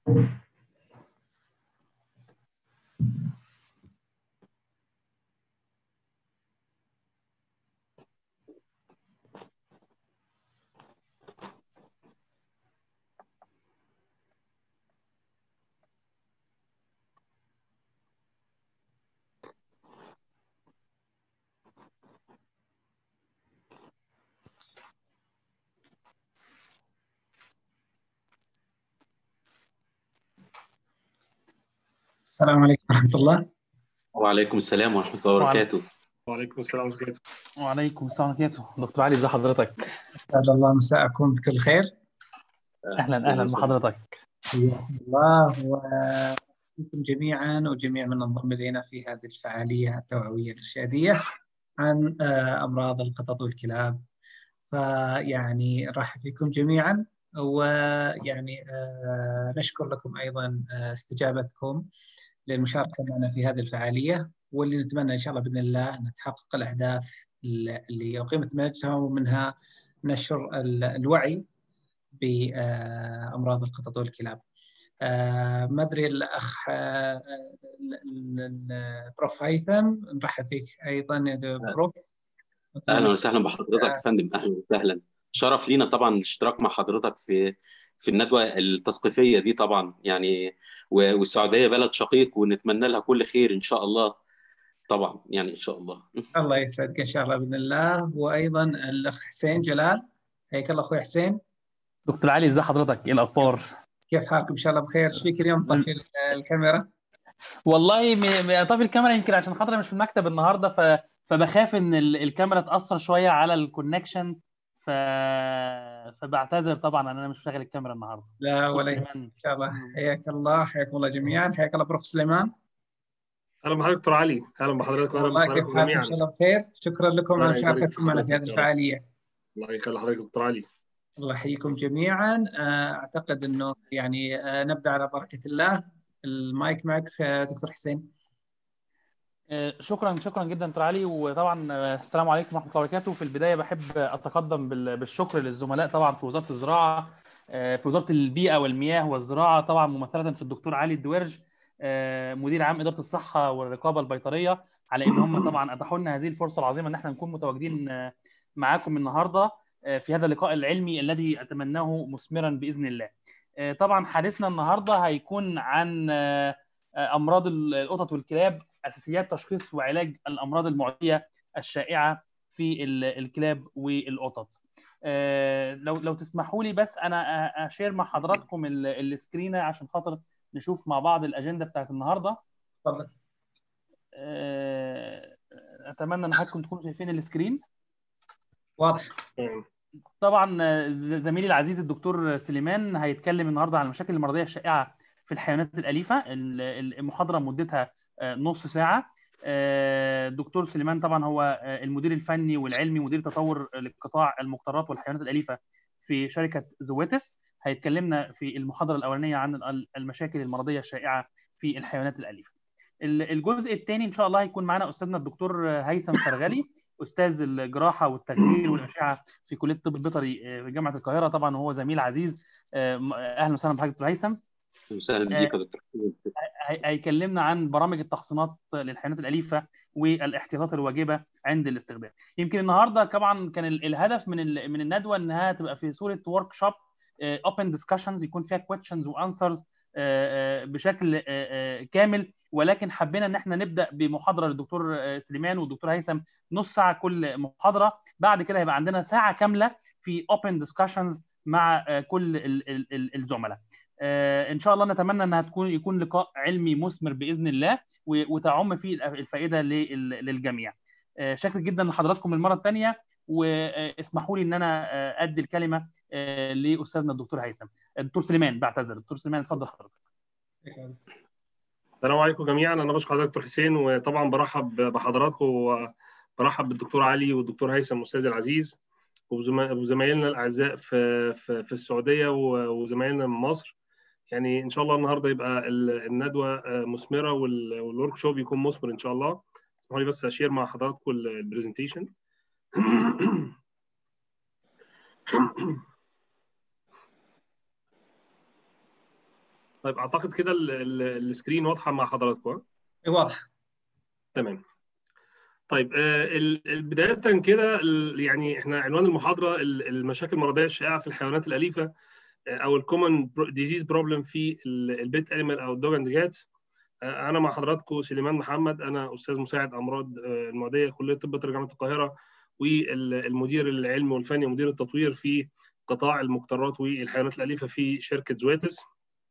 السلام عليكم ورحمة الله وعليكم السلام ورحمة الله وبركاته وعليكم السلام ورحمة الله وعليكم السلام ورحمة الله دكتور علي ازي حضرتك؟ أسعد الله مساءكم بكل خير اهلا اهلا بحضرتك حياكم الله وفيكم جميعا وجميع من انضم الينا في هذه الفعاليه التوعويه الارشاديه عن آه، امراض القطط والكلاب فيعني نرحب فيكم جميعا ويعني آه، نشكر لكم ايضا آه، استجابتكم للمشاركه معنا في هذه الفعاليه واللي نتمنى ان شاء الله باذن الله ان تحقق الاهداف اللي اقيمت من اجلها ومنها نشر ال- الوعي بامراض القطط والكلاب. آه، ما ادري الاخ آه، ال- ال- ال- بروف هيثم نرحب فيك ايضا يا بروف أهلا وسهلا بحضرتك يا فندم أهلا وسهلا شرف لينا طبعا الاشتراك مع حضرتك في في الندوة التثقيفية دي طبعا يعني و- والسعودية بلد شقيق ونتمنى لها كل خير إن شاء الله طبعا يعني إن شاء الله الله يسعدك ان شاء الله باذن الله وايضا الاخ حسين جلال حياك الله اخوي حسين دكتور علي ازي حضرتك؟ ايه الاخبار؟ كيف حالكم ان شاء الله بخير ايش فيك اليوم طفي الكاميرا والله م- م- طافي الكاميرا يمكن عشان خاطر أنا مش في المكتب النهارده ف... فبخاف ان ال- الكاميرا تاثر شويه على الكونكشن ف... فبعتذر طبعا ان انا مش مشغل الكاميرا النهارده لا دكتور ولا يهمك. سليمان. ان شاء الله حياك الله حياكم الله جميعا حياك الله بروف سليمان أهلا بحضرتك دكتور علي أهلا بحضرتك وأهلا والله كيف بحضرتكم حالكم جميعا ان شاء الله بخير شكرا لكم على الله يبارك مشاركتكم معنا في هذه فيك. الفعاليه الله يخلي حضرتك دكتور علي الله يحييكم جميعا آه، اعتقد انه يعني آه، نبدا على بركه الله المايك معك آه، دكتور حسين آه، شكرا شكرا جدا دكتور علي وطبعا آه، السلام عليكم ورحمه الله وبركاته في البدايه بحب اتقدم بال- بالشكر للزملاء طبعا في وزاره الزراعه آه، في وزاره البيئه والمياه والزراعه طبعا ممثله في الدكتور علي الدويرج آه، مدير عام اداره الصحه والرقابه البيطريه على ان هم طبعا اتاحوا لنا هذه الفرصه العظيمه ان احنا نكون متواجدين آه، معاكم النهارده آه، في هذا اللقاء العلمي الذي اتمناه مثمرا باذن الله. آه، طبعا حديثنا النهارده هيكون عن آه، آه، امراض ال- القطط والكلاب اساسيات تشخيص وعلاج الامراض المعديه الشائعه في ال- الكلاب والقطط. آه، لو لو تسمحوا لي بس انا أ- اشير مع حضراتكم ال- السكرينه عشان خاطر نشوف مع بعض الاجنده بتاعت النهارده. تفضل آه، اتمنى ان حضراتكم تكونوا شايفين السكرين. واضح تمام. طبعا آه، ز- زميلي العزيز الدكتور سليمان هيتكلم النهارده عن المشاكل المرضيه الشائعه في الحيوانات الاليفه ال- ال- المحاضره مدتها آه، نص ساعه آه، الدكتور سليمان طبعا هو آه، المدير الفني والعلمي مدير تطور لقطاع المقترات والحيوانات الاليفه في شركه زويتس هيتكلمنا في المحاضره الاولانيه عن ال- المشاكل المرضيه الشائعه في الحيوانات الاليفه ال- الجزء الثاني ان شاء الله هيكون معنا استاذنا الدكتور هيثم فرغلي استاذ الجراحه والتخدير والاشعه في كليه الطب البيطري آه، في جامعه القاهره طبعا وهو زميل عزيز آه، م- اهلا وسهلا بحضرتك دكتور هيثم وسهلا بيك يا دكتور هي- هيكلمنا عن برامج التحصينات للحيوانات الاليفه والاحتياطات الواجبه عند الاستخدام. يمكن النهارده طبعا كان ال- الهدف من ال- من الندوه انها تبقى في صوره ورك شوب اوبن ديسكشنز يكون فيها كويشنز وانسرز بشكل آه، آه، كامل ولكن حبينا ان احنا نبدا بمحاضره للدكتور آه، سليمان والدكتور هيثم نص ساعه كل محاضره بعد كده هيبقى عندنا ساعه كامله في اوبن ديسكشنز مع آه، كل ال- ال- ال- الزملاء. آه، ان شاء الله نتمنى انها تكون يكون لقاء علمي مثمر باذن الله و- وتعم فيه الفائده لل- للجميع. آه، شاكر جدا لحضراتكم المره الثانيه واسمحوا لي ان انا آه، ادي الكلمه آه، لاستاذنا الدكتور هيثم. الدكتور سليمان بعتذر، الدكتور سليمان اتفضل حضرتك. السلام عليكم جميعا أنا بشكر حضرتك دكتور حسين وطبعا برحب بحضراتكم وبرحب بالدكتور علي والدكتور هيثم أستاذي العزيز وبزما- وزمايلنا الأعزاء في في, في السعودية و- وزمايلنا من مصر يعني إن شاء الله النهارده يبقى ال- الندوة آه، مثمرة وال- والورك شوب يكون مثمر إن شاء الله اسمحوا لي بس أشير مع حضراتكم البرزنتيشن طيب اعتقد كده السكرين واضحه مع حضراتكم واضحه تمام طيب بدايه كده يعني احنا عنوان المحاضره المشاكل المرضيه الشائعه في الحيوانات الاليفه او الكومن ديزيز بروبلم في البيت انيمال او الدوج اند جاتس انا مع حضراتكم سليمان محمد انا استاذ مساعد امراض المعديه كليه طب جامعه القاهره والمدير العلمي والفني ومدير التطوير في قطاع المقترات والحيوانات الاليفه في شركه زواتس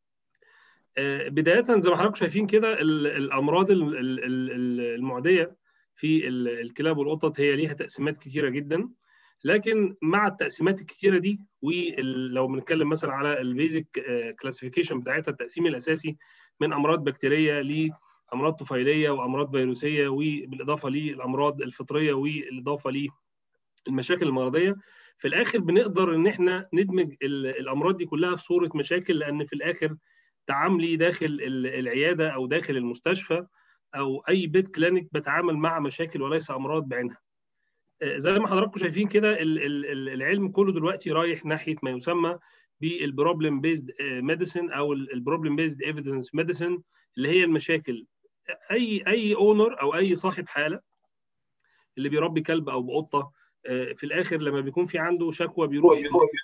بدايه زي ما حضراتكم شايفين كده الامراض المعديه في الكلاب والقطط هي ليها تقسيمات كثيره جدا لكن مع التقسيمات الكثيره دي ولو بنتكلم مثلا على البيزك كلاسيفيكيشن بتاعتها التقسيم الاساسي من امراض بكتيريه لامراض طفيليه وامراض فيروسيه وبالاضافه للامراض الفطريه والاضافه للمشاكل المرضيه في الاخر بنقدر ان احنا ندمج الامراض دي كلها في صوره مشاكل لان في الاخر تعاملي داخل العياده او داخل المستشفى او اي بيت كلينيك بتعامل مع مشاكل وليس امراض بعينها زي ما حضراتكم شايفين كده العلم كله دلوقتي رايح ناحيه ما يسمى بالبروبلم بيزد ميديسن او البروبلم بيزد ايفيدنس ميديسن اللي هي المشاكل اي اي اونر او اي صاحب حاله اللي بيربي كلب او بقطه في الاخر لما بيكون في عنده شكوى بيروح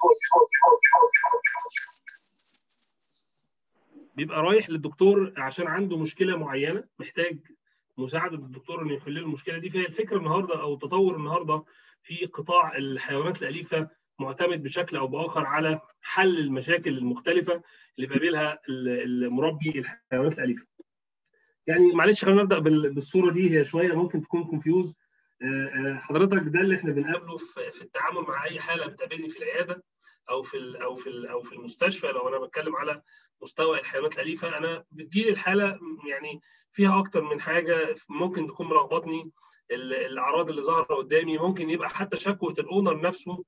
بيبقى رايح للدكتور عشان عنده مشكله معينه محتاج مساعده الدكتور انه يحل له المشكله دي فهي الفكره النهارده او التطور النهارده في قطاع الحيوانات الاليفه معتمد بشكل او باخر على حل المشاكل المختلفه اللي بيقابلها المربي الحيوانات الاليفه. يعني معلش خلينا نبدا بالصوره دي هي شويه ممكن تكون كونفيوز حضرتك ده اللي احنا بنقابله في التعامل مع اي حاله بتقابلني في العياده او في او في او في المستشفى لو انا بتكلم على مستوى الحيوانات الاليفه انا بتجيلي الحاله يعني فيها اكتر من حاجه ممكن تكون ملخبطني الاعراض اللي ظاهره قدامي ممكن يبقى حتى شكوى الاونر نفسه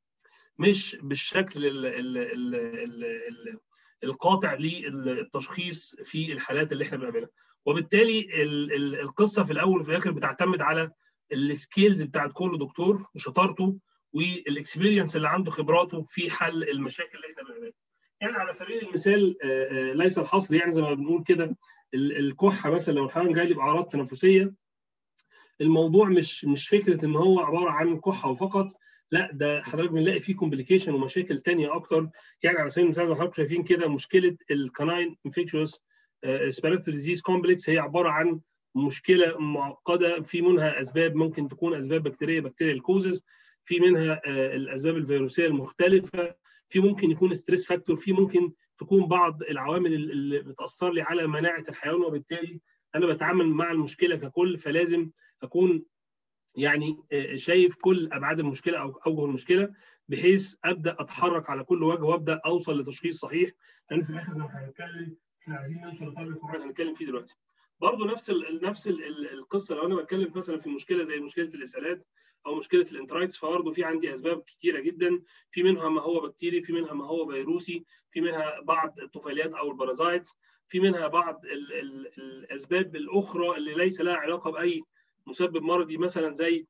مش بالشكل ال ال ال ال ال القاطع للتشخيص في الحالات اللي احنا بنقابلها وبالتالي ال ال القصه في الاول وفي الاخر بتعتمد على السكيلز بتاعت كل دكتور وشطارته والاكسبيرينس اللي عنده خبراته في حل المشاكل اللي احنا بنقابلها يعني على سبيل المثال ليس الحصر يعني زي ما بنقول كده الكحه مثلا لو الحيوان جاي لي باعراض تنفسيه الموضوع مش مش فكره ان هو عباره عن كحه وفقط لا ده حضرتك بنلاقي فيه كومبليكيشن ومشاكل ثانيه اكتر يعني على سبيل المثال حضرتك شايفين كده مشكله الكناين انفكشوس ريسبيراتوري ديزيز كومبلكس هي عباره عن مشكله معقده في منها اسباب ممكن تكون اسباب بكتيريه بكتيريا الكوزز في منها الاسباب الفيروسيه المختلفه في ممكن يكون ستريس فاكتور في ممكن تكون بعض العوامل اللي بتاثر لي على مناعه الحيوان وبالتالي انا بتعامل مع المشكله ككل فلازم اكون يعني شايف كل ابعاد المشكله او اوجه المشكله بحيث ابدا اتحرك على كل وجه وابدا اوصل لتشخيص صحيح لان في الاخر زي ما هنتكلم احنا عايزين نوصل لتارجت معين هنتكلم فيه دلوقتي. برضه نفس ال نفس ال القصه لو انا بتكلم مثلا في مشكله زي مشكله الاسهالات او مشكله الانترايتس فبرضه في عندي اسباب كثيره جدا في منها ما هو بكتيري في منها ما هو فيروسي في منها بعض الطفيليات او البارازايتس في منها بعض ال ال الاسباب الاخرى اللي ليس لها علاقه باي مسبب مرضي مثلا زي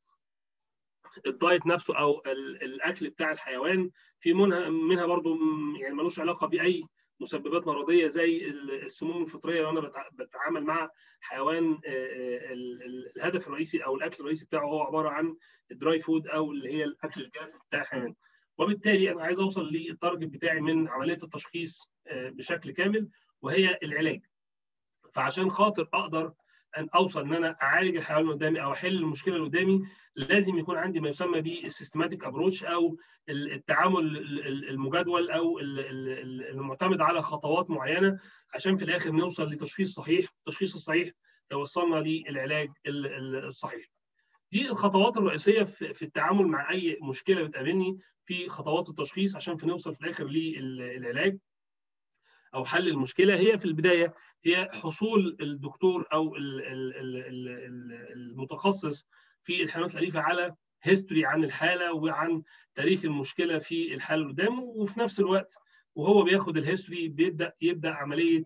الدايت نفسه او الاكل بتاع الحيوان في منها منها برضه يعني ملوش علاقه باي مسببات مرضيه زي السموم الفطريه لو انا بتعامل مع حيوان الهدف الرئيسي او الاكل الرئيسي بتاعه هو عباره عن الدراي فود او اللي هي الاكل الجاف بتاع الحيوان وبالتالي انا عايز اوصل للتارجت بتاعي من عمليه التشخيص بشكل كامل وهي العلاج فعشان خاطر اقدر ان اوصل ان انا اعالج الحيوان اللي قدامي او احل المشكله اللي قدامي لازم يكون عندي ما يسمى بالسيستماتيك ابروتش او التعامل المجدول او المعتمد على خطوات معينه عشان في الاخر نوصل لتشخيص صحيح، التشخيص الصحيح يوصلنا للعلاج الصحيح. دي الخطوات الرئيسيه في التعامل مع اي مشكله بتقابلني في خطوات التشخيص عشان في نوصل في الاخر للعلاج او حل المشكله هي في البدايه هي حصول الدكتور او المتخصص في الحيوانات الاليفه على هيستوري عن الحاله وعن تاريخ المشكله في الحاله اللي قدامه وفي نفس الوقت وهو بياخد الهيستوري بيبدا يبدا عمليه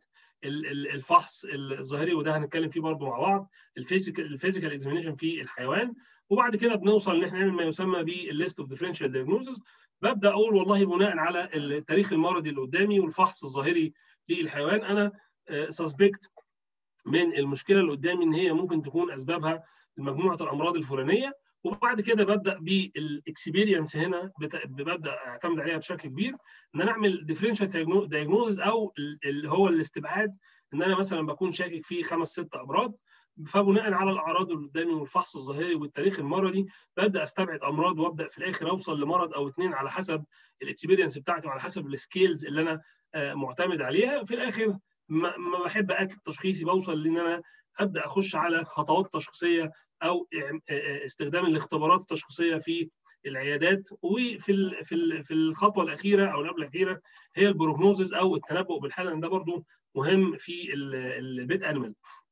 الفحص الظاهري وده هنتكلم فيه برضه مع بعض الفيزيكال الفيزيكال اكزامينشن في الحيوان وبعد كده بنوصل ان احنا نعمل ما يسمى بالليست اوف ديفرنشال دايجنوزز ببدا اقول والله بناء على التاريخ المرضي اللي قدامي والفحص الظاهري للحيوان انا سسبكت من المشكله اللي قدامي ان هي ممكن تكون اسبابها مجموعه الامراض الفلانيه وبعد كده ببدا بالاكسبيرينس هنا ببدا اعتمد عليها بشكل كبير ان انا اعمل ديفرنشال دايجنوزز او اللي هو الاستبعاد ان انا مثلا بكون شاكك في خمس ست امراض فبناء على الاعراض اللي قدامي والفحص الظاهري والتاريخ المرضي ببدا استبعد امراض وابدا في الاخر اوصل لمرض او اثنين على حسب الاكسبيرينس بتاعتي وعلى حسب السكيلز اللي انا معتمد عليها في الاخر ما بحب اكد تشخيصي بوصل لان انا ابدا اخش على خطوات تشخيصيه او استخدام الاختبارات التشخيصيه في العيادات وفي ال في ال في الخطوه الاخيره او قبل الاخيره هي البروجنوزز او التنبؤ بالحاله ده برضو مهم في البيت انيمال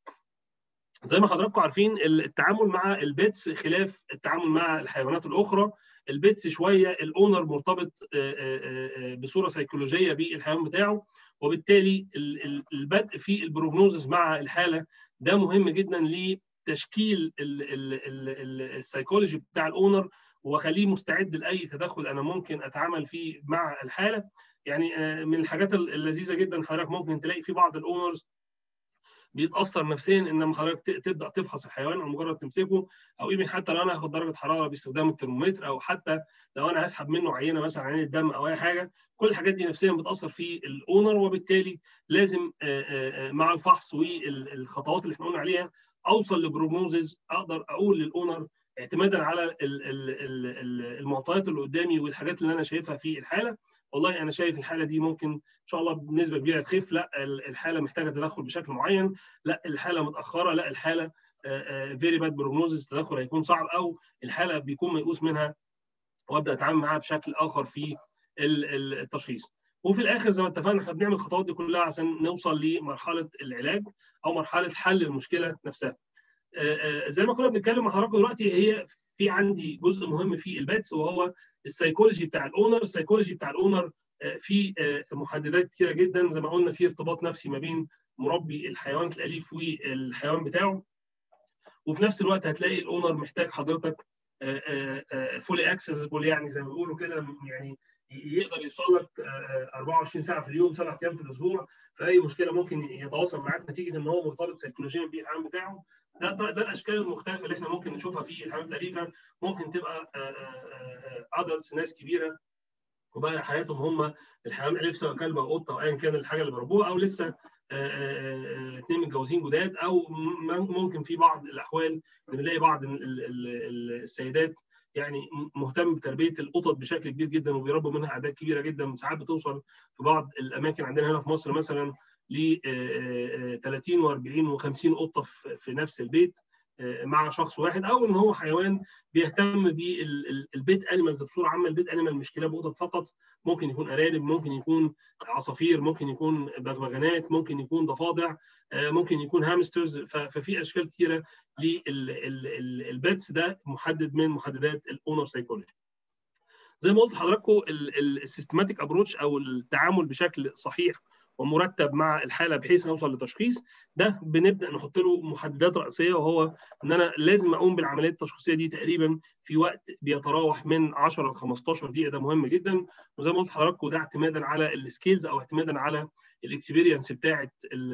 زي ما حضراتكم عارفين التعامل مع البيتس خلاف التعامل مع الحيوانات الاخرى البيتس شويه الاونر مرتبط بصوره سيكولوجيه بالحيوان بتاعه وبالتالي البدء في البروجنوزس مع الحاله ده مهم جدا لتشكيل السيكولوجي بتاع الاونر واخليه مستعد لاي تدخل انا ممكن اتعامل فيه مع الحاله يعني من الحاجات اللذيذه جدا حضرتك ممكن تلاقي في بعض الاونرز بيتاثر نفسيا ان لما حضرتك تبدا تفحص الحيوان او مجرد تمسكه او ايفن حتى لو انا هاخد درجه حراره باستخدام الترمومتر او حتى لو انا هسحب منه عينه مثلا عين الدم او اي حاجه كل الحاجات دي نفسيا بتاثر في الاونر وبالتالي لازم مع الفحص والخطوات اللي احنا قلنا عليها اوصل لبروجنوزز اقدر اقول للاونر اعتمادا على المعطيات اللي قدامي والحاجات اللي انا شايفها في الحاله والله انا شايف الحاله دي ممكن ان شاء الله بنسبه كبيره تخف لا الحاله محتاجه تدخل بشكل معين لا الحاله متاخره لا الحاله فيري باد بروجنوزس تدخل هيكون صعب او الحاله بيكون ميؤوس منها وابدا اتعامل معاها بشكل اخر في التشخيص وفي الاخر زي ما اتفقنا احنا بنعمل الخطوات دي كلها عشان نوصل لمرحله العلاج او مرحله حل المشكله نفسها زي ما كنا بنتكلم مع حضراتكم دلوقتي هي في عندي جزء مهم في الباتس وهو السيكولوجي بتاع الاونر السيكولوجي بتاع الاونر في محددات كثيره جدا زي ما قلنا في ارتباط نفسي ما بين مربي الحيوان الاليف والحيوان بتاعه وفي نفس الوقت هتلاقي الاونر محتاج حضرتك فولي اكسسبل يعني زي ما بيقولوا كده يعني يقدر يوصل لك 24 ساعه في اليوم سبع ايام في الاسبوع في اي مشكله ممكن يتواصل معاك نتيجه ان هو مرتبط سيكولوجيا بالحيوان بتاعه ده, ده, ده الاشكال المختلفه اللي احنا ممكن نشوفها في الحيوانات الاليفه ممكن تبقى ادلتس ناس كبيره وبقى حياتهم هم الحيوان الاليف سواء كلب او قطه او ايا كان الحاجه اللي بيربوها او لسه اثنين متجوزين جداد او ممكن في بعض الاحوال بنلاقي بعض السيدات يعني مهتم بتربيه القطط بشكل كبير جدا وبيربوا منها اعداد كبيره جدا ساعات بتوصل في بعض الاماكن عندنا هنا في مصر مثلا ل 30 و40 و50 قطه في نفس البيت مع شخص واحد او ان هو حيوان بيهتم بالبيت انيمالز بصوره عامه البيت انيمال مش كلاب وقطط فقط ممكن يكون ارانب ممكن يكون عصافير ممكن يكون بغبغانات ممكن يكون ضفادع ممكن يكون هامسترز ففي اشكال كثيره للبيتس ده محدد من محددات الاونر سايكولوجي زي ما قلت لحضراتكم السيستماتيك ابروتش او التعامل بشكل صحيح ومرتب مع الحاله بحيث نوصل لتشخيص ده بنبدا نحط له محددات رئيسيه وهو ان انا لازم اقوم بالعمليه التشخيصيه دي تقريبا في وقت بيتراوح من 10 ل 15 دقيقه ده مهم جدا وزي ما قلت لحضراتكم ده اعتمادا على السكيلز او اعتمادا على الاكسبيرينس بتاعه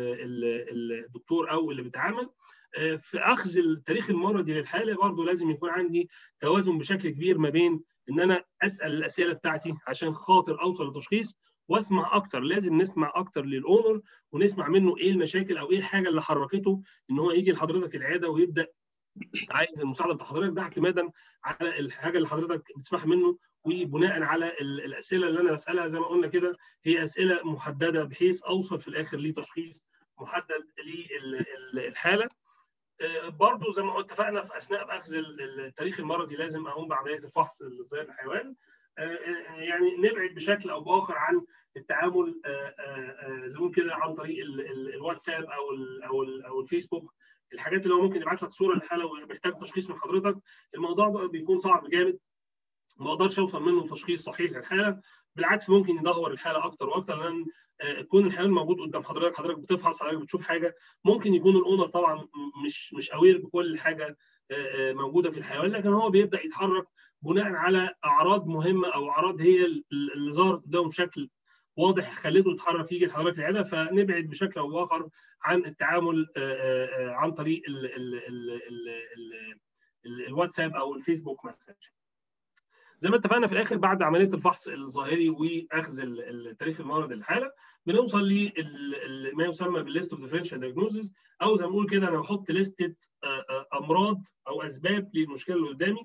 الدكتور او اللي بيتعامل في اخذ التاريخ المرضي للحاله برضه لازم يكون عندي توازن بشكل كبير ما بين ان انا اسال الاسئله بتاعتي عشان خاطر اوصل لتشخيص واسمع اكتر لازم نسمع اكتر للاونر ونسمع منه ايه المشاكل او ايه الحاجه اللي حركته ان هو يجي لحضرتك العياده ويبدا عايز المساعده بتاع حضرتك ده اعتمادا على الحاجه اللي حضرتك بتسمعها منه وبناء على الاسئله اللي انا بسالها زي ما قلنا كده هي اسئله محدده بحيث اوصل في الاخر لتشخيص محدد للحاله برضه زي ما اتفقنا في اثناء اخذ التاريخ المرضي لازم اقوم بعمليه الفحص الظاهر الحيوان يعني نبعد بشكل او باخر عن التعامل زي ما كده عن طريق الواتساب او ال او ال او الفيسبوك الحاجات اللي هو ممكن يبعت لك صوره للحاله ومحتاج تشخيص من حضرتك الموضوع ده بيكون صعب جامد ما اقدرش اوصل منه تشخيص صحيح للحاله بالعكس ممكن يدهور الحاله اكتر واكتر لان يكون الحيوان موجود قدام حضرتك حضرتك بتفحص حضرتك بتشوف حاجه ممكن يكون الاونر طبعا مش مش اوير بكل حاجه موجوده في الحيوان لكن هو بيبدا يتحرك بناء على اعراض مهمه او اعراض هي اللي ظهرت قدامه بشكل واضح خليته يتحرك يجي لحضرتك العياده فنبعد بشكل او باخر عن التعامل عن طريق ال ال ال ال ال الواتساب او الفيسبوك مسج. زي ما اتفقنا في الاخر بعد عمليه الفحص الظاهري واخذ التاريخ المرض الحاله بنوصل ل ما يسمى بالليست اوف ديفرنشال دايجنوزز او زي ما بنقول كده انا بحط لسته امراض او اسباب للمشكله اللي قدامي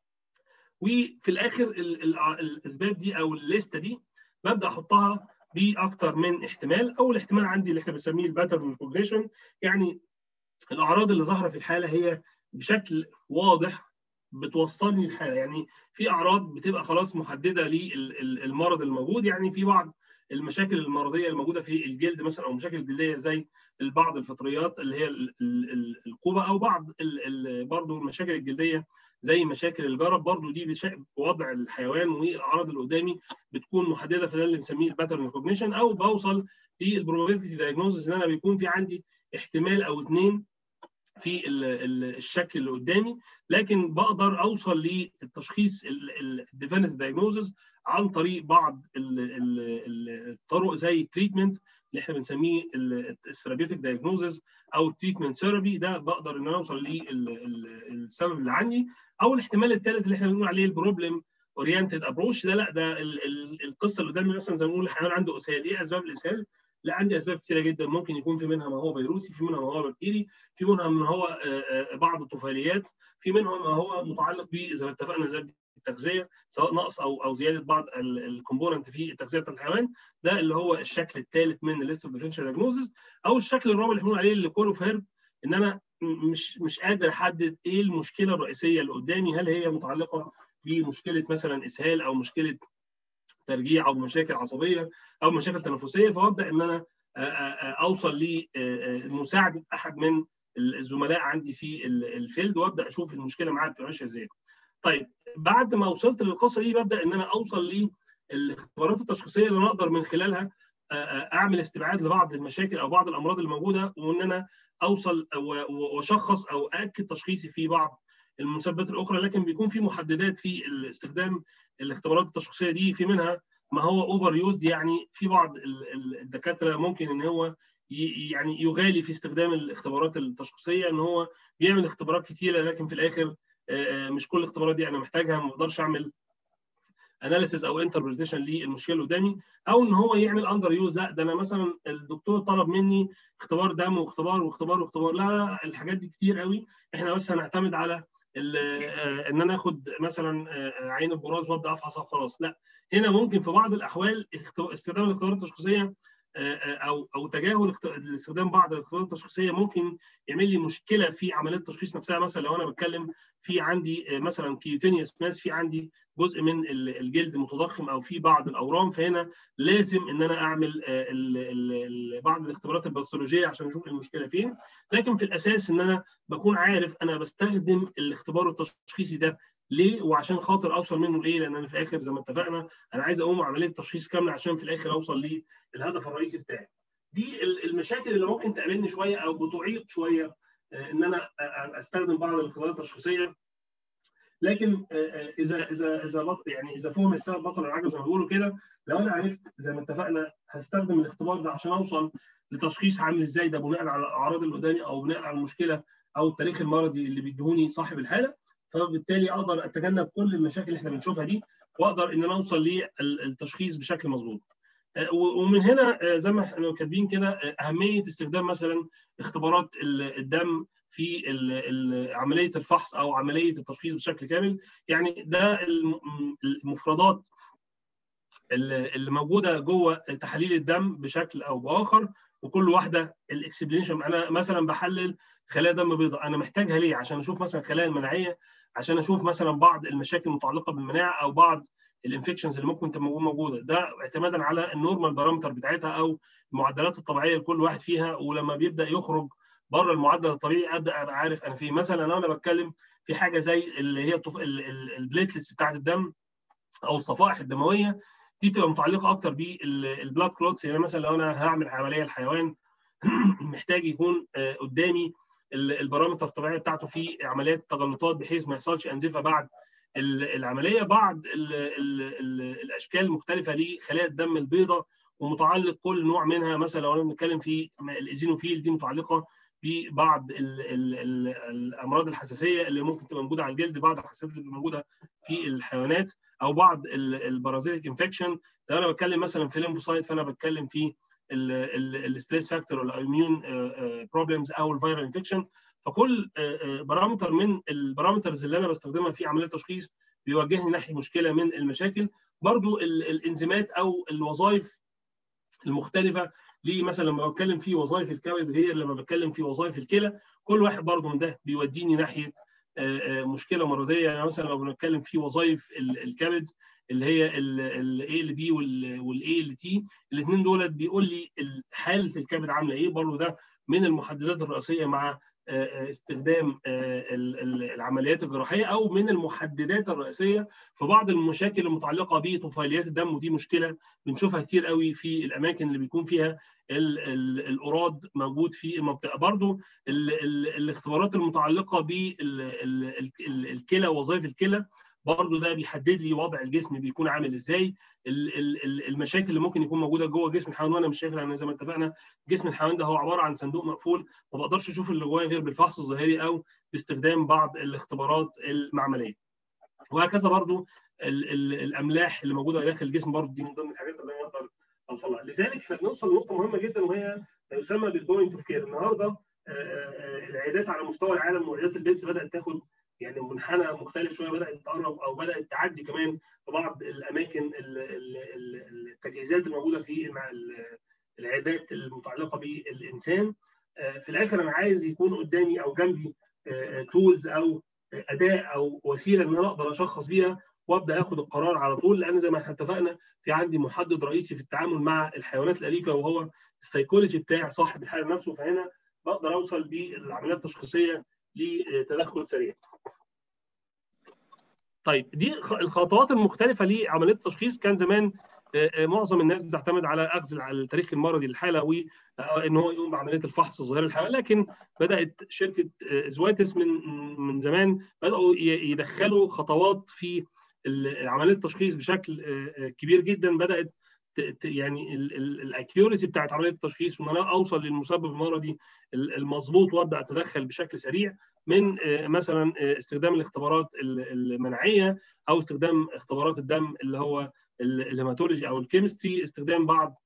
وفي الاخر الاسباب دي او الليسته دي ببدا احطها باكثر من احتمال اول احتمال عندي اللي احنا بنسميه الباترن ريكوجنيشن يعني الاعراض اللي ظاهره في الحاله هي بشكل واضح بتوصلني الحاله يعني في اعراض بتبقى خلاص محدده للمرض الموجود يعني في بعض المشاكل المرضيه الموجوده في الجلد مثلا او مشاكل جلديه زي بعض الفطريات اللي هي القوبه او بعض برضه المشاكل الجلديه زي مشاكل الجرب برضه دي وضع الحيوان والاعراض اللي قدامي بتكون محدده فده اللي بنسميه الباترن ريكوجنيشن او بوصل للبروبابيلتي دايجنوزز ان انا بيكون في عندي احتمال او اثنين في الشكل اللي قدامي لكن بقدر اوصل للتشخيص الديفينيتيف دايجنوزز عن طريق بعض الطرق زي التريتمنت اللي احنا بنسميه الثيرابيوتيك دايجنوزز او التريتمنت ثيرابي ده بقدر ان انا اوصل للسبب اللي عندي او الاحتمال الثالث اللي احنا بنقول عليه البروبلم اورينتد ابروش ده لا ده القصه اللي قدامي مثلا زي ما بنقول الحيوان عنده اسهال ايه اسباب الاسهال؟ لا عندي اسباب كثيره جدا ممكن يكون في منها ما هو فيروسي في منها ما هو بكتيري في منها ما هو بعض الطفيليات في منها ما هو متعلق ب زي ما اتفقنا زي التغذيه سواء نقص او او زياده بعض الكومبوننت في التغذيه بتاع الحيوان ده اللي هو الشكل الثالث من الليست اوف ديفرنشال دايجنوزز او الشكل الرابع اللي بنقول عليه اللي كول اوف هيرب ان انا مش مش قادر احدد ايه المشكله الرئيسيه اللي قدامي هل هي متعلقه بمشكله مثلا اسهال او مشكله ترجيع او مشاكل عصبيه او مشاكل تنفسيه فابدا ان انا اوصل لمساعده احد من الزملاء عندي في الفيلد وابدا اشوف المشكله معاه بتبقى ماشيه ازاي. طيب بعد ما وصلت للقصه دي ببدا ان انا اوصل للاختبارات التشخيصيه اللي انا اقدر من خلالها اعمل استبعاد لبعض المشاكل او بعض الامراض الموجوده وان انا اوصل واشخص او ااكد تشخيصي في بعض المسببات الاخرى لكن بيكون في محددات في استخدام الاختبارات التشخيصيه دي في منها ما هو اوفر يوزد يعني في بعض الدكاتره ممكن ان هو يعني يغالي في استخدام الاختبارات التشخيصيه ان هو بيعمل اختبارات كتيره لكن في الاخر مش كل الاختبارات دي انا محتاجها ما اقدرش اعمل اناليسيز او انتربريتيشن للمشكله اللي قدامي او ان هو يعمل اندر يوز لا ده انا مثلا الدكتور طلب مني اختبار دم واختبار واختبار واختبار لا, لا الحاجات دي كتير قوي احنا بس هنعتمد على ان انا اخد مثلا عين البراز وابدا افحصها وخلاص لا هنا ممكن في بعض الاحوال استخدام الاختبارات التشخيصيه او او تجاهل استخدام بعض الاختبارات التشخيصيه ممكن يعمل لي مشكله في عمليه التشخيص نفسها مثلا لو انا بتكلم في عندي مثلا كيوتينيوس ماس في عندي جزء من الجلد متضخم او في بعض الاورام فهنا لازم ان انا اعمل بعض الاختبارات الباثولوجيه عشان اشوف المشكله فين لكن في الاساس ان انا بكون عارف انا بستخدم الاختبار التشخيصي ده ليه وعشان خاطر اوصل منه لايه لان انا في الاخر زي ما اتفقنا انا عايز اقوم عمليه تشخيص كامله عشان في الاخر اوصل للهدف الرئيسي بتاعي دي المشاكل اللي ممكن تقابلني شويه او بتعيق شويه ان انا استخدم بعض الاختبارات التشخيصيه لكن اذا اذا اذا يعني اذا فهم السبب بطل العجب زي ما بيقولوا كده لو انا عرفت زي ما اتفقنا هستخدم الاختبار ده عشان اوصل لتشخيص عامل ازاي ده بناء على الاعراض اللي قدامي او بناء على المشكله او التاريخ المرضي اللي بيديهوني صاحب الحاله فبالتالي اقدر اتجنب كل المشاكل اللي احنا بنشوفها دي واقدر ان انا اوصل للتشخيص بشكل مظبوط. ومن هنا زي ما احنا كاتبين كده اهميه استخدام مثلا اختبارات الدم في عمليه الفحص او عمليه التشخيص بشكل كامل يعني ده المفردات اللي موجوده جوه تحاليل الدم بشكل او باخر وكل واحده الاكسبلينشن انا مثلا بحلل خلايا دم بيضاء انا محتاجها ليه عشان اشوف مثلا الخلايا المناعيه عشان اشوف مثلا بعض المشاكل المتعلقه بالمناعه او بعض الانفكشنز اللي ممكن تكون موجوده ده اعتمادا على النورمال بارامتر بتاعتها او المعدلات الطبيعيه لكل واحد فيها ولما بيبدا يخرج بره المعدل الطبيعي ابدا ابقى عارف انا فين مثلا لو انا بتكلم في حاجه زي اللي هي البليتلتس بتاعت الدم او الصفائح الدمويه دي بتبقى متعلقه اكتر بالبلاد كلوتس يعني مثلا لو انا هعمل عمليه الحيوان محتاج يكون قدامي البارامتر الطبيعيه بتاعته في عمليات التجلطات بحيث ما يحصلش انزفه بعد العمليه بعض ال ال ال الاشكال المختلفه لخلايا الدم البيضاء ومتعلق كل نوع منها مثلا لو انا بنتكلم في الايزينوفيل دي متعلقه ببعض ال ال ال الامراض الحساسيه اللي ممكن تبقى موجوده على الجلد بعض الحساسيات اللي موجوده في الحيوانات او بعض البارازيتيك انفكشن لو انا بتكلم مثلا في الليمفوسايت فانا بتكلم في الستريس فاكتور الاميون بروبلمز او الفيرال انفكشن فكل بارامتر من البارامترز اللي انا بستخدمها في عمليه التشخيص بيوجهني ناحيه مشكله من المشاكل برضو الانزيمات او الوظائف المختلفه ليه مثلا لما بتكلم في وظائف الكبد غير لما بتكلم في وظائف الكلى كل واحد برضو من ده بيوديني ناحيه مشكله مرضيه يعني مثلا لو بنتكلم في وظائف الكبد اللي هي الاي ال بي والاي ال تي الاثنين دول بيقول لي حاله الكبد عامله ايه برضه ده من المحددات الرئيسيه مع استخدام العمليات الجراحيه او من المحددات الرئيسيه في بعض المشاكل المتعلقه بطفيليات الدم ودي مشكله بنشوفها كتير قوي في الاماكن اللي بيكون فيها الاوراد موجود في المنطقه برضو الاختبارات المتعلقه بالكلى وظائف الكلى برضه ده بيحدد لي وضع الجسم بيكون عامل ازاي المشاكل اللي ممكن يكون موجوده جوه جسم الحيوان وانا مش شايف لان زي ما اتفقنا جسم الحيوان ده هو عباره عن صندوق مقفول ما بقدرش اشوف اللي جواه غير بالفحص الظاهري او باستخدام بعض الاختبارات المعمليه وهكذا برضه ال ال الاملاح اللي موجوده داخل الجسم برضه دي من ضمن الحاجات اللي انا اقدر اوصل لها لذلك احنا بنوصل لنقطه مهمه جدا وهي ما يسمى بالبوينت اوف كير النهارده العيادات على مستوى العالم وعيادات البيتس بدات تاخد يعني منحنى مختلف شويه بدات تقرب او بدات تعدي كمان في بعض الاماكن التجهيزات الموجوده في العيادات المتعلقه بالانسان في الاخر انا عايز يكون قدامي او جنبي تولز او اداه او وسيله ان انا اقدر اشخص بيها وابدا اخد القرار على طول لان زي ما احنا اتفقنا في عندي محدد رئيسي في التعامل مع الحيوانات الاليفه وهو السيكولوجي بتاع صاحب الحاله نفسه فهنا بقدر اوصل بالعمليات التشخيصيه لتدخل سريع. طيب دي الخطوات المختلفه لعمليه التشخيص كان زمان معظم الناس بتعتمد على اخذ التاريخ المرضي للحاله وان هو يقوم بعمليه الفحص الظاهري للحاله لكن بدات شركه زواتس من من زمان بداوا يدخلوا خطوات في عمليه التشخيص بشكل كبير جدا بدات يعني الاكيورسي بتاعت عمليه التشخيص وان انا اوصل للمسبب المرضي المظبوط وابدا اتدخل بشكل سريع من مثلا استخدام الاختبارات المناعيه او استخدام اختبارات الدم اللي هو الهيماتولوجي او الكيمستري استخدام بعض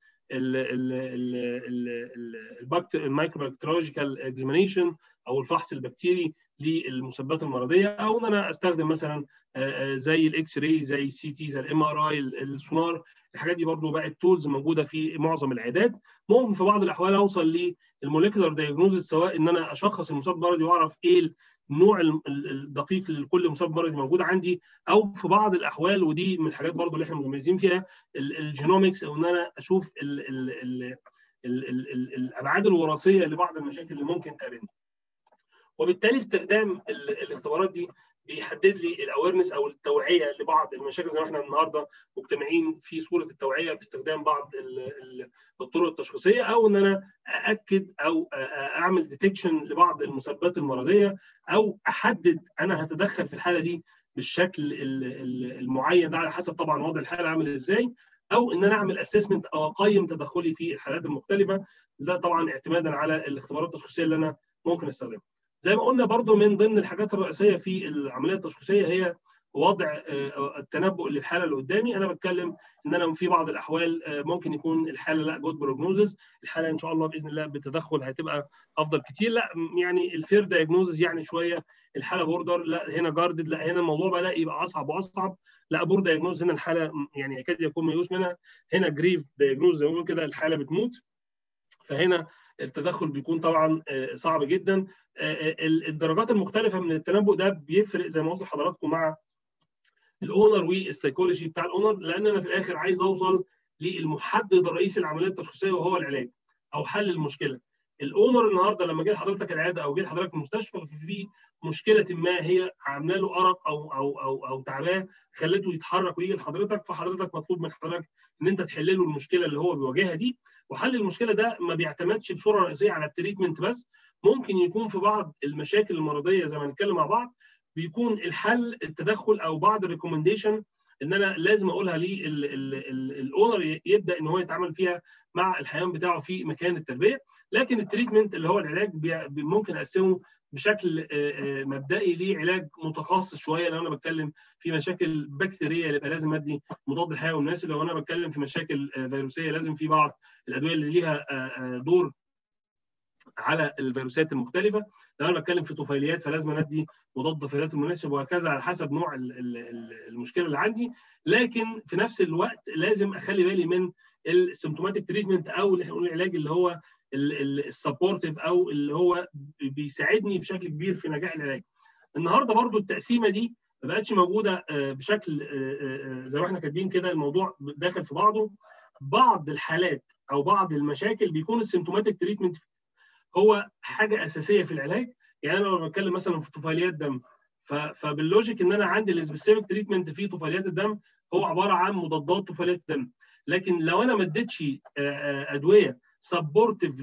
المايكروبكتيرولوجيكال اكزامينيشن او الفحص البكتيري للمسببات المرضيه او ان انا استخدم مثلا زي الاكس راي زي السي تي زي الام ار اي السونار الحاجات دي برضو بقت تولز موجوده في معظم العيادات ممكن في بعض الاحوال اوصل للموليكولار دايجنوزس سواء ان انا اشخص المسبب المرضي واعرف ايه النوع الدقيق لكل مسبب مرضي موجود عندي او في بعض الاحوال ودي من الحاجات برضو اللي احنا متميزين فيها الجينومكس او ان انا اشوف ال ال ال ال ال الابعاد الوراثيه لبعض المشاكل اللي ممكن تقابلني وبالتالي استخدام الاختبارات دي بيحدد لي الاويرنس او التوعيه لبعض المشاكل زي ما احنا النهارده مجتمعين في صوره التوعيه باستخدام بعض الطرق التشخيصيه او ان انا ااكد او اعمل ديتكشن لبعض المسببات المرضيه او احدد انا هتدخل في الحاله دي بالشكل المعين ده على حسب طبعا وضع الحاله عامل ازاي او ان انا اعمل اسسمنت او اقيم تدخلي في الحالات المختلفه ده طبعا اعتمادا على الاختبارات التشخيصيه اللي انا ممكن استخدمها. زي ما قلنا برضو من ضمن الحاجات الرئيسيه في العمليه التشخيصيه هي وضع التنبؤ للحاله اللي قدامي انا بتكلم ان انا في بعض الاحوال ممكن يكون الحاله لا جود بروجنوزز الحاله ان شاء الله باذن الله بتدخل هتبقى افضل كتير لا يعني الفير دايجنوزز يعني شويه الحاله بوردر لا هنا جاردد لا هنا الموضوع بدا يبقى اصعب واصعب لا بور دايجنوز هنا الحاله يعني يكاد يكون ميؤوس منها هنا جريف دايجنوز زي ما بنقول كده الحاله بتموت فهنا التدخل بيكون طبعا صعب جدا الدرجات المختلفه من التنبؤ ده بيفرق زي ما قلت لحضراتكم مع الاونر والسيكولوجي بتاع الاونر لان انا في الاخر عايز اوصل للمحدد الرئيسي للعمليه التشخيصيه وهو العلاج او حل المشكله الاونر النهارده لما جه لحضرتك العياده او جه لحضرتك المستشفى في مشكله ما هي عامله له ارق او او او او تعباه خلته يتحرك ويجي لحضرتك فحضرتك مطلوب من حضرتك ان انت تحل له المشكله اللي هو بيواجهها دي وحل المشكله ده ما بيعتمدش بصوره رئيسيه على التريتمنت بس ممكن يكون في بعض المشاكل المرضيه زي ما هنتكلم مع بعض بيكون الحل التدخل او بعض الريكومنديشن ان انا لازم اقولها ليه الاونر يبدا ان هو يتعامل فيها مع الحيوان بتاعه في مكان التربيه لكن التريتمنت اللي هو العلاج ممكن اقسمه بشكل مبدئي ليه علاج متخصص شويه لو انا بتكلم في مشاكل بكتيريه يبقى لازم ادي مضاد حيوي مناسب لو انا بتكلم في مشاكل فيروسيه لازم في بعض الادويه اللي ليها دور على الفيروسات المختلفه لو انا بتكلم في طفيليات فلازم ادي مضاد طفيليات المناسب وهكذا على حسب نوع المشكله اللي عندي لكن في نفس الوقت لازم اخلي بالي من السيمتوماتيك تريتمنت او اللي احنا بنقول العلاج اللي هو السبورتيف او اللي هو بيساعدني بشكل كبير في نجاح العلاج. النهارده برضو التقسيمه دي ما بقتش موجوده بشكل زي ما احنا كاتبين كده الموضوع داخل في بعضه بعض الحالات او بعض المشاكل بيكون السيمتوماتيك تريتمنت هو حاجه اساسيه في العلاج يعني انا لو بتكلم مثلا في طفيليات دم فباللوجيك ان انا عندي السبيسيفيك تريتمنت في طفيليات الدم هو عباره عن مضادات طفيليات الدم لكن لو انا ما اديتش ادويه سبورتيف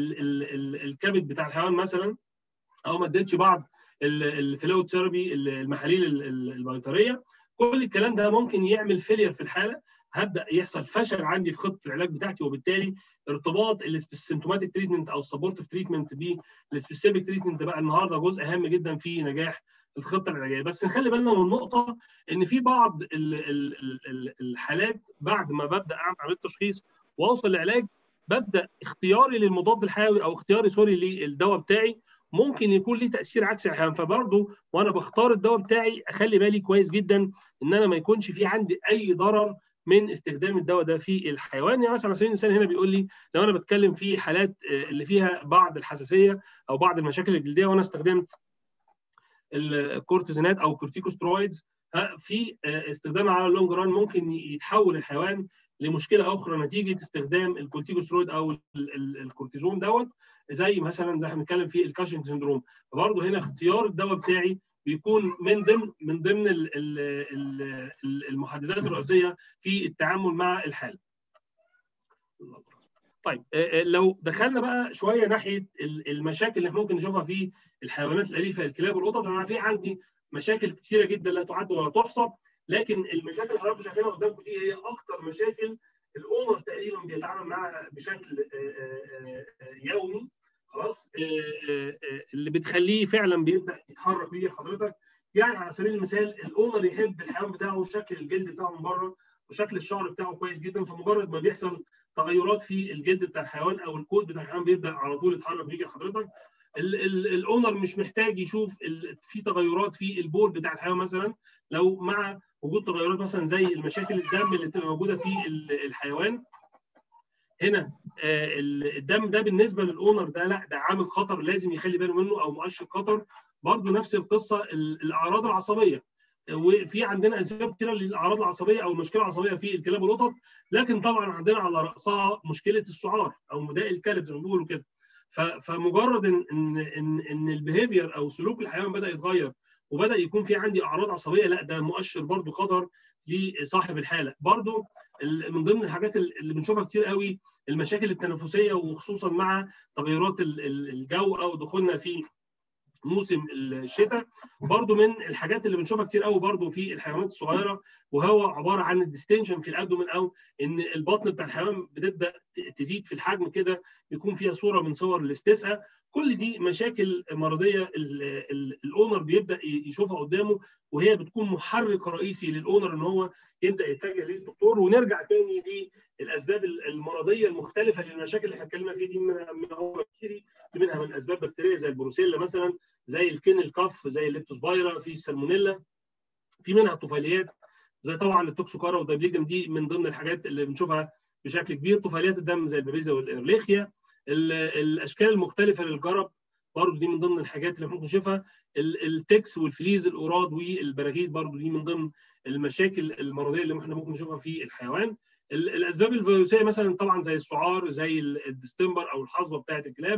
للكبد بتاع الحيوان مثلا او ما اديتش بعض الفلويد ثيرابي المحاليل البيطريه كل الكلام ده ممكن يعمل فيلير في الحاله هبدا يحصل فشل عندي في خطه العلاج بتاعتي وبالتالي ارتباط السيمتوماتيك تريتمنت او السبورتيف تريتمنت بالسبيسيفيك تريتمنت بقى النهارده جزء هام جدا في نجاح الخطه العلاجيه بس نخلي بالنا من نقطه ان في بعض الحالات بعد ما ببدا اعمل عمليه تشخيص واوصل لعلاج ببدا اختياري للمضاد الحيوي او اختياري سوري للدواء بتاعي ممكن يكون ليه تاثير عكسي الحيوان فبرضه وانا بختار الدواء بتاعي اخلي بالي كويس جدا ان انا ما يكونش في عندي اي ضرر من استخدام الدواء ده في الحيوان يعني مثلا على سبيل المثال هنا بيقول لي لو انا بتكلم في حالات اللي فيها بعض الحساسيه او بعض المشاكل الجلديه وانا استخدمت الكورتيزونات او الكورتيكوسترويدز في استخدامها على اللونج ران ممكن يتحول الحيوان لمشكله اخرى نتيجه استخدام الكورتيكوسترويد او الكورتيزون دوت زي مثلا زي احنا بنتكلم في الكاشنج سندروم فبرضه هنا اختيار الدواء بتاعي بيكون من ضمن من ضمن المحددات الرئيسيه في التعامل مع الحاله. طيب لو دخلنا بقى شويه ناحيه المشاكل اللي ممكن نشوفها في الحيوانات الاليفه الكلاب والقطط انا في عندي مشاكل كثيره جدا لا تعد ولا تحصى لكن المشاكل اللي حضراتكم شايفينها قدامكم دي هي اكثر مشاكل الاونر تقريبا بيتعامل معاها بشكل يومي خلاص اللي بتخليه فعلا بيبدا يتحرك ويجي لحضرتك يعني على سبيل المثال الاونر يحب الحيوان بتاعه شكل الجلد بتاعه من بره وشكل الشعر بتاعه كويس جدا فمجرد ما بيحصل تغيرات في الجلد بتاع الحيوان او الكود بتاع الحيوان بيبدا على طول يتحرك ويجي لحضرتك الاونر مش محتاج يشوف في تغيرات في البول بتاع الحيوان مثلا لو مع وجود تغيرات مثلا زي المشاكل الدم اللي بتبقى موجوده في الحيوان هنا الدم ده بالنسبه للاونر ده لا ده عامل خطر لازم يخلي باله منه او مؤشر خطر برضه نفس القصه الاعراض العصبيه وفي عندنا اسباب كتيره للاعراض العصبيه او المشكله العصبيه في الكلاب والقطط لكن طبعا عندنا على راسها مشكله السعار او مداء الكلب زي ما بيقولوا كده فمجرد ان ان ان, إن البيهيفير او سلوك الحيوان بدا يتغير وبدا يكون في عندي اعراض عصبيه لا ده مؤشر برضه خطر لصاحب الحاله برضه من ضمن الحاجات اللي بنشوفها كتير قوي المشاكل التنفسيه وخصوصا مع تغيرات الجو او دخولنا في موسم الشتاء برضو من الحاجات اللي بنشوفها كتير قوي برضو في الحيوانات الصغيره وهو عباره عن الديستنشن في الابدومن او ان البطن بتاع الحيوان بتبدا تزيد في الحجم كده يكون فيها صوره من صور الاستسقاء كل دي مشاكل مرضيه الاونر بيبدا يشوفها قدامه وهي بتكون محرك رئيسي للاونر ان هو يبدا يتجه للدكتور ونرجع تاني للاسباب المرضيه المختلفه للمشاكل اللي احنا اتكلمنا فيها دي منها من هو بكتيري منها من اسباب بكتيريه زي البروسيلا مثلا زي الكين الكف زي الليبتوسبايرا في السالمونيلا في منها الطفيليات زي طبعا التوكسوكارا والدايبليجم دي من ضمن الحاجات اللي بنشوفها بشكل كبير طفيليات الدم زي البابيزا والايرليخيا الاشكال المختلفه للجرب برضه دي من ضمن الحاجات اللي ممكن نشوفها التكس والفليز الاوراد والبراغيث برضه دي من ضمن المشاكل المرضيه اللي احنا ممكن نشوفها في الحيوان الاسباب الفيروسيه مثلا طبعا زي السعار زي الديستمبر او الحصبه بتاعه الكلاب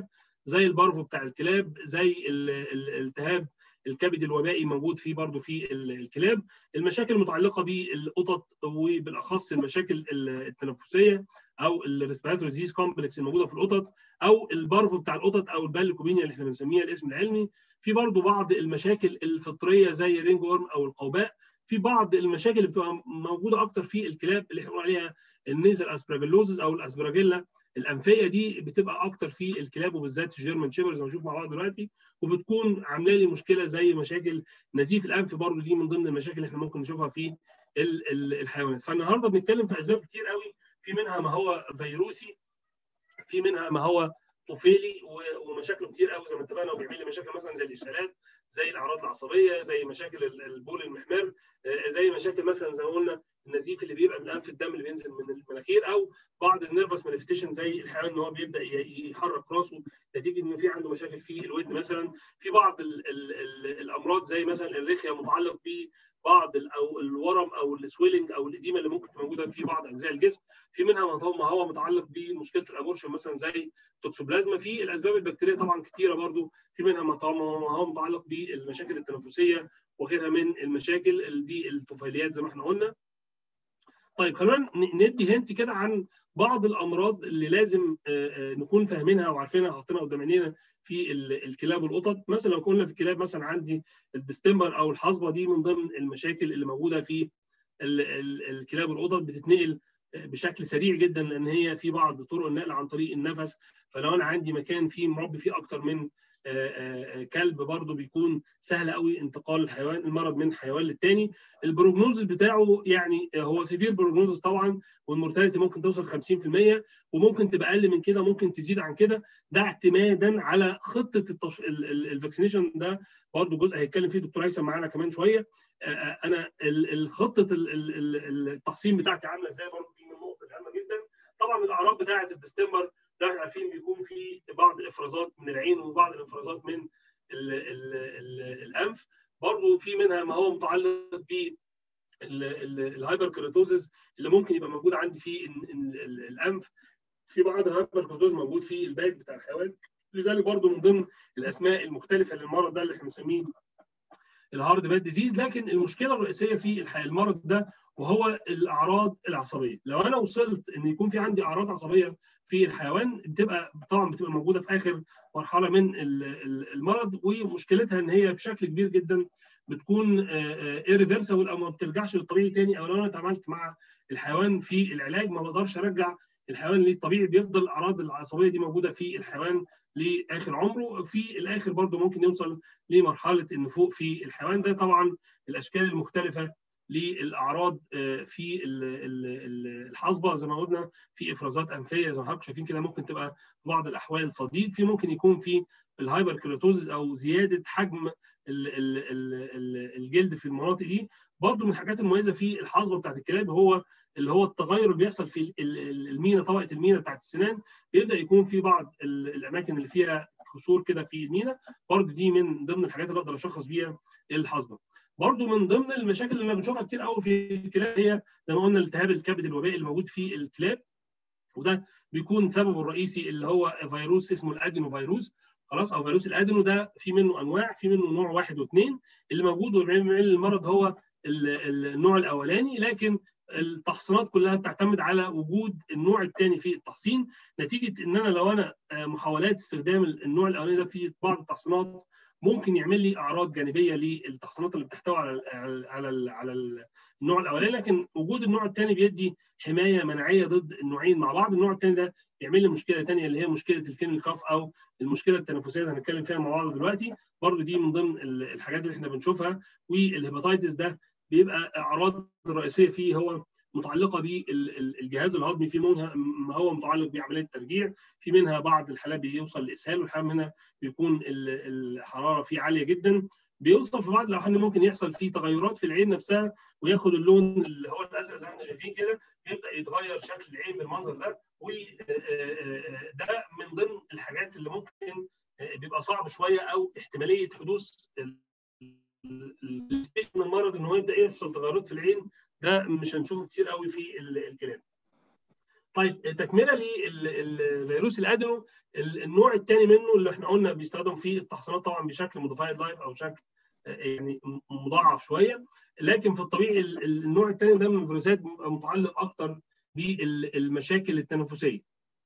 زي البارفو بتاع الكلاب زي الالتهاب الكبد الوبائي موجود فيه برضه في الكلاب المشاكل المتعلقه بالقطط وبالاخص المشاكل التنفسيه او الريسبيراتوري ديزيز كومبلكس الموجوده في القطط او البارفو بتاع القطط او البالكوبينيا اللي احنا بنسميها الاسم العلمي في برضه بعض المشاكل الفطريه زي الرينج ورم او القوباء في بعض المشاكل اللي بتبقى موجوده اكتر في الكلاب اللي احنا بنقول عليها النيزل اسبراجيلوزز او الاسبراجيلا الانفيه دي بتبقى اكتر في الكلاب وبالذات الجيرمان شيبرز هنشوف مع بعض دلوقتي وبتكون عامله لي مشكله زي مشاكل نزيف الانف برضه دي من ضمن المشاكل اللي احنا ممكن نشوفها في الحيوانات فالنهارده بنتكلم في اسباب كتير قوي في منها ما هو فيروسي في منها ما هو طفيلي ومشاكله كتير قوي زي ما اتفقنا وبيعمل لي مشاكل مثلا زي الاشارات زي الاعراض العصبيه زي مشاكل البول المحمر زي مشاكل مثلا زي ما قلنا النزيف اللي بيبقى من انف الدم اللي بينزل من المناخير او بعض النيرفس مانيفستيشن زي الحيوان ان هو بيبدا يحرك راسه نتيجه ان في عنده مشاكل في الود مثلا في بعض ال ال ال الامراض زي مثلا الرخيه متعلق ب بعض او الورم او السويلنج او الاديمه اللي ممكن تبقى موجوده في بعض اجزاء الجسم في منها ما هو متعلق بمشكله الابورشن مثلا زي توكسوبلازما في الاسباب البكتيريه طبعا كثيره برضو في منها ما هو متعلق بالمشاكل التنفسيه وغيرها من المشاكل دي الطفيليات زي ما احنا قلنا طيب خلينا ندي هنت كده عن بعض الامراض اللي لازم نكون فاهمينها وعارفينها حاطينها قدام عينينا في الكلاب والقطط مثلا لو قلنا في الكلاب مثلا عندي الديستمبر او الحصبه دي من ضمن المشاكل اللي موجوده في الكلاب والقطط بتتنقل بشكل سريع جدا لان هي في بعض طرق النقل عن طريق النفس فلو انا عندي مكان فيه مربي فيه اكتر من كلب برضه بيكون سهل قوي انتقال الحيوان المرض من حيوان للتاني البروجنوزس بتاعه يعني هو سيفير بروجنوزس طبعا والمورتاليتي ممكن توصل 50% وممكن تبقى اقل من كده ممكن تزيد عن كده ده اعتمادا على خطه التش... الفاكسينيشن ده برضه جزء هيتكلم فيه الدكتور هيثم معانا كمان شويه انا الخطه التحصين بتاعتي عامله ازاي برضه دي من النقط الهامه جدا طبعا الاعراض بتاعه الديستمبر ده احنا عارفين بيكون في بعض الافرازات من العين وبعض الافرازات من ال ال ال الانف برضه في منها ما هو متعلق ب الهايبر كيراتوزز اللي ممكن يبقى موجود عندي في الانف في بعض الهايبر كيراتوز موجود في الباك بتاع الحيوان لذلك برضه من ضمن الاسماء المختلفه للمرض ده اللي احنا بنسميه الهارد باد ديزيز لكن المشكله الرئيسيه في المرض ده وهو الاعراض العصبيه لو انا وصلت ان يكون في عندي اعراض عصبيه في الحيوان بتبقى طبعا بتبقى موجوده في اخر مرحله من المرض ومشكلتها ان هي بشكل كبير جدا بتكون ايريفرسبل او ما بترجعش للطبيعي تاني او لو انا اتعاملت مع الحيوان في العلاج ما بقدرش ارجع الحيوان للطبيعي بيفضل الاعراض العصبيه دي موجوده في الحيوان لاخر عمره في الاخر برضه ممكن يوصل لمرحله النفوق في الحيوان ده طبعا الاشكال المختلفه للاعراض في الحصبه زي ما قلنا في افرازات انفيه زي ما حضراتكم شايفين كده ممكن تبقى في بعض الاحوال صديد في ممكن يكون في الهايبر كيراتوز او زياده حجم الجلد في المناطق دي برضه من الحاجات المميزه في الحصبه بتاعت الكلاب هو اللي هو التغير اللي بيحصل في المينا طبقه المينا بتاعت السنان بيبدا يكون في بعض الاماكن اللي فيها كسور كده في المينا برضه دي من ضمن الحاجات اللي اقدر اشخص بيها الحصبه برضه من ضمن المشاكل اللي بنشوفها كتير قوي في الكلاب هي زي ما قلنا التهاب الكبد الوبائي اللي موجود في الكلاب وده بيكون سببه الرئيسي اللي هو فيروس اسمه الادينو فيروس خلاص او فيروس الادينو ده في منه انواع في منه نوع واحد واثنين اللي موجود وبيعمل المرض هو النوع الاولاني لكن التحصينات كلها بتعتمد على وجود النوع الثاني في التحصين نتيجه ان انا لو انا محاولات استخدام النوع الاولاني ده في بعض التحصينات ممكن يعمل لي اعراض جانبيه للتحصينات اللي بتحتوي على ال على ال على ال النوع الاولاني لكن وجود النوع الثاني بيدي حمايه مناعيه ضد النوعين مع بعض النوع الثاني ده بيعمل لي مشكله ثانيه اللي هي مشكله الكين كاف او المشكله التنفسيه اللي هنتكلم فيها مع بعض دلوقتي برضو دي من ضمن الحاجات اللي احنا بنشوفها والهيباتيتس ده بيبقى اعراض الرئيسيه فيه هو متعلقه بالجهاز الهضمي في منها ما هو متعلق بعمليه الترجيع في منها بعض الحالات بيوصل لاسهال والحالات منها بيكون الحراره فيه عاليه جدا بيوصل في بعض الاحيان ممكن يحصل فيه تغيرات في العين نفسها وياخد اللون اللي هو الازرق زي ما احنا شايفين كده يبدا يتغير شكل العين بالمنظر ده وده من ضمن الحاجات اللي ممكن بيبقى صعب شويه او احتماليه حدوث من المرض ان هو يبدا يحصل تغيرات في العين ده مش هنشوفه كتير قوي في الكلام. طيب تكمله للفيروس الادينو النوع الثاني منه اللي احنا قلنا بيستخدم في التحصينات طبعا بشكل موديفايد لايف او شكل يعني مضاعف شويه لكن في الطبيعي النوع الثاني ده من الفيروسات بيبقى متعلق اكتر بالمشاكل التنفسيه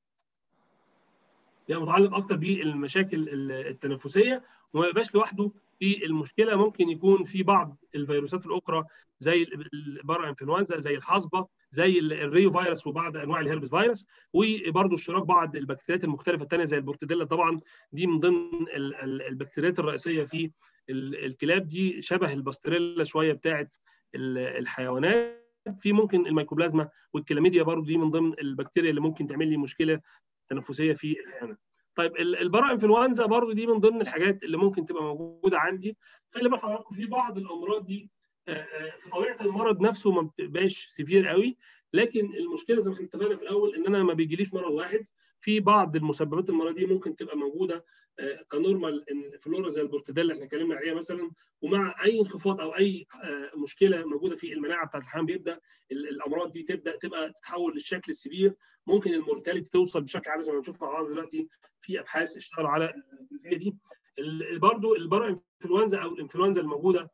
بيبقى متعلق اكتر بالمشاكل التنفسيه وما يبقاش لوحده في المشكله ممكن يكون في بعض الفيروسات الاخرى زي البارا انفلونزا زي الحصبه زي الريو فيروس وبعض انواع الهربس فيروس وبرضه اشتراك بعض البكتيريات المختلفه الثانيه زي البورتيديلا طبعا دي من ضمن البكتيريات الرئيسيه في الكلاب دي شبه الباستريلا شويه بتاعه الحيوانات في ممكن الميكوبلازما والكلاميديا برضه دي من ضمن البكتيريا اللي ممكن تعمل لي مشكله تنفسيه في الحيوانات طيب البرا انفلونزا برضه دي من ضمن الحاجات اللي ممكن تبقى موجوده عندي خلي بالك حضراتكم في بعض الامراض دي في طبيعه المرض نفسه ما بتبقاش سيفير قوي لكن المشكله زي ما احنا اتفقنا في الاول ان انا ما بيجيليش مرض واحد في بعض المسببات المرضيه ممكن تبقى موجوده كنورمال فلورا زي البورتيديلا اللي احنا اتكلمنا عليها مثلا ومع اي انخفاض او اي مشكله موجوده في المناعه بتاعت الحيوان بيبدا الامراض دي تبدا تبقى تتحول للشكل السيفير ممكن المورتاليتي توصل بشكل عالي زي ما بنشوف مع بعض دلوقتي في ابحاث اشتغلوا على الجزئيه دي برضه البرا انفلونزا او الانفلونزا الموجوده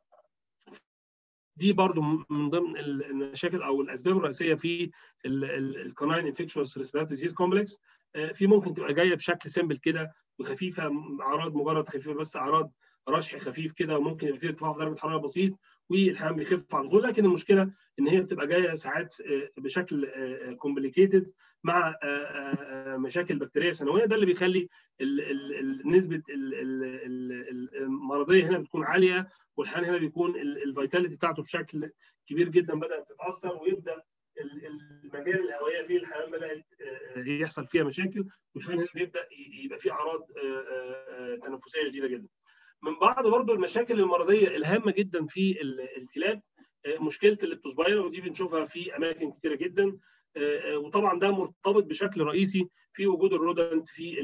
دي برضو من ضمن المشاكل او الاسباب الرئيسيه في الكوناين انفكشوس ريسبيراتوري ديزيز كومبلكس في ممكن تبقى جايه بشكل سيمبل كده وخفيفه اعراض مجرد خفيفه بس اعراض رشح خفيف كده وممكن يبقى فيه ارتفاع في درجه حراره بسيط والحيوان بيخف على طول لكن المشكله ان هي بتبقى جايه ساعات بشكل كومبليكيتد مع مشاكل بكتيريه سنويه ده اللي بيخلي نسبه المرضيه هنا بتكون عاليه والحيوان هنا بيكون الفيتاليتي بتاعته بشكل كبير جدا بدات تتاثر ويبدا المجال الهوائيه فيه الحيوان بدات يحصل فيها مشاكل والحيوان هنا بيبدا يبقى فيه اعراض تنفسيه شديده جدا. من بعض برضو المشاكل المرضيه الهامه جدا في الكلاب مشكله الليبتوسبايرا ودي بنشوفها في اماكن كثيره جدا وطبعا ده مرتبط بشكل رئيسي في وجود الرودنت في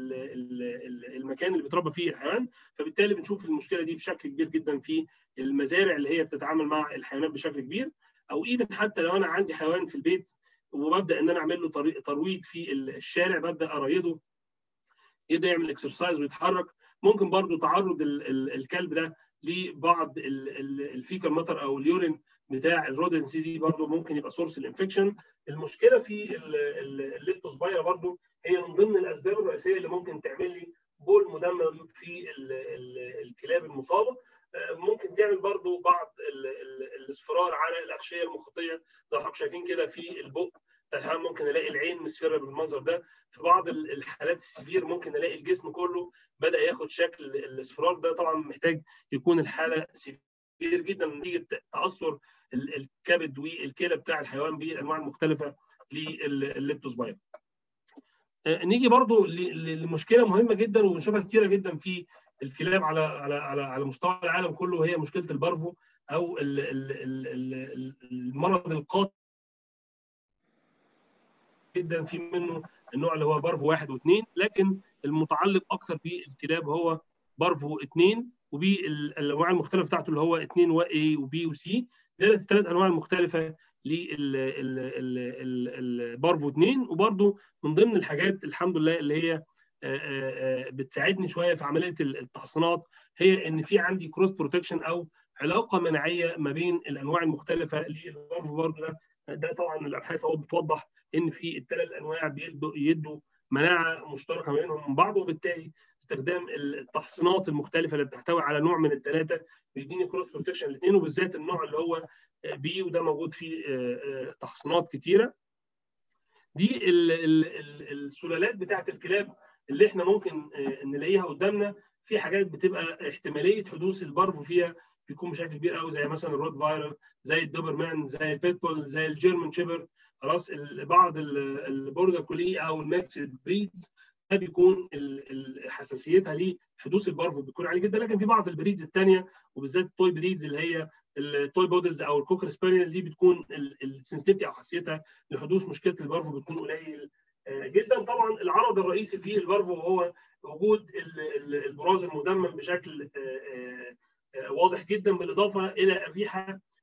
المكان اللي بيتربى فيه الحيوان فبالتالي بنشوف المشكله دي بشكل كبير جدا في المزارع اللي هي بتتعامل مع الحيوانات بشكل كبير او ايفن حتى لو انا عندي حيوان في البيت وببدا ان انا اعمل له ترويض في الشارع ببدا اريضه يبدا يعمل اكسرسايز ويتحرك ممكن برضو تعرض الكلب ده لبعض الفيكال ماتر او اليورين بتاع الرودنسي دي برضو ممكن يبقى سورس الانفكشن المشكله في الليبتوسبايرا برضو هي من ضمن الاسباب الرئيسيه اللي ممكن تعمل لي بول مدمم في الكلاب المصابه ممكن تعمل برضو بعض الاصفرار على الاغشيه المخطيه زي ما حضراتكم شايفين كده في البق الحيوان ممكن الاقي العين مصفره بالمنظر ده في بعض الحالات السفير ممكن الاقي الجسم كله بدا ياخد شكل الاصفرار ده طبعا محتاج يكون الحاله سفير جدا نتيجه تاثر الكبد والكلى بتاع الحيوان بالانواع المختلفه للليبتوسباير. نيجي برضو لمشكله مهمه جدا وبنشوفها كتيره جدا في الكلاب على على على على مستوى العالم كله وهي مشكله البارفو او المرض القاتل جدا في منه النوع اللي هو بارفو واحد واثنين لكن المتعلق اكثر بالكلاب هو بارفو اثنين وبالانواع المختلفه بتاعته اللي هو 2 و A وبي وسي ده الثلاث انواع المختلفه للبارفو 2 وبرده من ضمن الحاجات الحمد لله اللي هي بتساعدني شويه في عمليه التحصينات هي ان في عندي كروس بروتكشن او علاقه مناعيه ما بين الانواع المختلفه للبارفو برضه ده ده طبعا الابحاث اهو بتوضح ان في الثلاث انواع بيدوا يدوا مناعه مشتركه ما بينهم من بعض وبالتالي استخدام التحصينات المختلفه اللي بتحتوي على نوع من الثلاثه بيديني كروس بروتكشن الاثنين وبالذات النوع اللي هو بي وده موجود فيه تحصينات كتيره دي السلالات بتاعه الكلاب اللي احنا ممكن نلاقيها قدامنا في حاجات بتبقى احتماليه حدوث البارفو فيها بيكون بشكل كبير قوي زي مثلا الرود فايرل زي الدوبرمان زي البيتبول زي الجيرمان شيبر خلاص بعض البوردر كولي او الماكس بريدز ده بيكون حساسيتها لحدوث البارفو بيكون عالي جدا لكن في بعض البريدز الثانيه وبالذات التوي بريدز اللي هي التوي بودلز او الكوكر سبانيل دي بتكون السنسيتيفيتي او حساسيتها لحدوث مشكله البارفو بتكون قليل جدا طبعا العرض الرئيسي في البارفو هو وجود البراز المدمم بشكل واضح جدا بالاضافه الى الريحه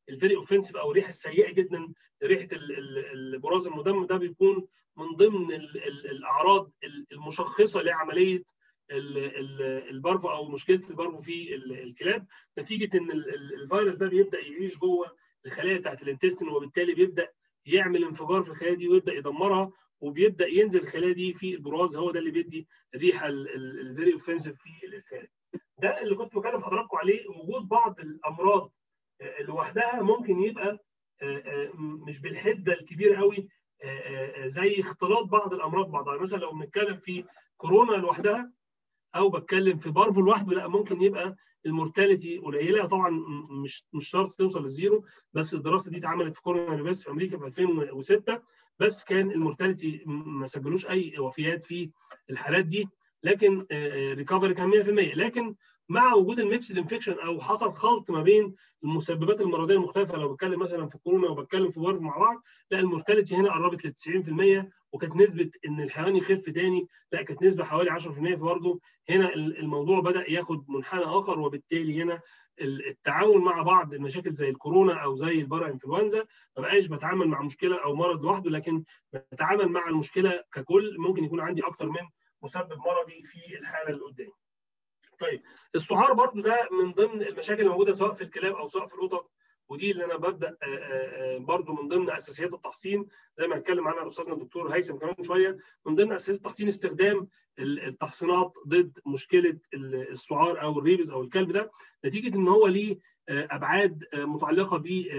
الفيري اوفنسيف او الريحه السيئه جدا ريحه البراز المدمم ده بيكون من ضمن الاعراض المشخصه لعمليه البارفو او مشكله البارفو في الكلاب نتيجه ان الفيروس ده بيبدا يعيش جوه الخلايا بتاعت الانتستين وبالتالي بيبدا يعمل انفجار في الخلايا دي ويبدا يدمرها وبيبدا ينزل الخلايا دي في البراز هو ده اللي بيدي الريحه الفيري اوفنسيف في الاسهال ده اللي كنت بكلم حضراتكم عليه وجود بعض الامراض لوحدها ممكن يبقى مش بالحده الكبيره قوي زي اختلاط بعض الامراض بعضها مثلا لو بنتكلم في كورونا لوحدها او بتكلم في بارفو لوحده لا ممكن يبقى المورتاليتي قليله طبعا مش مش شرط توصل للزيرو بس الدراسه دي اتعملت في كورونا يونيفرسيتي في امريكا في 2006 بس كان المورتاليتي ما سجلوش اي وفيات في الحالات دي لكن ريكفري كان 100% لكن مع وجود الميكس انفكشن او حصل خلط ما بين المسببات المرضيه المختلفه لو بتكلم مثلا في كورونا وبتكلم في بارفو مع بعض لا المورتاليتي هنا قربت ل 90% وكانت نسبه ان الحيوان يخف تاني لا كانت نسبه حوالي 10% فبرضه هنا الموضوع بدا ياخد منحنى اخر وبالتالي هنا التعامل مع بعض المشاكل زي الكورونا او زي البارا انفلونزا ما بقاش بتعامل مع مشكله او مرض لوحده لكن بتعامل مع المشكله ككل ممكن يكون عندي اكثر من مسبب مرضي في الحاله اللي قدامي. طيب السعار برضه ده من ضمن المشاكل الموجوده سواء في الكلاب او سواء في القطط ودي اللي انا ببدا برضه من ضمن اساسيات التحصين زي ما اتكلم عنها استاذنا الدكتور هيثم كمان شويه من ضمن اساسيات التحصين استخدام التحصينات ضد مشكله السعار او الريبز او الكلب ده نتيجه ان هو ليه ابعاد متعلقه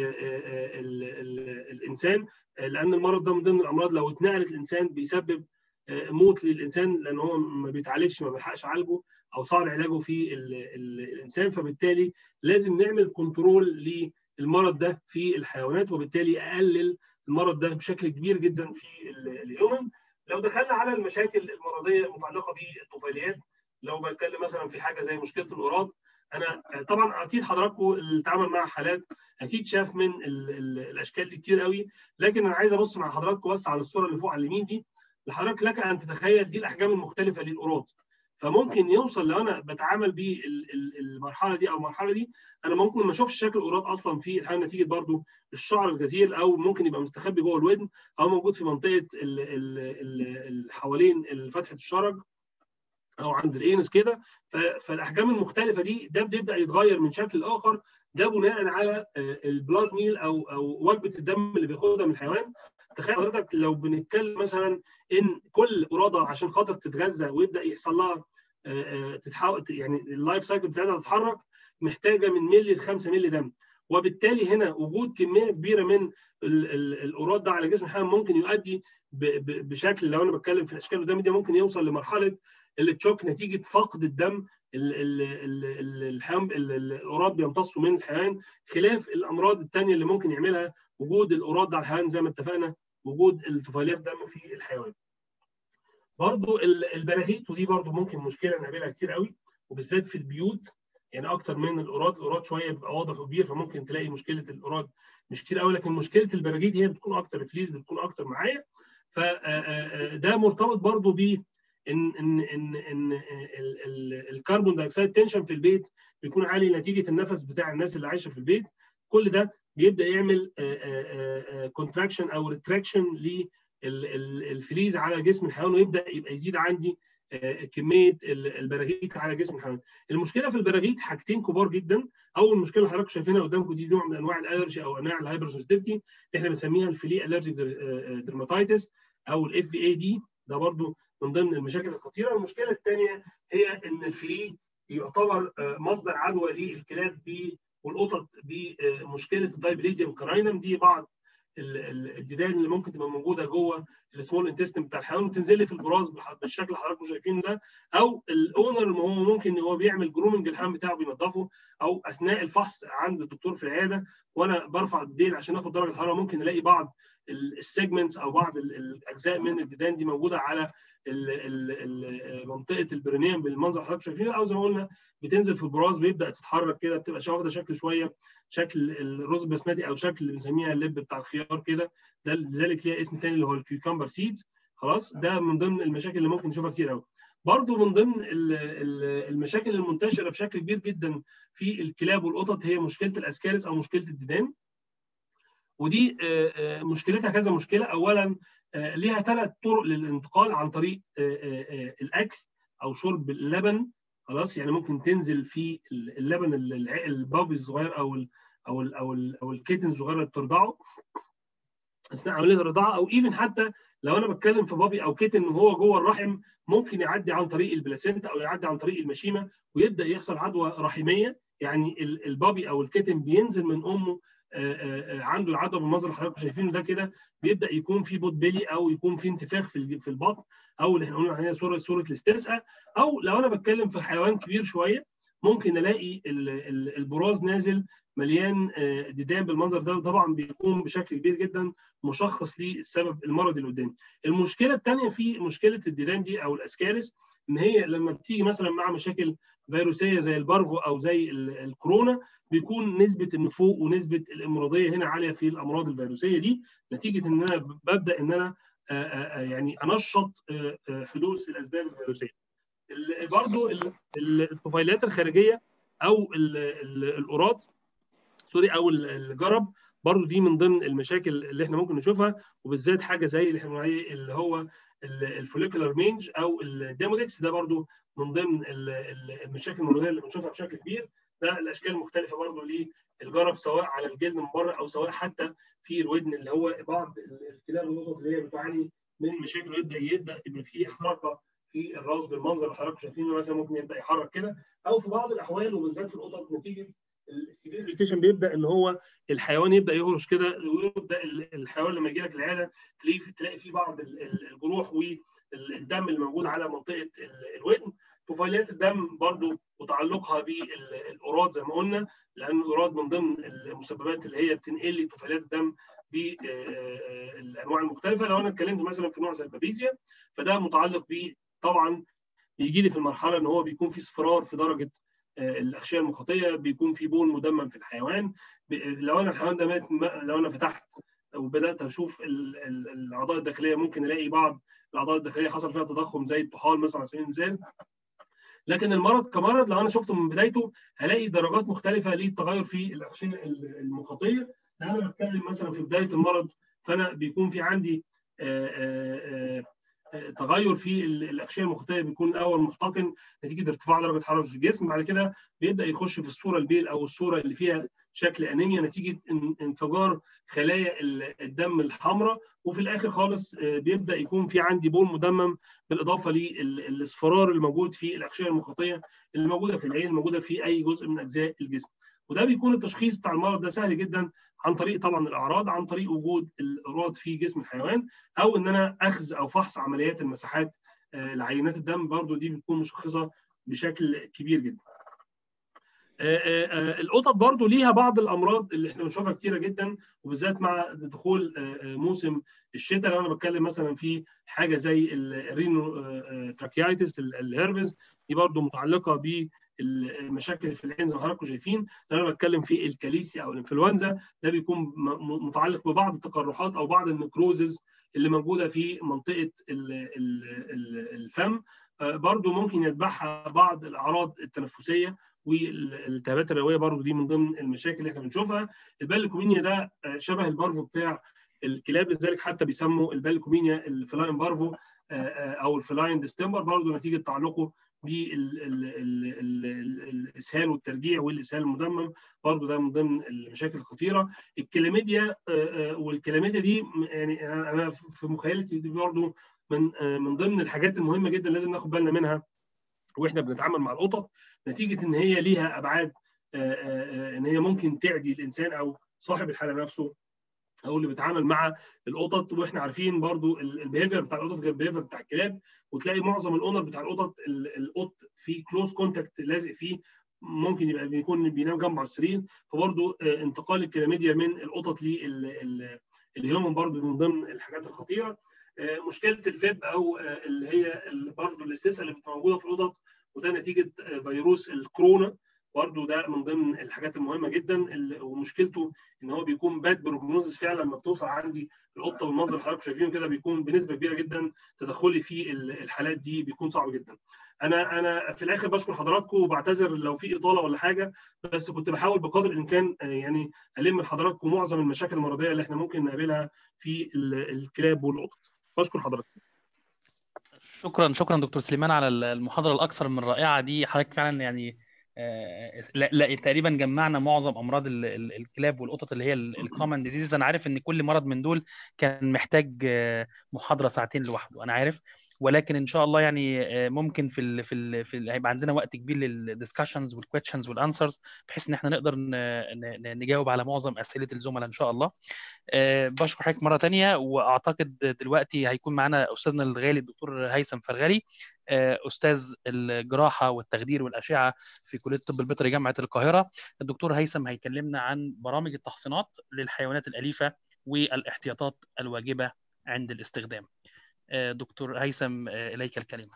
بالانسان لان المرض ده من ضمن الامراض لو اتنقلت الانسان بيسبب موت للانسان لان هو ما بيتعالجش ما بيلحقش عالجه او صعب علاجه في ال ال الانسان فبالتالي لازم نعمل كنترول للمرض ده في الحيوانات وبالتالي اقلل المرض ده بشكل كبير جدا في الهيومن لو دخلنا على المشاكل المرضيه المتعلقه بالطفيليات لو بتكلم مثلا في حاجه زي مشكله الأوراد انا طبعا اكيد حضراتكم اللي اتعامل مع حالات اكيد شاف من ال ال الاشكال دي كتير قوي لكن انا عايز ابص مع حضراتكم بس على الصوره اللي فوق على اليمين دي لحضرتك لك ان تتخيل دي الاحجام المختلفه للأوراد فممكن يوصل لو انا بتعامل بالمرحله دي او المرحله دي انا ممكن ما اشوفش شكل الاوراد اصلا في الحيوان نتيجه برضو الشعر الغزير او ممكن يبقى مستخبي جوه الودن او موجود في منطقه حوالين فتحه الشرج او عند الانس كده فالاحجام المختلفه دي ده بيبدا يتغير من شكل لاخر ده بناء على البلاد ميل او او وجبه الدم اللي بياخدها من الحيوان تخيل حضرتك لو بنتكلم مثلا ان كل قراده عشان خاطر تتغذى ويبدا يحصل لها تتحول يعني اللايف سايكل بتاعتها تتحرك محتاجه من ملي ل 5 ملي دم وبالتالي هنا وجود كميه كبيره من القراد ده على جسم الحيوان ممكن يؤدي بشكل لو انا بتكلم في الاشكال قدامي دي ممكن يوصل لمرحله التشوك نتيجه فقد الدم الحيوان القراد بيمتصوا من الحيوان خلاف الامراض الثانيه اللي ممكن يعملها وجود القراد على الحيوان زي ما اتفقنا وجود الطفيليات دم في الحيوان. برضو البراغيث ودي برضو ممكن مشكله نقابلها كتير قوي وبالذات في البيوت يعني اكتر من القراد القراد شويه بيبقى واضح وكبير فممكن تلاقي مشكله القراد مش كتير قوي لكن مشكله البراغيث هي بتكون اكتر الفليس بتكون اكتر معايا فده مرتبط برضو ب ان ان ان ان الكربون دايوكسيد تنشن في البيت بيكون عالي نتيجه النفس بتاع الناس اللي عايشه في البيت كل ده بيبدا يعمل كونتراكشن او ريتراكشن للفليز على جسم الحيوان ويبدا يبقى يزيد عندي كميه البراغيث على جسم الحيوان. المشكله في البراغيث حاجتين كبار جدا، اول مشكله حضرتك شايفينها قدامكم دي نوع من انواع الالرجي او انواع الهايبر سنسيتيفيتي احنا بنسميها الفلي الرجيك درماتايتس او الاف في اي دي ده برضو من ضمن المشاكل الخطيره، المشكله الثانيه هي ان الفلي يعتبر مصدر عدوى للكلاب والقطط بمشكله الدايبليديوم كراينم دي بعض الديدان اللي ممكن تبقى موجوده جوه السمول انتستين بتاع الحيوان وتنزل لي في البراز بالشكل اللي حضراتكم شايفينه ده او الاونر هو ممكن هو بيعمل جرومنج الحيوان بتاعه بينظفه او اثناء الفحص عند الدكتور في العياده وانا برفع الديل عشان اخد درجه الحراره ممكن الاقي بعض السيجمنتس او بعض الاجزاء من الديدان دي موجوده على منطقه البرينيم بالمنظر اللي حضراتكم شايفينه او زي ما قلنا بتنزل في البراز بيبدا تتحرك كده بتبقى واخده شكل شويه شكل الرز بسمتي او شكل اللي بنسميها اللب بتاع الخيار كده ده لذلك ليها اسم ثاني اللي هو الكيوكمبر سيدز خلاص ده من ضمن المشاكل اللي ممكن نشوفها كتير قوي برضو من ضمن المشاكل المنتشره بشكل كبير جدا في الكلاب والقطط هي مشكله الاسكارس او مشكله الديدان ودي مشكلتها كذا مشكله اولا ليها ثلاث طرق للانتقال عن طريق الاكل او شرب اللبن خلاص يعني ممكن تنزل في اللبن البابي الصغير او ال او ال او ال او الكيتن الصغيره اللي بترضعه اثناء عمليه الرضاعه او ايفن حتى لو انا بتكلم في بابي او كيتن وهو جوه الرحم ممكن يعدي عن طريق البلاسينتا او يعدي عن طريق المشيمه ويبدا يحصل عدوى رحميه يعني البابي او الكيتن بينزل من امه عنده العدوى بالمنظر اللي حضراتكم شايفينه ده كده بيبدا يكون في بوت بيلي او يكون في انتفاخ في في البطن او اللي احنا قلنا عليها صوره صوره الاسترساء او لو انا بتكلم في حيوان كبير شويه ممكن الاقي البراز نازل مليان ديدان بالمنظر ده طبعا بيكون بشكل كبير جدا مشخص للسبب المرضي اللي قدامي. المشكله الثانيه في مشكله الديدان دي او الاسكارس ان هي لما بتيجي مثلا مع مشاكل فيروسيه زي البارفو او زي الكورونا بيكون نسبه النفوق ونسبه الامراضيه هنا عاليه في الامراض الفيروسيه دي نتيجه ان انا ببدا ان انا يعني انشط حدوث الاسباب الفيروسيه. برضو الطفيلات الخارجيه او القراط سوري او الجرب برضو دي من ضمن المشاكل اللي احنا ممكن نشوفها وبالذات حاجه زي اللي احنا عليه اللي هو الفوليكولار مينج او الديمودكس ده برضو من ضمن المشاكل المرضيه اللي بنشوفها بشكل كبير ده الاشكال المختلفه برضو للجرب سواء على الجلد من بره او سواء حتى في الودن اللي هو بعض الكلاب والقطط اللي هي بتعاني من مشاكل يبدا يبدا يبقى في حركه في الراس بالمنظر اللي حضراتكم شايفينه مثلا ممكن يبدا يحرك كده او في بعض الاحوال وبالذات في القطط نتيجه السيفير اريتيشن بيبدا ان هو الحيوان يبدا يهرش كده ويبدا الحيوان لما يجي لك العياده تلاقي تلاقي فيه بعض الجروح والدم اللي موجود على منطقه الودن طفيليات الدم برضو وتعلقها بالاوراد زي ما قلنا لان الاوراد من ضمن المسببات اللي هي بتنقل لي طفيليات الدم بالانواع المختلفه لو انا اتكلمت مثلا في نوع زي البابيزيا فده متعلق ب طبعا بيجي لي في المرحله ان هو بيكون في اصفرار في درجه الاغشيه المخاطيه بيكون في بول مدمم في الحيوان لو انا الحيوان ده مات لو انا فتحت وبدات اشوف الاعضاء الداخليه ممكن الاقي بعض الاعضاء الداخليه حصل فيها تضخم زي الطحال مثلا على سبيل المثال لكن المرض كمرض لو انا شفته من بدايته هلاقي درجات مختلفه للتغير في الاغشيه المخاطيه لو انا بتكلم مثلا في بدايه المرض فانا بيكون في عندي آآ آآ تغير في الاغشيه المخاطيه بيكون الاول محتقن نتيجه ارتفاع درجه حراره الجسم بعد كده بيبدا يخش في الصوره البيل او الصوره اللي فيها شكل انيميا نتيجه انفجار خلايا الدم الحمراء وفي الاخر خالص بيبدا يكون في عندي بول مدمم بالاضافه للاصفرار اللي موجود في الاغشيه المخاطيه اللي موجوده في العين الموجوده في اي جزء من اجزاء الجسم وده بيكون التشخيص بتاع المرض ده سهل جدا عن طريق طبعا الاعراض عن طريق وجود الاوراد في جسم الحيوان او ان انا اخذ او فحص عمليات المساحات لعينات الدم برضو دي بتكون مشخصه بشكل كبير جدا. القطط برضو ليها بعض الامراض اللي احنا بنشوفها كتيره جدا وبالذات مع دخول موسم الشتاء لو انا بتكلم مثلا في حاجه زي الرينو تراكيايتس الهيرفز دي برضو متعلقه ب المشاكل في العين زي ما حضراتكم شايفين لو انا بتكلم في الكاليسيا او الانفلونزا ده بيكون متعلق ببعض التقرحات او بعض النكروزز اللي موجوده في منطقه الفم برضو ممكن يتبعها بعض الاعراض التنفسيه والالتهابات الرئويه برضو دي من ضمن المشاكل اللي احنا بنشوفها البالكومينيا ده شبه البارفو بتاع الكلاب لذلك حتى بيسموا البالكومينيا الفلاين بارفو او الفلاين ديستمبر برضو نتيجه تعلقه بالاسهال والترجيع والاسهال المدمم برضه ده من ضمن المشاكل الخطيره الكلاميديا والكلاميديا دي يعني انا في مخيلتي دي برضه من من ضمن الحاجات المهمه جدا لازم ناخد بالنا منها واحنا بنتعامل مع القطط نتيجه ان هي ليها ابعاد ان هي ممكن تعدي الانسان او صاحب الحاله نفسه او اللي بيتعامل مع القطط واحنا عارفين برضو البيهيفير بتاع القطط غير البيهيفير بتاع الكلاب وتلاقي معظم الاونر بتاع القطط القط في كلوز كونتاكت لازق فيه ممكن يبقى بيكون بينام جنبه على السرير فبرضو انتقال الكلاميديا من القطط للهيومن برضو من ضمن الحاجات الخطيره مشكله الفيب او اللي هي برضو الاستسقاء اللي موجوده في القطط وده نتيجه فيروس الكورونا برضه ده من ضمن الحاجات المهمه جدا ومشكلته ان هو بيكون باد بروجنوزس فعلا لما بتوصل عندي القطه والمنظر اللي حضراتكم شايفينه كده بيكون بنسبه كبيره جدا تدخلي في الحالات دي بيكون صعب جدا. انا انا في الاخر بشكر حضراتكم وبعتذر لو في اطاله ولا حاجه بس كنت بحاول بقدر الامكان يعني الم لحضراتكم معظم المشاكل المرضيه اللي احنا ممكن نقابلها في الكلاب والقطط. بشكر حضراتكم. شكرا شكرا دكتور سليمان على المحاضره الاكثر من رائعه دي حضرتك فعلا يعني لا, لا تقريبا جمعنا معظم امراض الكلاب والقطط اللي هي الكومن ديزيز انا عارف ان كل مرض من دول كان محتاج محاضره ساعتين لوحده انا عارف ولكن ان شاء الله يعني ممكن في ال في ال في ال هيبقى عندنا وقت كبير للدسكشنز والكويشنز والانسرز بحيث ان احنا نقدر نجاوب على معظم اسئله الزملاء ان شاء الله بشكر حضرتك مره ثانيه واعتقد دلوقتي هيكون معانا استاذنا الغالي الدكتور هيثم فرغلي استاذ الجراحه والتخدير والاشعه في كليه الطب البيطري جامعه القاهره الدكتور هيثم هيكلمنا عن برامج التحصينات للحيوانات الاليفه والاحتياطات الواجبه عند الاستخدام دكتور هيثم اليك الكلمه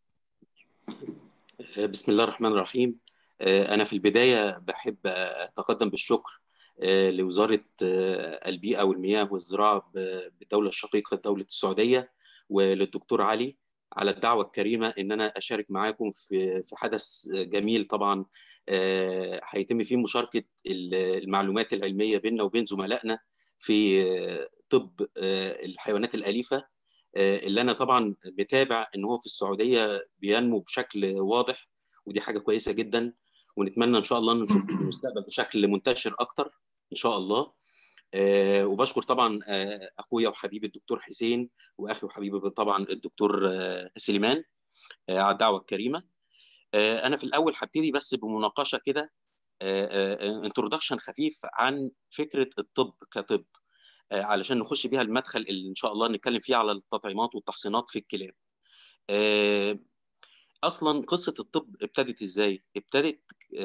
بسم الله الرحمن الرحيم انا في البدايه بحب اتقدم بالشكر لوزاره البيئه والمياه والزراعه بالدوله الشقيقه دوله السعوديه وللدكتور علي على الدعوه الكريمه ان انا اشارك معاكم في في حدث جميل طبعا هيتم فيه مشاركه المعلومات العلميه بيننا وبين زملائنا في طب الحيوانات الاليفه اللي انا طبعا متابع ان هو في السعوديه بينمو بشكل واضح ودي حاجه كويسه جدا ونتمنى ان شاء الله نشوف في المستقبل بشكل منتشر اكتر ان شاء الله أه وبشكر طبعا أه اخويا وحبيبي الدكتور حسين واخي وحبيبي طبعا الدكتور أه سليمان على الدعوه الكريمه انا في الاول هبتدي بس بمناقشه كده انترودكشن خفيف عن فكره الطب كطب علشان نخش بيها المدخل اللي ان شاء الله نتكلم فيه على التطعيمات والتحصينات في الكلاب اصلا قصه الطب ابتدت ازاي ابتدت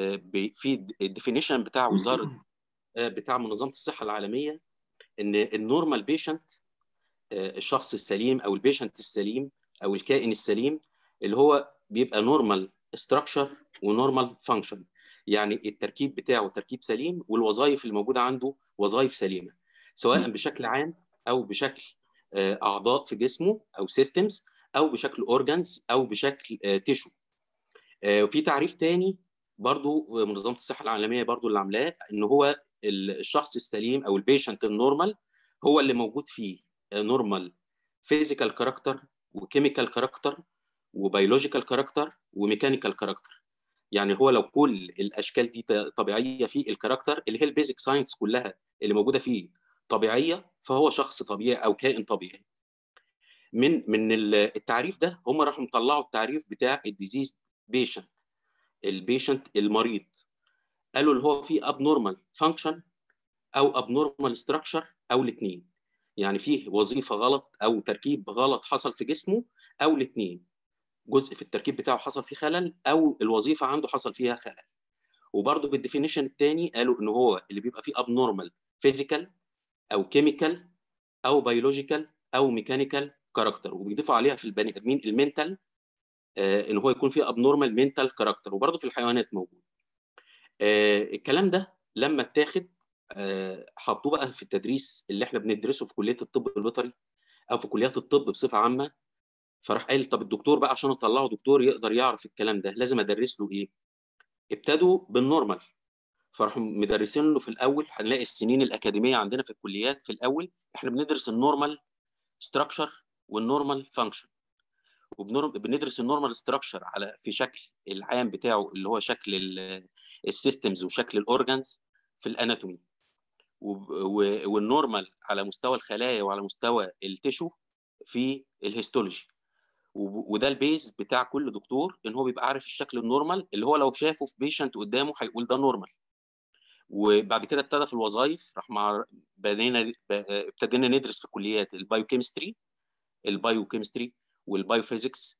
في الديفينيشن بتاع وزاره بتاع منظمه الصحه العالميه ان النورمال بيشنت الشخص السليم او البيشنت السليم او الكائن السليم اللي هو بيبقى نورمال ستراكشر ونورمال فانكشن يعني التركيب بتاعه تركيب سليم والوظائف اللي موجوده عنده وظائف سليمه سواء بشكل عام او بشكل اعضاء في جسمه او سيستمز او بشكل اورجانز او بشكل تيشو وفي تعريف تاني برضو منظمه الصحه العالميه برضو اللي عاملاه ان هو الشخص السليم او البيشنت النورمال هو اللي موجود فيه نورمال فيزيكال كاركتر وكيميكال كاركتر وبيولوجيكال كاركتر وميكانيكال كاركتر يعني هو لو كل الاشكال دي طبيعيه في الكاركتر اللي هي البيزك ساينس كلها اللي موجوده فيه طبيعيه فهو شخص طبيعي او كائن طبيعي من من التعريف ده هم راحوا مطلعوا التعريف بتاع الديزيز بيشنت البيشنت المريض قالوا اللي هو فيه ابنورمال فانكشن او ابنورمال ستراكشر او الاثنين يعني فيه وظيفه غلط او تركيب غلط حصل في جسمه او الاثنين جزء في التركيب بتاعه حصل فيه خلل او الوظيفه عنده حصل فيها خلل وبرضه بالديفينيشن الثاني قالوا ان هو اللي بيبقى فيه ابنورمال فيزيكال او كيميكال او بيولوجيكال او ميكانيكال كاركتر وبيضيفوا عليها في البني ادمين المنتال آه ان هو يكون فيه ابنورمال منتال كاركتر وبرضه في الحيوانات موجود آه الكلام ده لما اتاخد آه حطوه بقى في التدريس اللي احنا بندرسه في كليه الطب البيطري او في كليات الطب بصفه عامه فراح قال طب الدكتور بقى عشان اطلعه دكتور يقدر يعرف الكلام ده لازم ادرس له ايه ابتدوا بالنورمال فراحوا مدرسين له في الاول هنلاقي السنين الاكاديميه عندنا في الكليات في الاول احنا بندرس النورمال ستراكشر والنورمال فانكشن وبندرس النورمال ستراكشر على في شكل العام بتاعه اللي هو شكل السيستمز وشكل الاورجانز في الاناتومي والنورمال على مستوى الخلايا وعلى مستوى التشو في الهيستولوجي وده البيز بتاع كل دكتور ان هو بيبقى عارف الشكل النورمال اللي هو لو شافه في بيشنت قدامه هيقول ده نورمال وبعد كده ابتدى في الوظائف راح مع بدينا ابتدينا ندرس في الكليات البايوكيمستري البايوكيمستري والبايوفيزيكس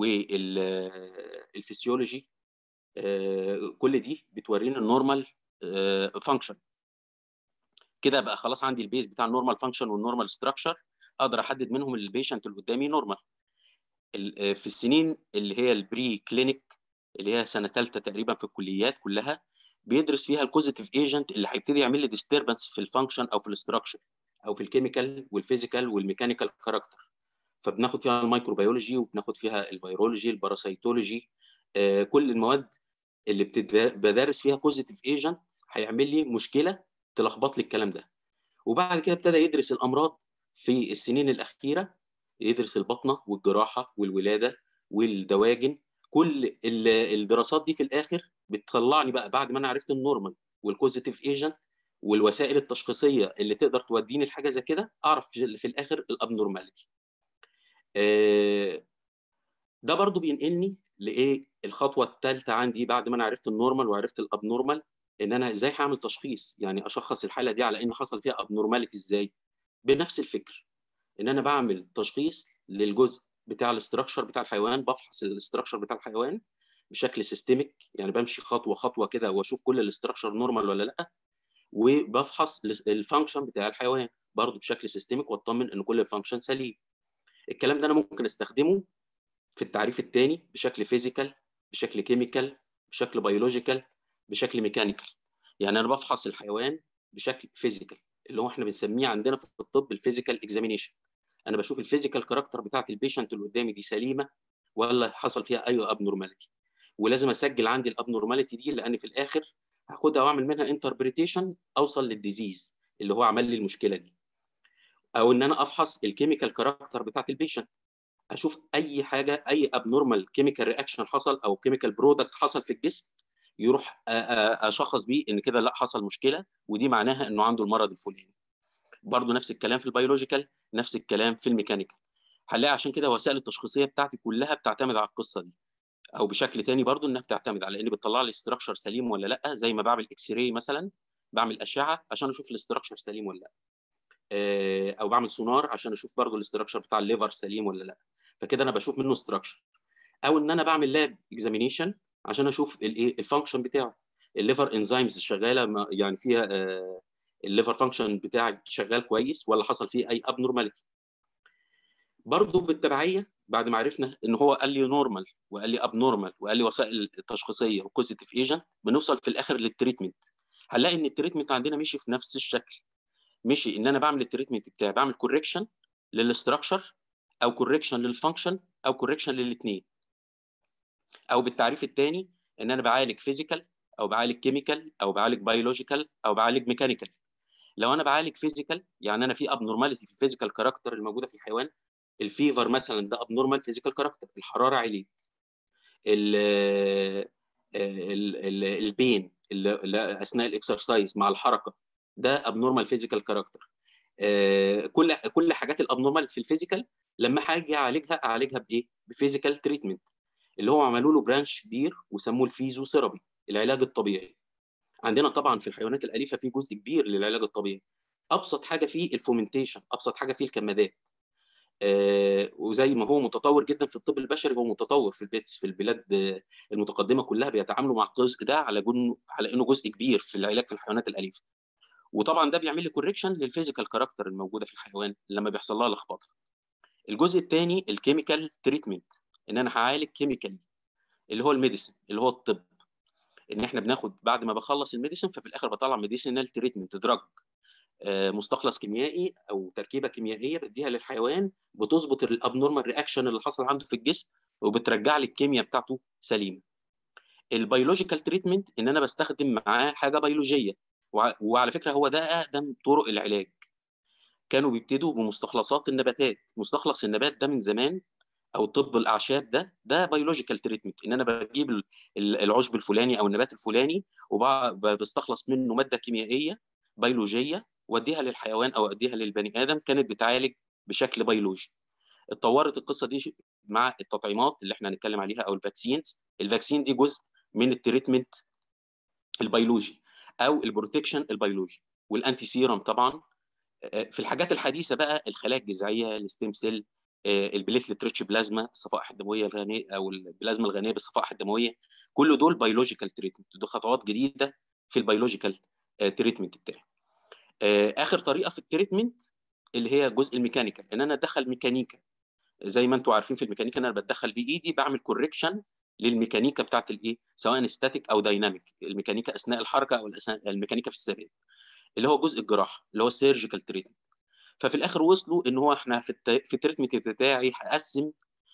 والفسيولوجي كل دي بتورينا النورمال فانكشن كده بقى خلاص عندي البيز بتاع النورمال فانكشن والنورمال ستراكشر اقدر احدد منهم البيشنت اللي قدامي نورمال في السنين اللي هي البري كلينيك اللي هي سنه ثالثه تقريبا في الكليات كلها بيدرس فيها الكوزيتيف ايجنت اللي هيبتدي يعمل لي ديستربنس في الفانكشن او في الاستراكشر او في الكيميكال والفيزيكال والميكانيكال كاركتر فبناخد فيها الميكروبيولوجي وبناخد فيها الفيرولوجي الباراسيتولوجي آه كل المواد اللي بدرس فيها بوزيتيف ايجنت هيعمل لي مشكله تلخبط لي الكلام ده وبعد كده ابتدى يدرس الامراض في السنين الاخيره يدرس البطنه والجراحه والولاده والدواجن كل الدراسات دي في الاخر بتطلعني بقى بعد ما انا عرفت النورمال والكوزيتيف ايجنت والوسائل التشخيصيه اللي تقدر توديني لحاجه زي كده اعرف في الاخر الابنورماليتي ده برضو بينقلني لايه الخطوه الثالثه عندي بعد ما انا عرفت النورمال وعرفت الابنورمال ان انا ازاي هعمل تشخيص يعني اشخص الحاله دي على ان حصل فيها ابنورماليتي ازاي بنفس الفكر ان انا بعمل تشخيص للجزء بتاع الاستراكشر بتاع الحيوان بفحص الاستراكشر بتاع الحيوان بشكل سيستميك يعني بمشي خطوه خطوه كده واشوف كل الاستراكشر نورمال ولا لا وبفحص الفانكشن بتاع الحيوان برضه بشكل سيستميك واطمن ان كل الفانكشن سليم الكلام ده انا ممكن استخدمه في التعريف الثاني بشكل فيزيكال بشكل كيميكال بشكل بيولوجيكال بشكل ميكانيكال يعني انا بفحص الحيوان بشكل فيزيكال اللي هو احنا بنسميه عندنا في الطب الفيزيكال اكزامينيشن انا بشوف الفيزيكال كاركتر بتاعت البيشنت اللي قدامي دي سليمه ولا حصل فيها اي ابنورماليتي ولازم اسجل عندي الابنورماليتي دي لان في الاخر هاخدها واعمل منها انتربريتيشن اوصل للديزيز اللي هو عمل لي المشكله دي او ان انا افحص الكيميكال كاركتر بتاعت البيشنت اشوف اي حاجه اي ابنورمال كيميكال رياكشن حصل او كيميكال برودكت حصل في الجسم يروح اشخص بيه ان كده لا حصل مشكله ودي معناها انه عنده المرض الفلاني برضه نفس الكلام في البيولوجيكال نفس الكلام في الميكانيكال هنلاقي عشان كده الوسائل التشخيصيه بتاعتي كلها بتعتمد على القصه دي او بشكل تاني برضه انها بتعتمد على ان بتطلع لي استراكشر سليم ولا لا زي ما بعمل اكس راي مثلا بعمل اشعه عشان اشوف الاستراكشر سليم ولا لا او بعمل سونار عشان اشوف برضه الاستراكشر بتاع الليفر سليم ولا لا فكده انا بشوف منه استراكشر او ان انا بعمل لاب اكزامينيشن عشان اشوف الايه الفانكشن بتاعه الليفر انزيمز شغاله يعني فيها الليفر فانكشن بتاعي شغال كويس ولا حصل فيه اي ابنورماليتي برضه بالتبعيه بعد ما عرفنا ان هو قال لي نورمال وقال لي ابنورمال وقال لي وسائل تشخيصيه وكوزيتيف ايجنت بنوصل في الاخر للتريتمنت هنلاقي ان التريتمنت عندنا مشي في نفس الشكل مشي ان انا بعمل التريتمنت بتاعي بعمل كوريكشن للاستراكشر او كوريكشن للفانكشن او كوريكشن للاثنين او بالتعريف الثاني ان انا بعالج فيزيكال او بعالج كيميكال او بعالج بيولوجيكال او بعالج ميكانيكال لو انا بعالج فيزيكال يعني انا في ابنورماليتي في الفيزيكال كاركتر الموجوده في الحيوان الفيفر مثلا ده ابنورمال فيزيكال كاركتر الحراره عليت ال ال البين اللي اثناء الاكسرسايز مع الحركه ده ابنورمال فيزيكال كاركتر كل كل حاجات الابنورمال في الفيزيكال لما هاجي اعالجها اعالجها بايه؟ بفيزيكال تريتمنت اللي هو عملوا له برانش كبير وسموه الفيزو ثيرابي العلاج الطبيعي عندنا طبعا في الحيوانات الاليفه في جزء كبير للعلاج الطبيعي ابسط حاجه فيه الفومنتيشن ابسط حاجه فيه الكمادات آه وزي ما هو متطور جدا في الطب البشري هو متطور في البيتس في البلاد المتقدمه كلها بيتعاملوا مع الجزء ده على جن على انه جزء كبير في العلاج في الحيوانات الاليفه وطبعا ده بيعمل لي كوريكشن للفيزيكال كاركتر الموجوده في الحيوان لما بيحصل لها لخبطه الجزء الثاني الكيميكال تريتمنت ان انا هعالج كيميكالي اللي هو الميديسن اللي هو الطب ان احنا بناخد بعد ما بخلص الميديسن ففي الاخر بطلع ميديسينال تريتمنت دراج مستخلص كيميائي او تركيبه كيميائيه بديها للحيوان بتظبط الابنورمال رياكشن اللي حصل عنده في الجسم وبترجع لي الكيمياء بتاعته سليمه البيولوجيكال تريتمنت ان انا بستخدم معاه حاجه بيولوجيه وعلى فكره هو ده اقدم طرق العلاج كانوا بيبتدوا بمستخلصات النباتات مستخلص النبات ده من زمان او طب الاعشاب ده ده بيولوجيكال تريتمنت ان انا بجيب العشب الفلاني او النبات الفلاني وبستخلص منه ماده كيميائيه بيولوجيه واديها للحيوان او اديها للبني ادم كانت بتعالج بشكل بيولوجي اتطورت القصه دي مع التطعيمات اللي احنا هنتكلم عليها او الفاكسينز الفاكسين دي جزء من التريتمنت البيولوجي او البروتكشن البيولوجي والانتي سيرم طبعا في الحاجات الحديثه بقى الخلايا الجذعيه الستيم سيل البليتلت ريتش بلازما الصفائح الدمويه الغنيه او البلازما الغنيه بالصفائح الدمويه كل دول بيولوجيكال تريتمنت دول خطوات جديده في البيولوجيكال تريتمنت بتاعي اخر طريقه في التريتمنت اللي هي جزء الميكانيكال ان انا ادخل ميكانيكا زي ما انتم عارفين في الميكانيكا انا بتدخل بايدي بعمل كوركشن للميكانيكا بتاعت الايه سواء ستاتيك او دايناميك الميكانيكا اثناء الحركه او الميكانيكا في الثبات اللي هو جزء الجراحه اللي هو السيرجيكال تريتمنت ففي الاخر وصلوا ان هو احنا في الت... في التريتمنت بتاعي هقسم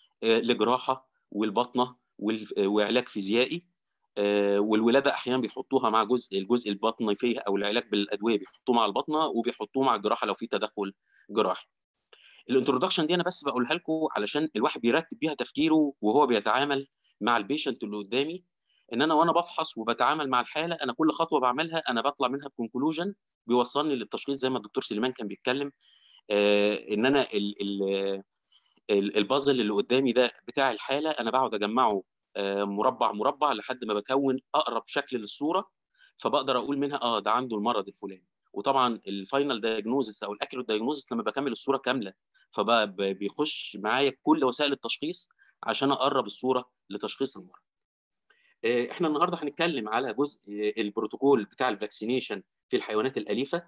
لجراحه والبطنه وعلاج فيزيائي والولاده احيانا بيحطوها مع جزء الجزء البطني فيه او العلاج بالادويه بيحطوه مع البطنه وبيحطوه مع الجراحه لو في تدخل جراحي الانترودكشن دي انا بس بقولها لكم علشان الواحد بيرتب بيها تفكيره وهو بيتعامل مع البيشنت اللي قدامي ان انا وانا بفحص وبتعامل مع الحاله انا كل خطوه بعملها انا بطلع منها بكونكلوجن بيوصلني للتشخيص زي ما الدكتور سليمان كان بيتكلم آه ان انا ال ال البازل اللي قدامي ده بتاع الحاله انا بقعد اجمعه آه مربع مربع لحد ما بكون اقرب شكل للصوره فبقدر اقول منها اه ده عنده المرض الفلاني وطبعا الفاينل دايجنوزس او الاكيوريت دايجنوزس لما بكمل الصوره كامله فبقى بيخش معايا كل وسائل التشخيص عشان اقرب الصوره لتشخيص المرض. احنا النهارده هنتكلم على جزء البروتوكول بتاع الفاكسينيشن في الحيوانات الاليفه.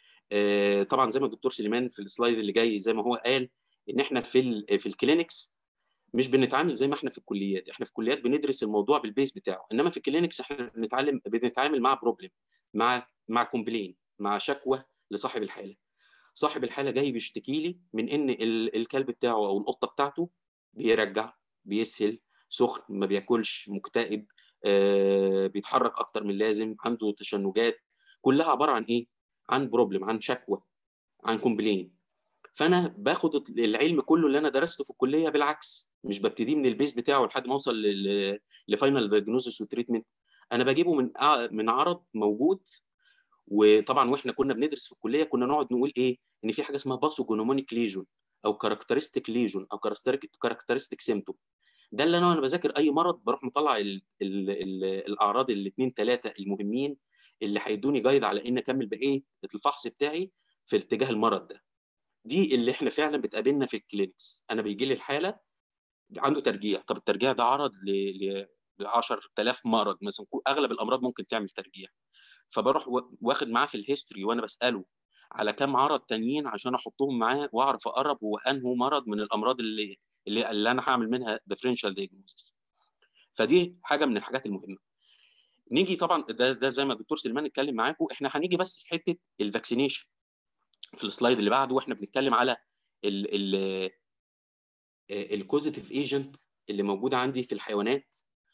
طبعا زي ما الدكتور سليمان في السلايد اللي جاي زي ما هو قال ان احنا في في الكلينكس مش بنتعامل زي ما احنا في الكليات، احنا في الكليات بندرس الموضوع بالبيس بتاعه، انما في الكلينكس احنا بنتعلم بنتعامل مع بروبلم مع مع كومبلين مع شكوى لصاحب الحاله. صاحب الحاله جاي بيشتكي لي من ان الكلب بتاعه او القطه بتاعته بيرجع بيسهل سخن ما بياكلش مكتئب آه، بيتحرك اكتر من اللازم عنده تشنجات كلها عباره عن ايه عن بروبلم عن شكوى عن كومبلين فانا باخد العلم كله اللي انا درسته في الكليه بالعكس مش ببتدي من البيس بتاعه لحد ما اوصل لفاينل دايجنوزس وتريتمنت انا بجيبه من من عرض موجود وطبعا واحنا كنا بندرس في الكليه كنا نقعد نقول ايه ان في حاجه اسمها باثوجونومونيك ليجون او كاركترستيك ليجون او كاركترستيك سيمتوم ده اللي انا وانا بذاكر اي مرض بروح مطلع ال ال ال الاعراض الاثنين ثلاثه المهمين اللي هيدوني جايد على ان اكمل بقيه الفحص بتاعي في اتجاه المرض ده دي اللي احنا فعلا بتقابلنا في الكلينكس انا بيجي لي الحاله عنده ترجيع طب الترجيع ده عرض ل 10000 مرض مثلا اغلب الامراض ممكن تعمل ترجيع فبروح واخد معاه في الهيستوري وانا بساله على كام عرض تانيين عشان احطهم معاه واعرف اقرب هو انه مرض من الامراض اللي اللي, اللي انا هعمل منها ديفرنشال دايجنوستس فدي حاجه من الحاجات المهمه نيجي طبعا ده, ده زي ما الدكتور سليمان اتكلم معاكم احنا هنيجي بس في حته الفاكسينيشن في السلايد اللي بعده واحنا بنتكلم على ال ال الكوزيتيف ايجنت اللي موجوده عندي في الحيوانات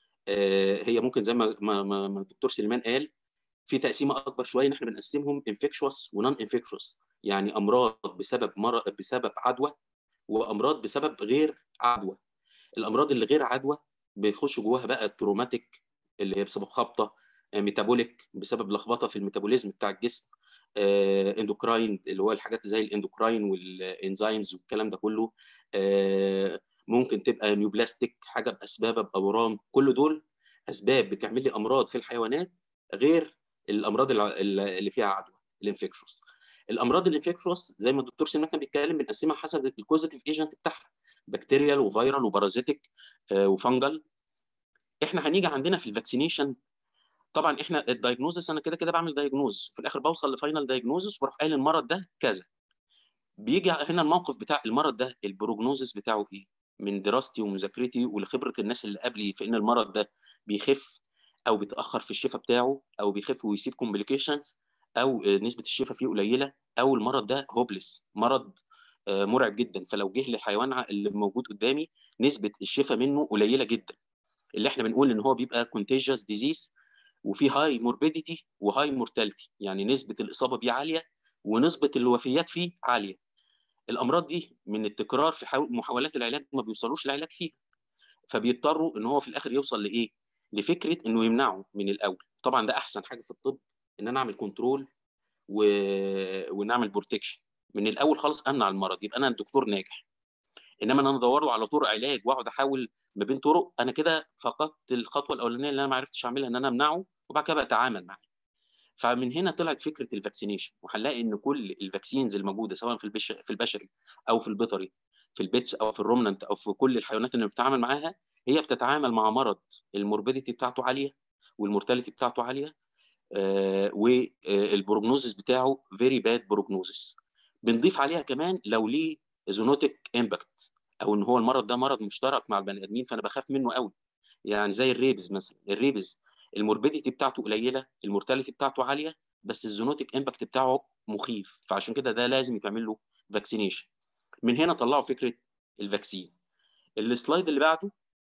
هي ممكن زي ما ما, ما الدكتور سليمان قال في تقسيمه اكبر شويه ان احنا بنقسمهم انفكشوس ونون انفكشوس يعني امراض بسبب مرض بسبب عدوى وامراض بسبب غير عدوى الامراض اللي غير عدوى بيخش جواها بقى التروماتيك اللي هي بسبب خبطه ميتابوليك بسبب لخبطه في الميتابوليزم بتاع الجسم اندوكراين اللي هو الحاجات زي الاندوكراين والانزيمز والكلام ده كله ممكن تبقى نيوبلاستيك حاجه باسباب باورام كل دول اسباب بتعمل لي امراض في الحيوانات غير الامراض اللي فيها عدوى الانفكشوس الامراض الانفكشوس زي ما الدكتور سليمان كان بيتكلم بنقسمها حسب الكوزيتيف ايجنت بتاعها بكتيريال وفيرال وبارازيتيك وفنجل احنا هنيجي عندنا في الفاكسينيشن طبعا احنا الدايجنوزس انا كده كده بعمل دايجنوزس وفي الاخر بوصل لفاينل دايجنوزس واروح قايل المرض ده كذا بيجي هنا الموقف بتاع المرض ده البروجنوزس بتاعه ايه من دراستي ومذاكرتي ولخبره الناس اللي قبلي في ان المرض ده بيخف او بيتاخر في الشفاء بتاعه او بيخف ويسيب كومبليكيشنز او نسبه الشفاء فيه قليله او المرض ده هوبلس مرض مرعب جدا فلو جه للحيوان اللي موجود قدامي نسبه الشفاء منه قليله جدا اللي احنا بنقول ان هو بيبقى كونتيجيوس ديزيز وفي هاي موربيديتي وهاي مورتاليتي يعني نسبه الاصابه بيه عاليه ونسبه الوفيات فيه عاليه الامراض دي من التكرار في محاولات العلاج ما بيوصلوش العلاج فيها فبيضطروا ان هو في الاخر يوصل لايه لفكره انه يمنعه من الاول طبعا ده احسن حاجه في الطب ان انا اعمل كنترول و... ونعمل بروتكشن من الاول خالص امنع المرض يبقى انا الدكتور ناجح انما انا ادور له على طرق علاج واقعد احاول ما بين طرق انا كده فقدت الخطوه الاولانيه اللي انا ما عرفتش اعملها ان انا امنعه وبعد كده بتعامل معاه فمن هنا طلعت فكره الفاكسينيشن وهنلاقي ان كل الفاكسينز الموجوده سواء في البش... في البشري او في البيطري في البيتس او في الرومننت او في كل الحيوانات اللي بتتعامل معاها هي بتتعامل مع مرض الموربيديتي بتاعته عاليه والمورتاليتي بتاعته عاليه آه والبروجنوزس بتاعه فيري باد بروجنوزس بنضيف عليها كمان لو ليه زونوتيك امباكت او ان هو المرض ده مرض مشترك مع البني ادمين فانا بخاف منه قوي يعني زي الريبز مثلا الريبز الموربيديتي بتاعته قليله المورتاليتي بتاعته عاليه بس الزونوتيك امباكت بتاعه مخيف فعشان كده ده لازم يتعمل له فاكسينيشن من هنا طلعوا فكره الفاكسين السلايد اللي بعده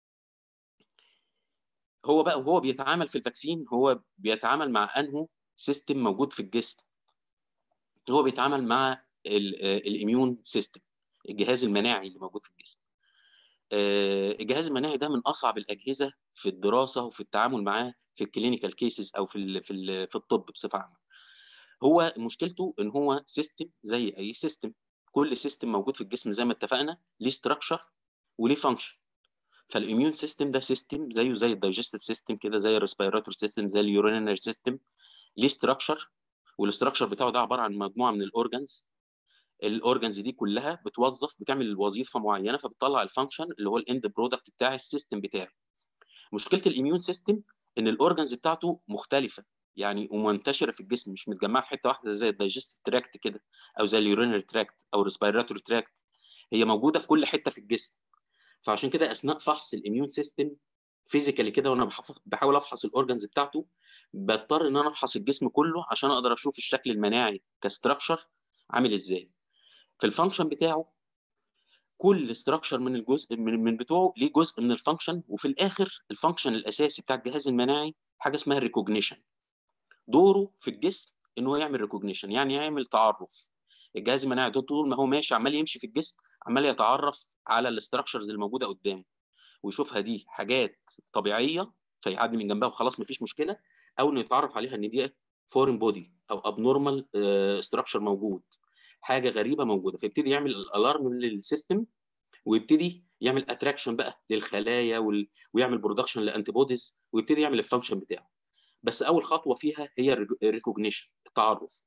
هو بقى وهو بيتعامل في الفاكسين هو بيتعامل مع انه سيستم موجود في الجسم هو بيتعامل مع الاميون سيستم الجهاز المناعي اللي موجود في الجسم الجهاز المناعي ده من اصعب الاجهزه في الدراسه وفي التعامل معاه في الكلينيكال كيسز او في ال في ال في الطب بصفه عامه هو مشكلته ان هو سيستم زي اي سيستم كل سيستم موجود في الجسم زي ما اتفقنا ليه ستراكشر وليه فانكشن فالاميون سيستم ده سيستم زيه زي الدايجستيف سيستم كده زي الريسبيراتور سيستم زي اليورينري سيستم ليه ستراكشر والاستراكشر بتاعه ده عباره عن مجموعه من الاورجنز الاورجنز دي كلها بتوظف بتعمل وظيفه معينه فبتطلع الفانكشن اللي هو الاند برودكت بتاع السيستم بتاعي مشكله الاميون سيستم ان الاورجنز بتاعته مختلفه يعني ومنتشره في الجسم مش متجمعه في حته واحده زي الدايجستيف تراكت كده او زي اليورينري تراكت او الريسبيراتوري تراكت هي موجوده في كل حته في الجسم فعشان كده اثناء فحص الاميون سيستم فيزيكالي كده وانا بحاول افحص الاورجنز بتاعته بضطر ان انا افحص الجسم كله عشان اقدر اشوف الشكل المناعي كستراكشر عامل ازاي في الفانكشن بتاعه كل استراكشر من الجزء من, من بتوعه ليه جزء من الفانكشن وفي الاخر الفانكشن الاساسي بتاع الجهاز المناعي حاجه اسمها الريكوجنيشن دوره في الجسم ان هو يعمل ريكوجنيشن يعني يعمل تعرف الجهاز المناعي ده طول ما هو ماشي عمال يمشي في الجسم عمال يتعرف على الاستراكشرز الموجوده قدامه ويشوفها دي حاجات طبيعيه فيعدي من جنبها وخلاص مفيش مشكله او انه يتعرف عليها ان دي فورين بودي او ابنورمال ستراكشر موجود حاجه غريبه موجوده فيبتدي يعمل الالارم للسيستم ويبتدي يعمل اتراكشن بقى للخلايا وال... ويعمل برودكشن لانتي بوديز ويبتدي يعمل الفانكشن بتاعه بس اول خطوه فيها هي الريكوجنيشن التعرف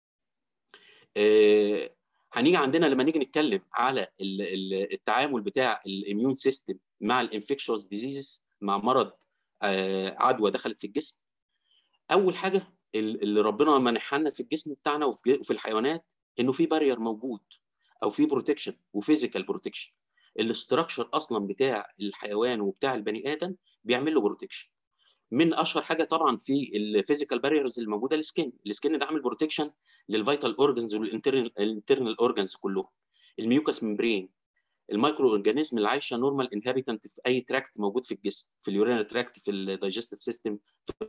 آه هنيجي عندنا لما نيجي نتكلم على التعامل بتاع الاميون سيستم مع الانفكشوس ديزيزز مع مرض آه عدوى دخلت في الجسم اول حاجه اللي ربنا منحها لنا في الجسم بتاعنا وفي الحيوانات انه في بارير موجود او في بروتكشن وفيزيكال بروتكشن الاستراكشر اصلا بتاع الحيوان وبتاع البني ادم بيعمل له بروتكشن من اشهر حاجه طبعا في الفيزيكال باريرز اللي موجوده السكين السكين ده عامل بروتكشن للفيتال اورجنز والانترنال اورجنز كلهم الميوكس ممبرين المايكرو اورجانيزم اللي عايشه نورمال انهابيتنت في اي تراكت موجود في الجسم في اليورينال تراكت في الدايجستيف سيستم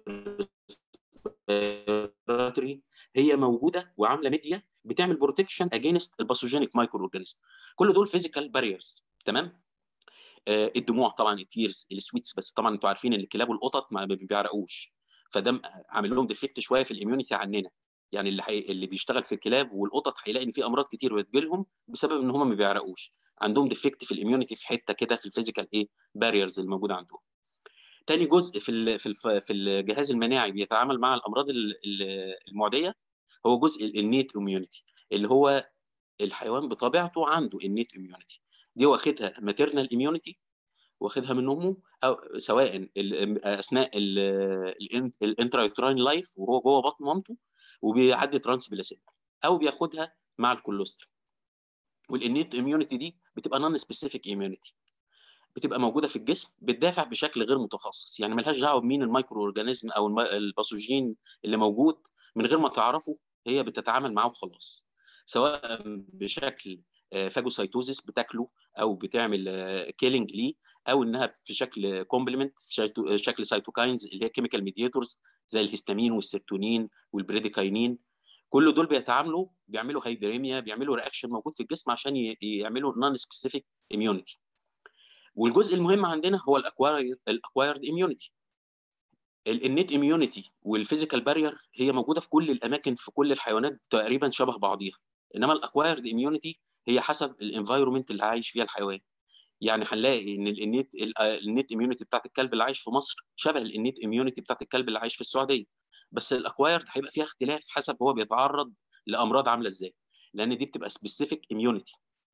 في هي موجوده وعامله ميديا بتعمل بروتكشن اجينست الباثوجينيك مايكرو اورجانيزم كل دول فيزيكال باريرز تمام آه الدموع طبعا التيرز السويتس بس طبعا انتوا عارفين ان الكلاب والقطط ما بيعرقوش فده عامل لهم ديفكت شويه في الاميونيتي عننا يعني اللي حي... اللي بيشتغل في الكلاب والقطط هيلاقي ان في امراض كتير بتجي لهم بسبب ان هم ما بيعرقوش عندهم ديفكت في الاميونيتي في حته كده في الفيزيكال ايه باريرز الموجوده عندهم تاني جزء في ال... في, الف... في الجهاز المناعي بيتعامل مع الامراض المعديه هو جزء النيت اميونيتي اللي هو الحيوان بطبيعته عنده النيت اميونيتي دي واخدها ماتيرنال اميونيتي واخدها من امه او سواء اثناء الانترايوتراين لايف وهو جوه بطن مامته وبيعدي ترانس بلاسينتا او بياخدها مع الكولوسترم والانيت اميونيتي دي بتبقى نون سبيسيفيك اميونيتي بتبقى موجوده في الجسم بتدافع بشكل غير متخصص يعني ملهاش دعوه بمين المايكرو اورجانيزم او الباثوجين اللي موجود من غير ما تعرفه هي بتتعامل معاه وخلاص سواء بشكل فاجوسايتوزيس بتاكله او بتعمل كيلينج ليه او انها في شكل كومبلمنت في شكل سيتوكاينز اللي هي كيميكال ميدياتورز زي الهستامين والسيرتونين والبريديكاينين كل دول بيتعاملوا بيعملوا هايبريميا بيعملوا رياكشن موجود في الجسم عشان يعملوا نون سبيسيفيك اميونيتي والجزء المهم عندنا هو الاكوايرد اميونيتي النت اميونيتي والفيزيكال بارير هي موجوده في كل الاماكن في كل الحيوانات تقريبا شبه بعضيها انما الاكوايرد اميونيتي هي حسب الانفايرمنت اللي عايش فيها الحيوان يعني هنلاقي ان النت النت اميونيتي بتاعت الكلب اللي عايش في مصر شبه النت اميونيتي بتاعت الكلب اللي عايش في السعوديه بس الاكوايرد هيبقى فيها اختلاف حسب هو بيتعرض لامراض عامله ازاي لان دي بتبقى سبيسيفيك اميونيتي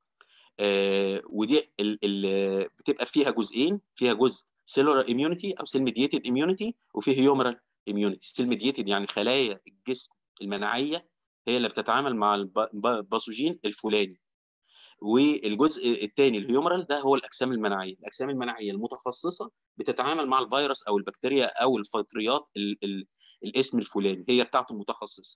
آه ودي ال ال بتبقى فيها جزئين فيها جزء سيلولار اميونيتي او سيل ميديتد اميونيتي وفي هيومرال اميونيتي سيل ميديتد يعني خلايا الجسم المناعيه هي اللي بتتعامل مع الباثوجين الفلاني والجزء الثاني الهيومرال ده هو الاجسام المناعيه الاجسام المناعيه المتخصصه بتتعامل مع الفيروس او البكتيريا او الفطريات ال ال الاسم الفلاني هي بتاعته متخصصه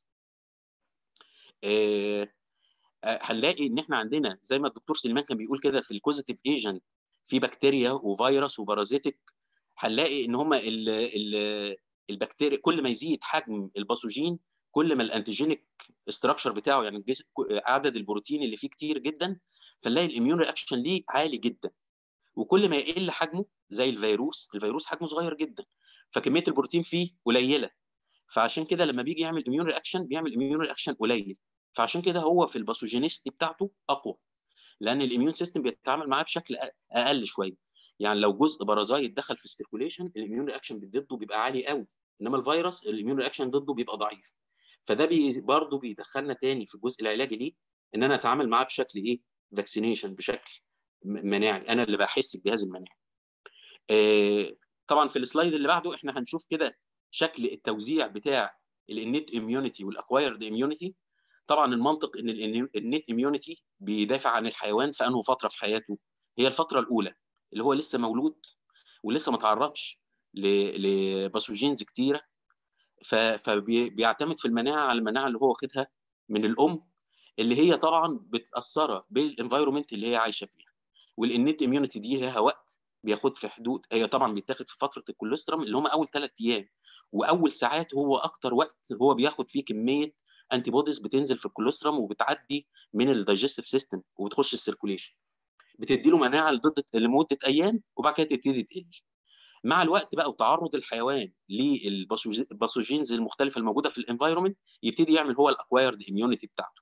آه هنلاقي ان احنا عندنا زي ما الدكتور سليمان كان بيقول كده في الكوزيتيف ايجنت في بكتيريا وفيروس وبارازيتك هنلاقي ان هم البكتيريا كل ما يزيد حجم الباثوجين كل ما الانتيجينيك استراكشر بتاعه يعني الجسم عدد البروتين اللي فيه كتير جدا فنلاقي الاميون رياكشن ليه عالي جدا وكل ما يقل حجمه زي الفيروس الفيروس حجمه صغير جدا فكميه البروتين فيه قليله فعشان كده لما بيجي يعمل اميون رياكشن بيعمل اميون رياكشن قليل فعشان كده هو في الباثوجينيستي بتاعته اقوى لان الاميون سيستم بيتعامل معاه بشكل اقل شويه يعني لو جزء بارازايت دخل في السيركوليشن الاميون رياكشن ضده بيبقى عالي قوي انما الفيروس الاميون رياكشن ضده بيبقى ضعيف فده بي برضه بيدخلنا تاني في الجزء العلاجي ليه ان انا اتعامل معاه بشكل ايه فاكسينيشن بشكل مناعي انا اللي بحس بالجهاز المناعي آه طبعا في السلايد اللي بعده احنا هنشوف كده شكل التوزيع بتاع النت اميونيتي والاكوايرد اميونيتي طبعا المنطق ان النت اميونيتي بيدافع عن الحيوان في انه فتره في حياته هي الفتره الاولى اللي هو لسه مولود ولسه ما تعرضش لباثوجينز كتيره فبيعتمد في المناعه على المناعه اللي هو واخدها من الام اللي هي طبعا بتاثر بالانفايرمنت اللي هي عايشه فيها والانيت اميونيتي دي لها وقت بياخد في حدود هي طبعا بيتاخد في فتره الكوليسترم اللي هم اول ثلاث ايام واول ساعات هو اكتر وقت هو بياخد فيه كميه انتي بوديز بتنزل في الكوليسترم وبتعدي من الدايجستيف سيستم وبتخش السيركوليشن بتدي له مناعه لضد لمده ايام وبعد كده تبتدي تقل مع الوقت بقى وتعرض الحيوان للباثوجينز المختلفه الموجوده في الانفايرمنت يبتدي يعمل هو الاكوايرد اميونيتي بتاعته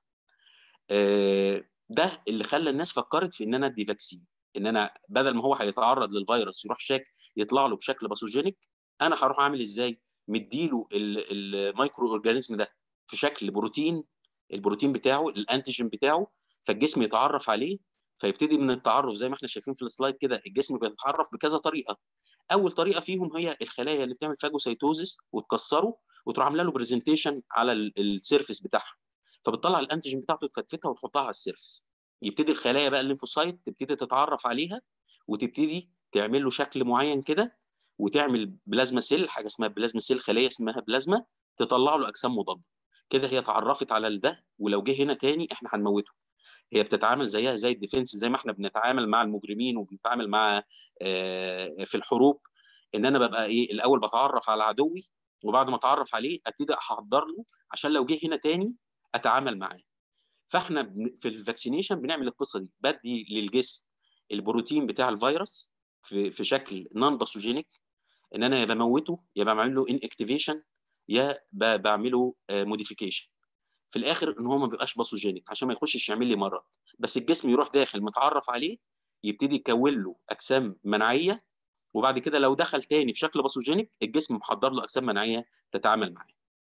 ده اللي خلى الناس فكرت في ان انا ادي فاكسين ان انا بدل ما هو هيتعرض للفيروس يروح شاك يطلع له بشكل باثوجينيك انا هروح اعمل ازاي مديله المايكرو اورجانيزم ده في شكل بروتين البروتين بتاعه الانتيجين بتاعه فالجسم يتعرف عليه فيبتدي من التعرف زي ما احنا شايفين في السلايد كده الجسم بيتعرف بكذا طريقه اول طريقه فيهم هي الخلايا اللي بتعمل فاجوسيتوزيس وتكسره وتروح عامله له برزنتيشن على السيرفيس بتاعها فبتطلع الانتيجين بتاعته تفتفتها وتحطها على السيرفيس يبتدي الخلايا بقى الليمفوسايت تبتدي تتعرف عليها وتبتدي تعمل له شكل معين كده وتعمل بلازما سيل حاجه اسمها بلازما سيل خليه اسمها بلازما تطلع له اجسام مضاده كده هي اتعرفت على ده ولو جه هنا تاني احنا هنموته هي بتتعامل زيها زي الديفنس زي ما احنا بنتعامل مع المجرمين وبنتعامل مع في الحروب ان انا ببقى ايه الاول بتعرف على عدوي وبعد ما اتعرف عليه ابتدي احضر له عشان لو جه هنا تاني اتعامل معاه فاحنا في الفاكسينيشن بنعمل القصه دي بدي للجسم البروتين بتاع الفيروس في في شكل نون باثوجينيك ان انا يا بموته يا بعمل له ان اكتيفيشن يا بعمله موديفيكيشن في الاخر ان هو ما بيبقاش باثوجينيك عشان ما يخشش يعمل لي مرض بس الجسم يروح داخل متعرف عليه يبتدي يكون له اجسام مناعيه وبعد كده لو دخل تاني في شكل باثوجينيك الجسم محضر له اجسام مناعيه تتعامل معاه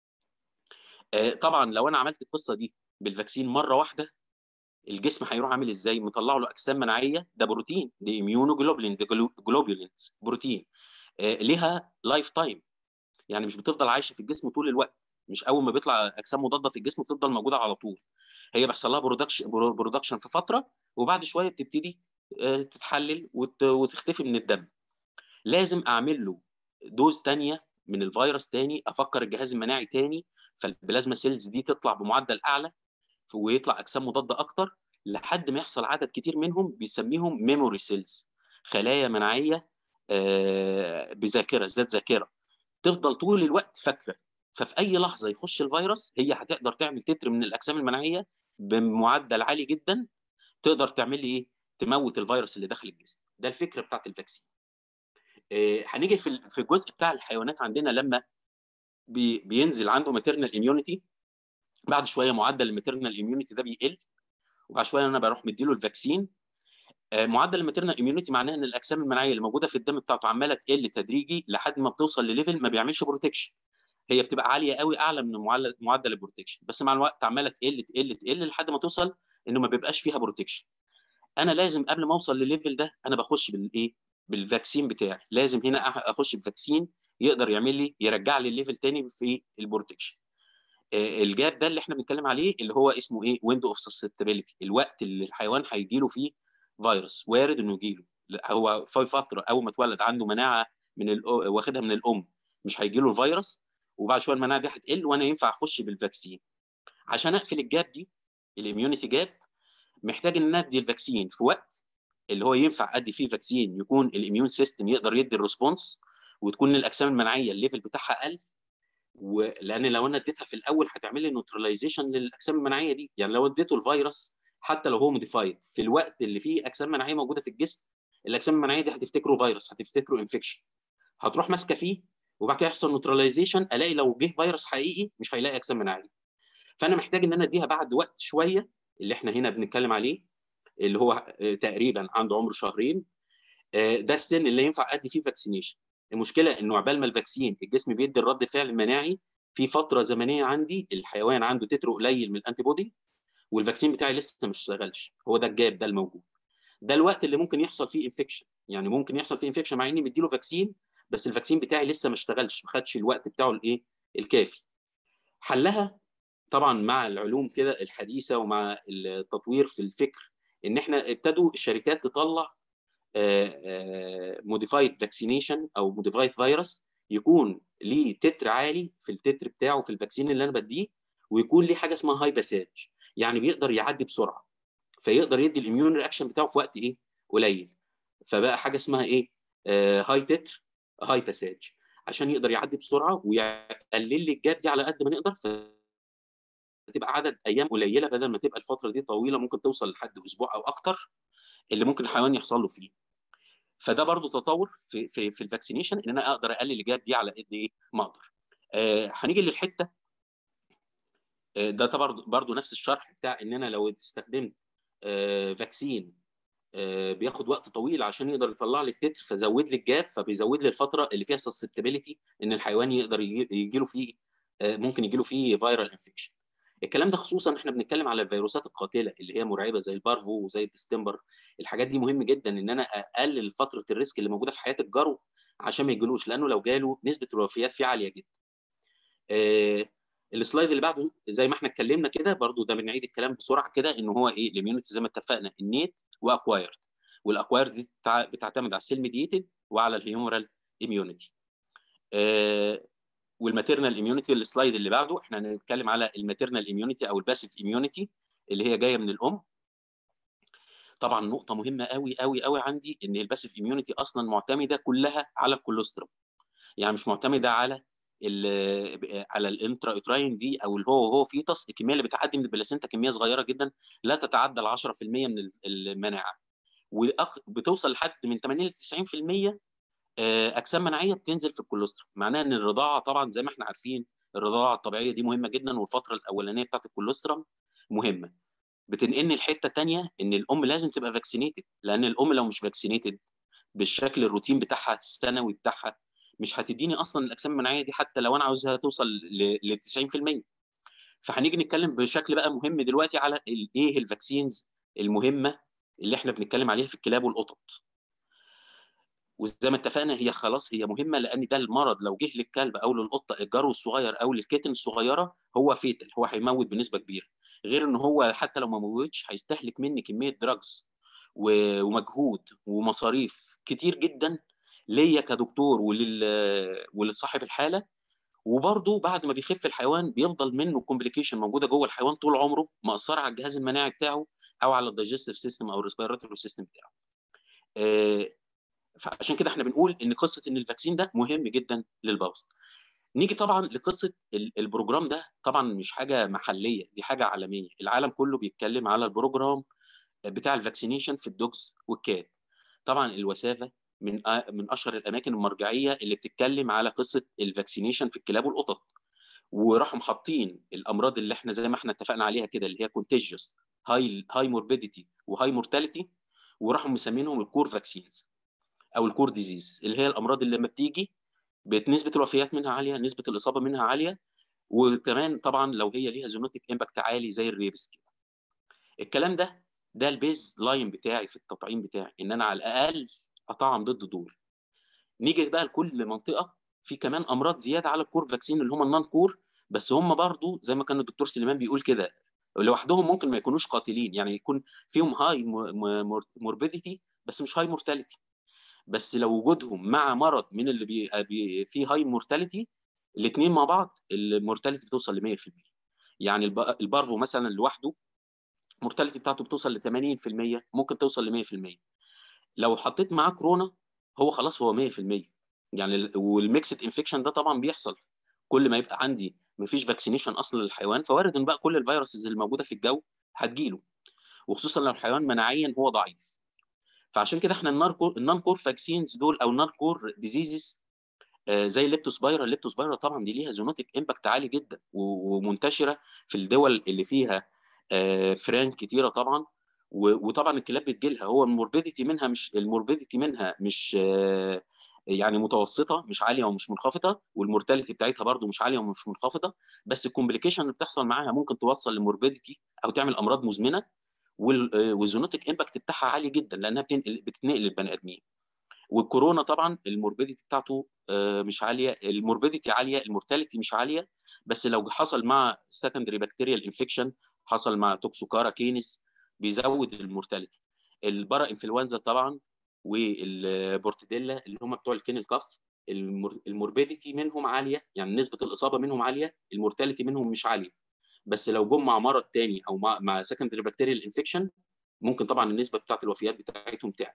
طبعا لو انا عملت القصه دي بالفاكسين مره واحده الجسم هيروح عامل ازاي مطلع له اجسام مناعيه ده بروتين دي اميونوجلوبولين دي جلوبولينز بروتين ليها لايف تايم يعني مش بتفضل عايشه في الجسم طول الوقت مش اول ما بيطلع اجسام مضاده في الجسم بتفضل موجوده على طول هي بيحصل لها برودكشن برودكشن في فتره وبعد شويه بتبتدي تتحلل وتختفي من الدم لازم اعمل له دوز ثانيه من الفيروس تاني افكر الجهاز المناعي تاني فالبلازما سيلز دي تطلع بمعدل اعلى ويطلع اجسام مضاده اكتر لحد ما يحصل عدد كتير منهم بيسميهم ميموري سيلز خلايا مناعيه بذاكره ذات ذاكره تفضل طول الوقت فاكره ففي اي لحظه يخش الفيروس هي هتقدر تعمل تتر من الاجسام المناعيه بمعدل عالي جدا تقدر تعمل لي ايه تموت الفيروس اللي داخل الجسم ده الفكره بتاعت الفاكسين آه هنيجي في في الجزء بتاع الحيوانات عندنا لما بي بينزل عنده ماتيرنال اميونيتي بعد شويه معدل الماتيرنال اميونيتي ده بيقل وبعد شويه انا بروح مديله الفاكسين آه معدل الماتيرنال اميونيتي معناه ان الاجسام المناعيه اللي موجوده في الدم بتاعته عماله تقل تدريجي لحد ما بتوصل لليفل ما بيعملش بروتكشن هي بتبقى عاليه قوي اعلى من معدل معدل البروتكشن بس مع الوقت عماله تقل تقل تقل لحد ما توصل انه ما بيبقاش فيها بروتكشن انا لازم قبل ما اوصل للليفل ده انا بخش بالايه بالفاكسين بتاعي لازم هنا اخش بفاكسين يقدر يعمل لي يرجع لي الليفل تاني في البروتكشن الجاب ده اللي احنا بنتكلم عليه اللي هو اسمه ايه ويندو اوف سسبتابيلتي الوقت اللي الحيوان هيجي له فيه فيروس وارد انه يجي له هو في فتره اول ما اتولد عنده مناعه من ال... واخدها من الام مش هيجي له الفيروس وبعد شويه المناعه دي هتقل وانا ينفع اخش بالفاكسين عشان اقفل الجاب دي الاميونيتي جاب محتاج ان انا ادي الفاكسين في وقت اللي هو ينفع ادي فيه فاكسين يكون الاميون سيستم يقدر يدي الريسبونس وتكون الاجسام المناعيه الليفل بتاعها قل ولان لو انا اديتها في الاول هتعمل لي نيوتراليزيشن للاجسام المناعيه دي يعني لو اديته الفيروس حتى لو هو موديفايد في الوقت اللي فيه اجسام مناعيه موجوده في الجسم الاجسام المناعيه دي هتفتكره فيروس هتفتكره انفكشن هتروح ماسكه فيه وبعد كده يحصل نيوتراليزيشن الاقي لو جه فيروس حقيقي مش هيلاقي اجسام مناعيه فانا محتاج ان انا اديها بعد وقت شويه اللي احنا هنا بنتكلم عليه اللي هو تقريبا عنده عمر شهرين ده السن اللي ينفع ادي فيه فاكسينيشن المشكله انه عبال ما الفاكسين الجسم بيدي الرد فعل المناعي في فتره زمنيه عندي الحيوان عنده تتر قليل من الانتي بودي والفاكسين بتاعي لسه ما اشتغلش هو ده الجاب ده الموجود ده الوقت اللي ممكن يحصل فيه انفكشن يعني ممكن يحصل فيه انفكشن مع اني مديله فاكسين بس الفاكسين بتاعي لسه ما اشتغلش ما خدش الوقت بتاعه الايه الكافي حلها طبعا مع العلوم كده الحديثه ومع التطوير في الفكر ان احنا ابتدوا الشركات تطلع موديفايد فاكسينيشن او موديفايد فيروس يكون ليه تتر عالي في التتر بتاعه في الفاكسين اللي انا بديه ويكون ليه حاجه اسمها هاي باساج يعني بيقدر يعدي بسرعه فيقدر يدي الاميون رياكشن بتاعه في وقت ايه قليل فبقى حاجه اسمها ايه آه هاي تتر هاي باساج عشان يقدر يعدي بسرعه ويقلل لي الجاب دي على قد ما نقدر فتبقى عدد ايام قليله بدل ما تبقى الفتره دي طويله ممكن توصل لحد اسبوع او اكتر اللي ممكن الحيوان يحصل له فيه فده برضو تطور في في في الفاكسينيشن ان انا اقدر اقلل الجاب دي على قد ايه ما اقدر آه هنيجي للحته آه ده برضو برضو نفس الشرح بتاع ان انا لو استخدمت آه فاكسين آه بياخد وقت طويل عشان يقدر يطلع لي التتر فزود لي الجاف فبيزود لي الفتره اللي فيها سسبتابيلتي ان الحيوان يقدر يجي له فيه آه ممكن يجي له فيه فيرال انفكشن الكلام ده خصوصا احنا بنتكلم على الفيروسات القاتله اللي هي مرعبه زي البارفو وزي الديستمبر الحاجات دي مهم جدا ان انا اقلل فتره الريسك اللي موجوده في حياه الجرو عشان ما يجيلوش لانه لو جاله نسبه الوفيات فيه عاليه جدا. آه السلايد اللي بعده زي ما احنا اتكلمنا كده برضو ده بنعيد الكلام بسرعه كده ان هو ايه الاميونيتي زي ما اتفقنا النيت واكوايرد والاكوايرد دي بتعتمد على السيل ميديتد وعلى الهيومرال اميونيتي. آه والماتيرنال اميونيتي السلايد اللي بعده احنا هنتكلم على الماتيرنال اميونيتي او الباسيف اميونيتي اللي هي جايه من الام طبعا نقطه مهمه قوي قوي قوي عندي ان الباسيف اميونيتي اصلا معتمده كلها على الكولوسترم يعني مش معتمده على ال على الانترا اتراين دي او اللي هو هو فيتس الكميه اللي بتعدي من البلاسينتا كميه صغيره جدا لا تتعدى ال 10% من المناعه وبتوصل لحد من 80 ل 90% اجسام مناعيه بتنزل في الكولوسترم معناها ان الرضاعه طبعا زي ما احنا عارفين الرضاعه الطبيعيه دي مهمه جدا والفتره الاولانيه بتاعت الكولوسترم مهمه بتنقلني الحته الثانيه ان الام لازم تبقى فاكسينيتد لان الام لو مش فاكسينيتد بالشكل الروتين بتاعها السنوي بتاعها مش هتديني اصلا الاجسام المناعيه دي حتى لو انا عاوزها توصل ل 90% فهنيجي نتكلم بشكل بقى مهم دلوقتي على ايه الفاكسينز المهمه اللي احنا بنتكلم عليها في الكلاب والقطط وزي ما اتفقنا هي خلاص هي مهمه لان ده المرض لو جه للكلب او للقطه الجرو الصغير او للكتن الصغيره هو فيتل هو هيموت بنسبه كبيره غير ان هو حتى لو ما موتش هيستهلك مني كميه دراجز ومجهود ومصاريف كتير جدا ليا كدكتور ولل ولصاحب الحاله وبرضه بعد ما بيخف الحيوان بيفضل منه كومبليكيشن موجوده جوه الحيوان طول عمره مأثره على الجهاز المناعي بتاعه او على الدايجستيف سيستم او الريسبيراتوري سيستم بتاعه. آه فعشان كده احنا بنقول ان قصه ان الفاكسين ده مهم جدا للبوظ. نيجي طبعا لقصه البروجرام ده طبعا مش حاجه محليه دي حاجه عالميه العالم كله بيتكلم على البروجرام بتاع الفاكسينيشن في الدوجز والكات طبعا الوسافه من من اشهر الاماكن المرجعيه اللي بتتكلم على قصه الفاكسينيشن في الكلاب والقطط وراحوا محاطين الامراض اللي احنا زي ما احنا اتفقنا عليها كده اللي هي كونتيجيوس هاي هاي موربيديتي وهاي مورتاليتي وراحوا مسمينهم الكور فاكسينز او الكور ديزيز اللي هي الامراض اللي لما بتيجي نسبه الوفيات منها عاليه نسبه الاصابه منها عاليه وكمان طبعا لو هي ليها زونوتيك امباكت عالي زي الريبس كده الكلام ده ده البيز لاين بتاعي في التطعيم بتاعي ان انا على الاقل اطعم ضد دول نيجي بقى لكل منطقه في كمان امراض زياده على الكور فاكسين اللي هم النون كور بس هم برضو زي ما كان الدكتور سليمان بيقول كده لوحدهم ممكن ما يكونوش قاتلين يعني يكون فيهم هاي موربيديتي بس مش هاي مورتاليتي بس لو وجودهم مع مرض من اللي بي بي فيه هاي مورتاليتي الاثنين مع بعض المورتاليتي بتوصل ل 100% يعني البارفو مثلا لوحده المورتاليتي بتاعته بتوصل ل 80% ممكن توصل ل 100% لو حطيت معاه كورونا هو خلاص هو 100% يعني والميكسد انفكشن ده طبعا بيحصل كل ما يبقى عندي مفيش فاكسينيشن اصلا للحيوان فوارد ان بقى كل الفيروسز اللي موجوده في الجو هتجيله وخصوصا لو الحيوان مناعيا هو ضعيف فعشان كده احنا النون كور فاكسينز دول او نون كور ديزيزز زي الليبتوسبايرا الليبتوسبايرا طبعا دي ليها زونوتيك امباكت عالي جدا ومنتشره في الدول اللي فيها فران كتيره طبعا وطبعا الكلاب بتجيلها هو الموربيديتي منها مش الموربيديتي منها مش يعني متوسطه مش عاليه ومش منخفضه والمورتاليتي بتاعتها برده مش عاليه ومش منخفضه بس الكومبليكيشن اللي بتحصل معاها ممكن توصل لموربيديتي او تعمل امراض مزمنه والزونوتيك امباكت بتاعها عالي جدا لانها بتنقل بتتنقل للبني ادمين والكورونا طبعا الموربيديتي بتاعته مش عاليه الموربيديتي عاليه المورتاليتي مش عاليه بس لو حصل مع سكندري بكتيريال انفكشن حصل مع توكسوكارا كينس بيزود المورتاليتي البرا انفلونزا طبعا والبورتديلا اللي هم بتوع الكين الكف الموربيديتي منهم عاليه يعني نسبه الاصابه منهم عاليه المورتاليتي منهم مش عاليه بس لو جم مع مرض تاني او مع مع سكندري بكتيريال انفكشن ممكن طبعا النسبه بتاعت الوفيات بتاعتهم تعلى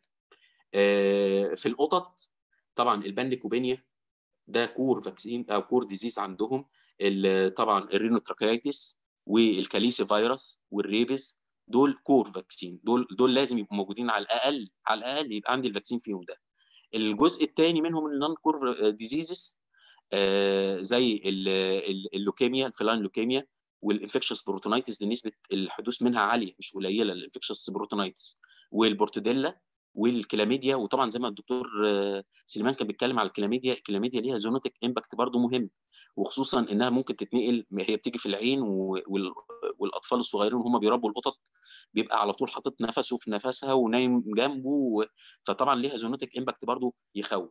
في القطط طبعا البانليكوبينيا ده كور فاكسين او كور ديزيز عندهم طبعا الرينوتراكيتس والكاليسي فيروس والريبس دول كور فاكسين دول دول لازم يبقوا موجودين على الاقل على الاقل يبقى عندي الفاكسين فيهم ده الجزء الثاني منهم النون كور ديزيزز زي اللوكيميا الفلاين لوكيميا والانفكشس بروتونايتس دي نسبه الحدوث منها عاليه مش قليله الانفكشس بروتونايتس والبورتوديلا والكلاميديا وطبعا زي ما الدكتور سليمان كان بيتكلم على الكلاميديا الكلاميديا ليها زونوتيك امباكت برضو مهم وخصوصا انها ممكن تتنقل هي بتيجي في العين والاطفال الصغيرين وهم بيربوا القطط بيبقى على طول حاطط نفسه في نفسها ونايم جنبه فطبعا ليها زونوتيك امباكت برضو يخوف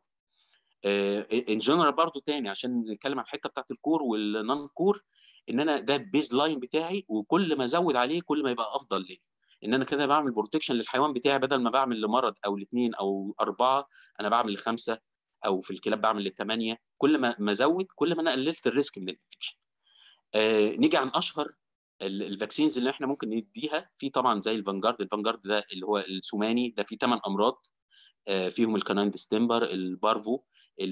ان جنرال برضو تاني عشان نتكلم عن الحته بتاعت الكور والنون كور ان انا ده البيز لاين بتاعي وكل ما ازود عليه كل ما يبقى افضل ليه ان انا كده بعمل بروتكشن للحيوان بتاعي بدل ما بعمل لمرض او لاثنين او اربعه انا بعمل لخمسه او في الكلاب بعمل للثمانيه كل ما ما ازود كل ما انا قللت الريسك من الانفكشن. آه نيجي عن اشهر الفاكسينز اللي احنا ممكن نديها في طبعا زي الفانجارد الفانجارد ده اللي هو السوماني ده فيه ثمان امراض آه فيهم الكاناين ديستمبر البارفو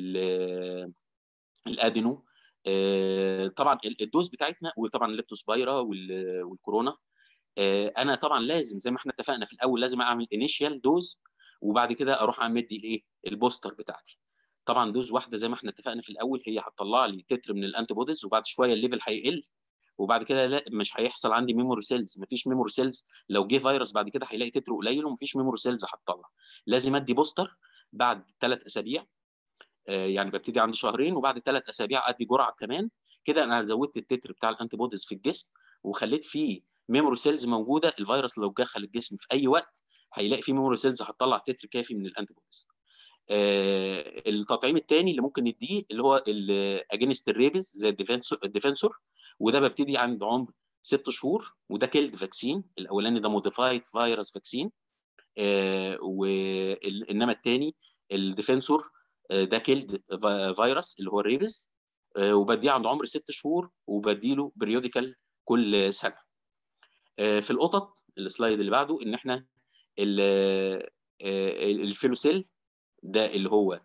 الادينو آه طبعا الدوز بتاعتنا وطبعا الليبتوسبايرا والكورونا انا طبعا لازم زي ما احنا اتفقنا في الاول لازم اعمل انيشيال دوز وبعد كده اروح امدي الايه البوستر بتاعتي طبعا دوز واحده زي ما احنا اتفقنا في الاول هي هتطلع لي تتر من الانتي بوديز وبعد شويه الليفل هيقل وبعد كده لا مش هيحصل عندي ميموري سيلز مفيش ميموري سيلز لو جه فيروس بعد كده هيلاقي تتر قليل ومفيش ميموري سيلز هتطلع لازم ادي بوستر بعد ثلاث اسابيع آه يعني ببتدي عند شهرين وبعد ثلاث اسابيع ادي جرعه كمان كده انا زودت التتر بتاع الانتي بوديز في الجسم وخليت فيه ميموري سيلز موجوده الفيروس لو دخل الجسم في اي وقت هيلاقي فيه ميموري سيلز هتطلع تتر كافي من الانتي بوديز آه التطعيم الثاني اللي ممكن نديه اللي هو اجينست الريبز زي الديفنسور وده ببتدي عند عمر ست شهور وده كيلد فاكسين الاولاني ده موديفايد فيروس فاكسين آه وانما الثاني الديفنسور آه ده كيلد فيروس اللي هو الريبز آه وبديه عند عمر ست شهور وبديله بريوديكال كل سنه في القطط السلايد اللي بعده ان احنا الفيلوسيل ده اللي هو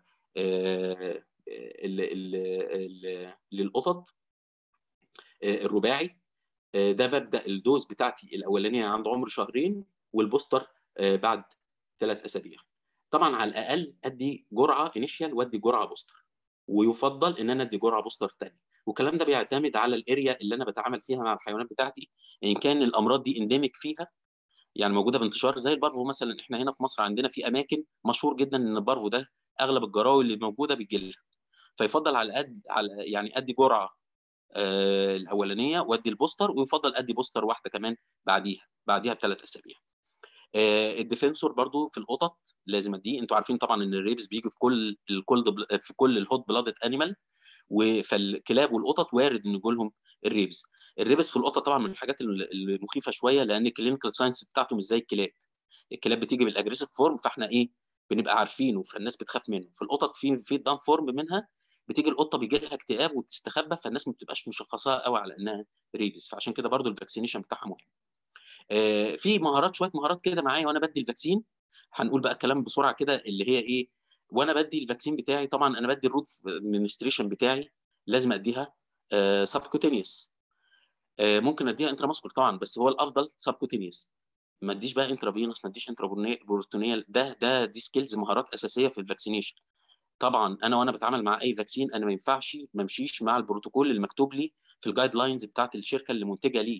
للقطط الرباعي ده ببدا الدوز بتاعتي الاولانيه عند عمر شهرين والبوستر بعد ثلاث اسابيع طبعا على الاقل ادي جرعه انيشيال وادي جرعه بوستر ويفضل ان انا ادي جرعه بوستر ثانيه والكلام ده بيعتمد على الاريا اللي انا بتعامل فيها مع الحيوانات بتاعتي ان كان الامراض دي انديميك فيها يعني موجوده بانتشار زي البارفو مثلا احنا هنا في مصر عندنا في اماكن مشهور جدا ان البارفو ده اغلب الجراوي اللي موجوده بتجي لها فيفضل على قد على يعني ادي جرعه آه الاولانيه وادي البوستر ويفضل ادي بوستر واحده كمان بعديها بعديها بثلاث اسابيع آه الديفنسور برضو في القطط لازم اديه انتوا عارفين طبعا ان الريبس بيجي في كل الكولد في كل الهوت بلادد انيمال فالكلاب والقطط وارد ان يجي لهم الريبس الريبس في القطه طبعا من الحاجات المخيفه شويه لان الكلينيكال ساينس بتاعته مش زي الكلاب الكلاب بتيجي بالاجريسيف فورم فاحنا ايه بنبقى عارفينه فالناس بتخاف منه في القطط في في دان فورم منها بتيجي القطه بيجي لها اكتئاب وتستخبى فالناس ما بتبقاش مشخصاها قوي على انها ريبس فعشان كده برضو الفاكسينيشن بتاعها مهم آه في مهارات شويه مهارات كده معايا وانا بدي الفاكسين هنقول بقى الكلام بسرعه كده اللي هي ايه وانا بدي الفاكسين بتاعي طبعا انا بدي الروت ادمنستريشن بتاعي لازم اديها آه سبكوتينيوس آه ممكن اديها انتراماسكول طبعا بس هو الافضل سبكوتينيوس ما اديش بقى انترافينوس ما اديش انترابورتونيال ده ده دي سكيلز مهارات اساسيه في الفاكسينيشن طبعا انا وانا بتعامل مع اي فاكسين انا ما ينفعش ما امشيش مع البروتوكول المكتوب لي في الجايد لاينز بتاعت الشركه اللي منتجه ليه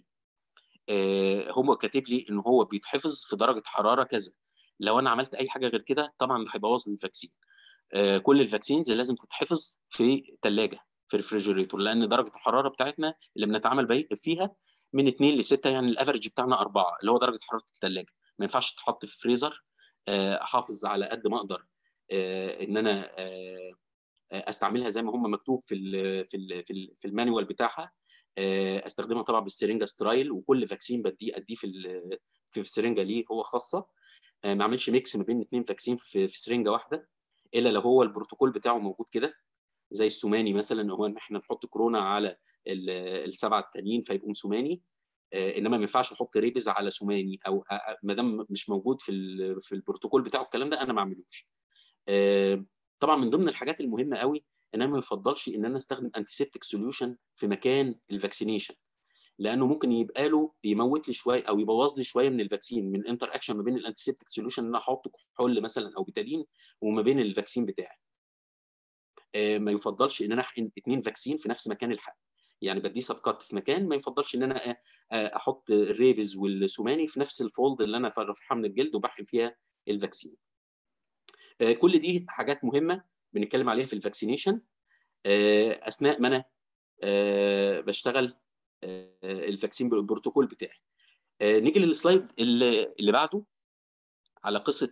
آه هو كاتب لي ان هو بيتحفظ في درجه حراره كذا لو انا عملت اي حاجه غير كده طبعا هيبوظ لي الفاكسين آه كل الفاكسينز لازم تتحفظ في ثلاجه في ريفريجريتور لان درجه الحراره بتاعتنا اللي بنتعامل فيها من 2 ل 6 يعني الافرج بتاعنا 4 اللي هو درجه حراره الثلاجه ما ينفعش تتحط في فريزر احافظ على قد ما اقدر ان انا استعملها زي ما هم مكتوب في ال في ال في, ال في المانيوال بتاعها استخدمها طبعا بالسرنجه سترايل وكل فاكسين بديه اديه في في السرنجه ليه هو خاصه ما اعملش ميكس ما بين اثنين فاكسين في, في سرنجه واحده الا لو هو البروتوكول بتاعه موجود كده زي السوماني مثلا هو ان احنا نحط كورونا على السبعه التانيين فيبقوا سوماني انما ما ينفعش احط ريبز على سوماني او ما دام مش موجود في في البروتوكول بتاعه الكلام ده انا ما اعملوش طبعا من ضمن الحاجات المهمه قوي ان انا ما يفضلش ان انا استخدم انتيسيبتيك سوليوشن في مكان الفاكسينيشن لانه ممكن يبقى له يموت لي شويه او يبوظ لي شويه من الفاكسين من انتر اكشن ما بين الانتيسيبتيك سوليوشن ان انا احط كحول مثلا او بتادين وما بين الفاكسين بتاعي ما يفضلش ان انا احقن اثنين فاكسين في نفس مكان الحقن يعني بديه صفقات في مكان ما يفضلش ان انا احط الريبز والسوماني في نفس الفولد اللي انا فرفعها من الجلد وبحقن فيها الفاكسين كل دي حاجات مهمه بنتكلم عليها في الفاكسينيشن اثناء ما انا بشتغل الفاكسين بالبروتوكول بتاعي نيجي للسلايد اللي بعده على قصه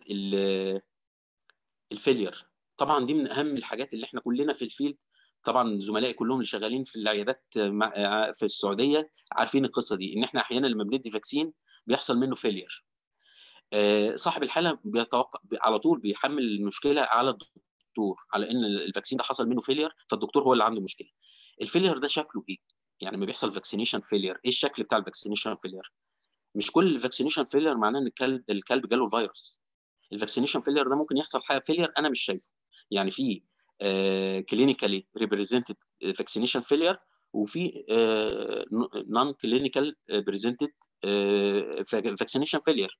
الفيلير طبعا دي من اهم الحاجات اللي احنا كلنا في الفيلد طبعا زملائي كلهم اللي شغالين في العيادات في السعوديه عارفين القصه دي ان احنا احيانا لما بندي فاكسين بيحصل منه فيلير صاحب الحاله بيتوقع على طول بيحمل المشكله على الدكتور على ان الفاكسين ده حصل منه فيلير فالدكتور هو اللي عنده مشكله الفيلير ده شكله ايه يعني لما بيحصل فاكسينيشن فيلير ايه الشكل بتاع الفاكسينيشن فيلير مش كل الفاكسينيشن فيلير معناه ان الكلب الكلب جاله الفيروس الفاكسينيشن فيلير ده ممكن يحصل حاجه فيلير انا مش شايفه يعني في كلينيكالي ريبريزنتد فاكسينيشن فيلير وفي نون كلينيكال بريزنتد فاكسينيشن فيلير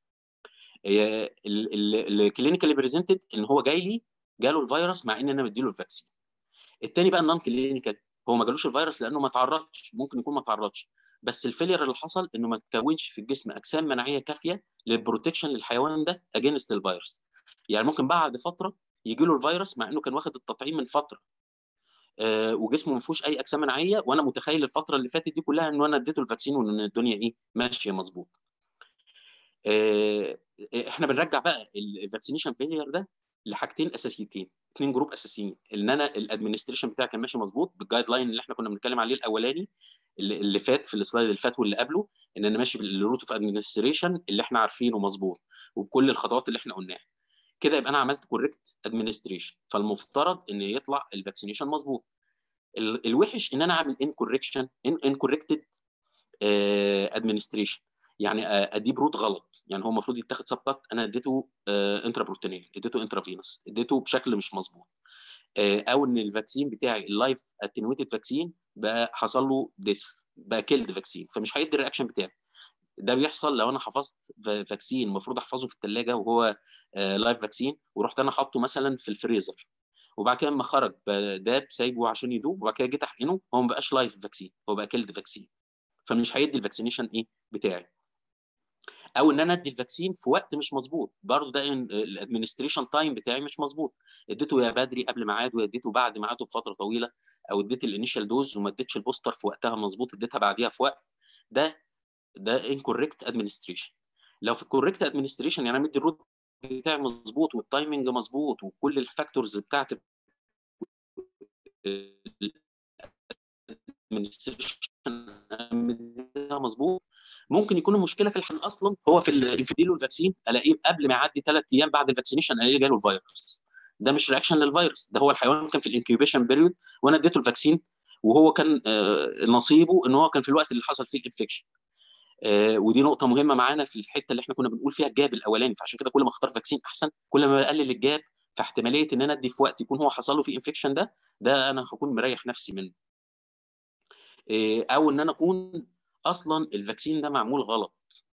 الكلينيكال بريزنتد ان هو جاي لي جاله الفيروس مع ان انا مديله الفاكسين الثاني بقى النون كلينيكال هو ما جالوش الفيروس لانه ما تعرضش ممكن يكون ما تعرضش بس الفيلير اللي حصل انه ما تكونش في الجسم اجسام مناعيه كافيه للبروتكشن للحيوان ده اجينست الفيروس يعني ممكن بعد فتره يجي له الفيروس مع انه كان واخد التطعيم من فتره آه وجسمه ما فيهوش اي اجسام مناعيه وانا متخيل الفتره اللي فاتت دي كلها ان انا اديته الفاكسين وان الدنيا ايه ماشيه مظبوط آه احنا بنرجع بقى الفاكسينيشن فيلير ده لحاجتين اساسيتين اثنين جروب اساسيين ان انا الادمنستريشن بتاعي كان ماشي مظبوط بالجايد لاين اللي احنا كنا بنتكلم عليه الاولاني اللي, اللي فات في السلايد اللي فات واللي قبله ان انا ماشي بالروت اوف ادمنستريشن اللي احنا عارفينه مظبوط وبكل الخطوات اللي احنا قلناها كده يبقى انا عملت كوريكت ادمنستريشن فالمفترض ان يطلع الفاكسينيشن مظبوط الوحش ان انا اعمل ان كوركشن ان كوركتد ادمنستريشن يعني اديه بروت غلط يعني هو المفروض يتاخد سبقات انا اديته انترا بروتينيل اديته انترا فينوس اديته بشكل مش مظبوط او ان الفاكسين بتاعي اللايف اتنويتد فاكسين بقى حصل له ديث بقى كيلد فاكسين فمش هيدي الرياكشن بتاعي ده بيحصل لو انا حفظت فاكسين المفروض احفظه في الثلاجه وهو لايف فاكسين ورحت انا حاطه مثلا في الفريزر وبعد كده لما خرج داب سايبه عشان يدوب وبعد كده جيت احقنه هو ما بقاش لايف فاكسين هو بقى كيلد فاكسين فمش هيدي الفاكسينيشن ايه بتاعي او ان انا ادي الفاكسين في وقت مش مظبوط برضه ده الادمنستريشن تايم بتاعي مش مظبوط اديته يا بدري قبل ميعاده يا اديته بعد ميعاده بفتره طويله او اديت الانيشال دوز وما اديتش البوستر في وقتها مظبوط اديتها بعديها في وقت ده ده incorrect administration لو في الكوريكت ادمنستريشن يعني انا مدي الروت بتاعي مظبوط والتايمنج مظبوط وكل الفاكتورز بتاعت administration مظبوط ممكن يكون المشكله في الحين اصلا هو في الانفيديلو الفاكسين الاقيه قبل ما يعدي ثلاث ايام بعد الفاكسينيشن الاقيه جاله الفيروس ده مش رياكشن للفيروس ده هو الحيوان كان في الانكيوبيشن بيريود وانا اديته الفاكسين وهو كان نصيبه ان هو كان في الوقت اللي حصل فيه الانفكشن ودي نقطه مهمه معانا في الحته اللي احنا كنا بنقول فيها الجاب الاولاني فعشان كده كل ما اختار فاكسين احسن كل ما بقلل الجاب فاحتماليه ان انا ادي في وقت يكون هو حصل له فيه انفكشن ده ده انا هكون مريح نفسي منه او ان انا اكون اصلا الفاكسين ده معمول غلط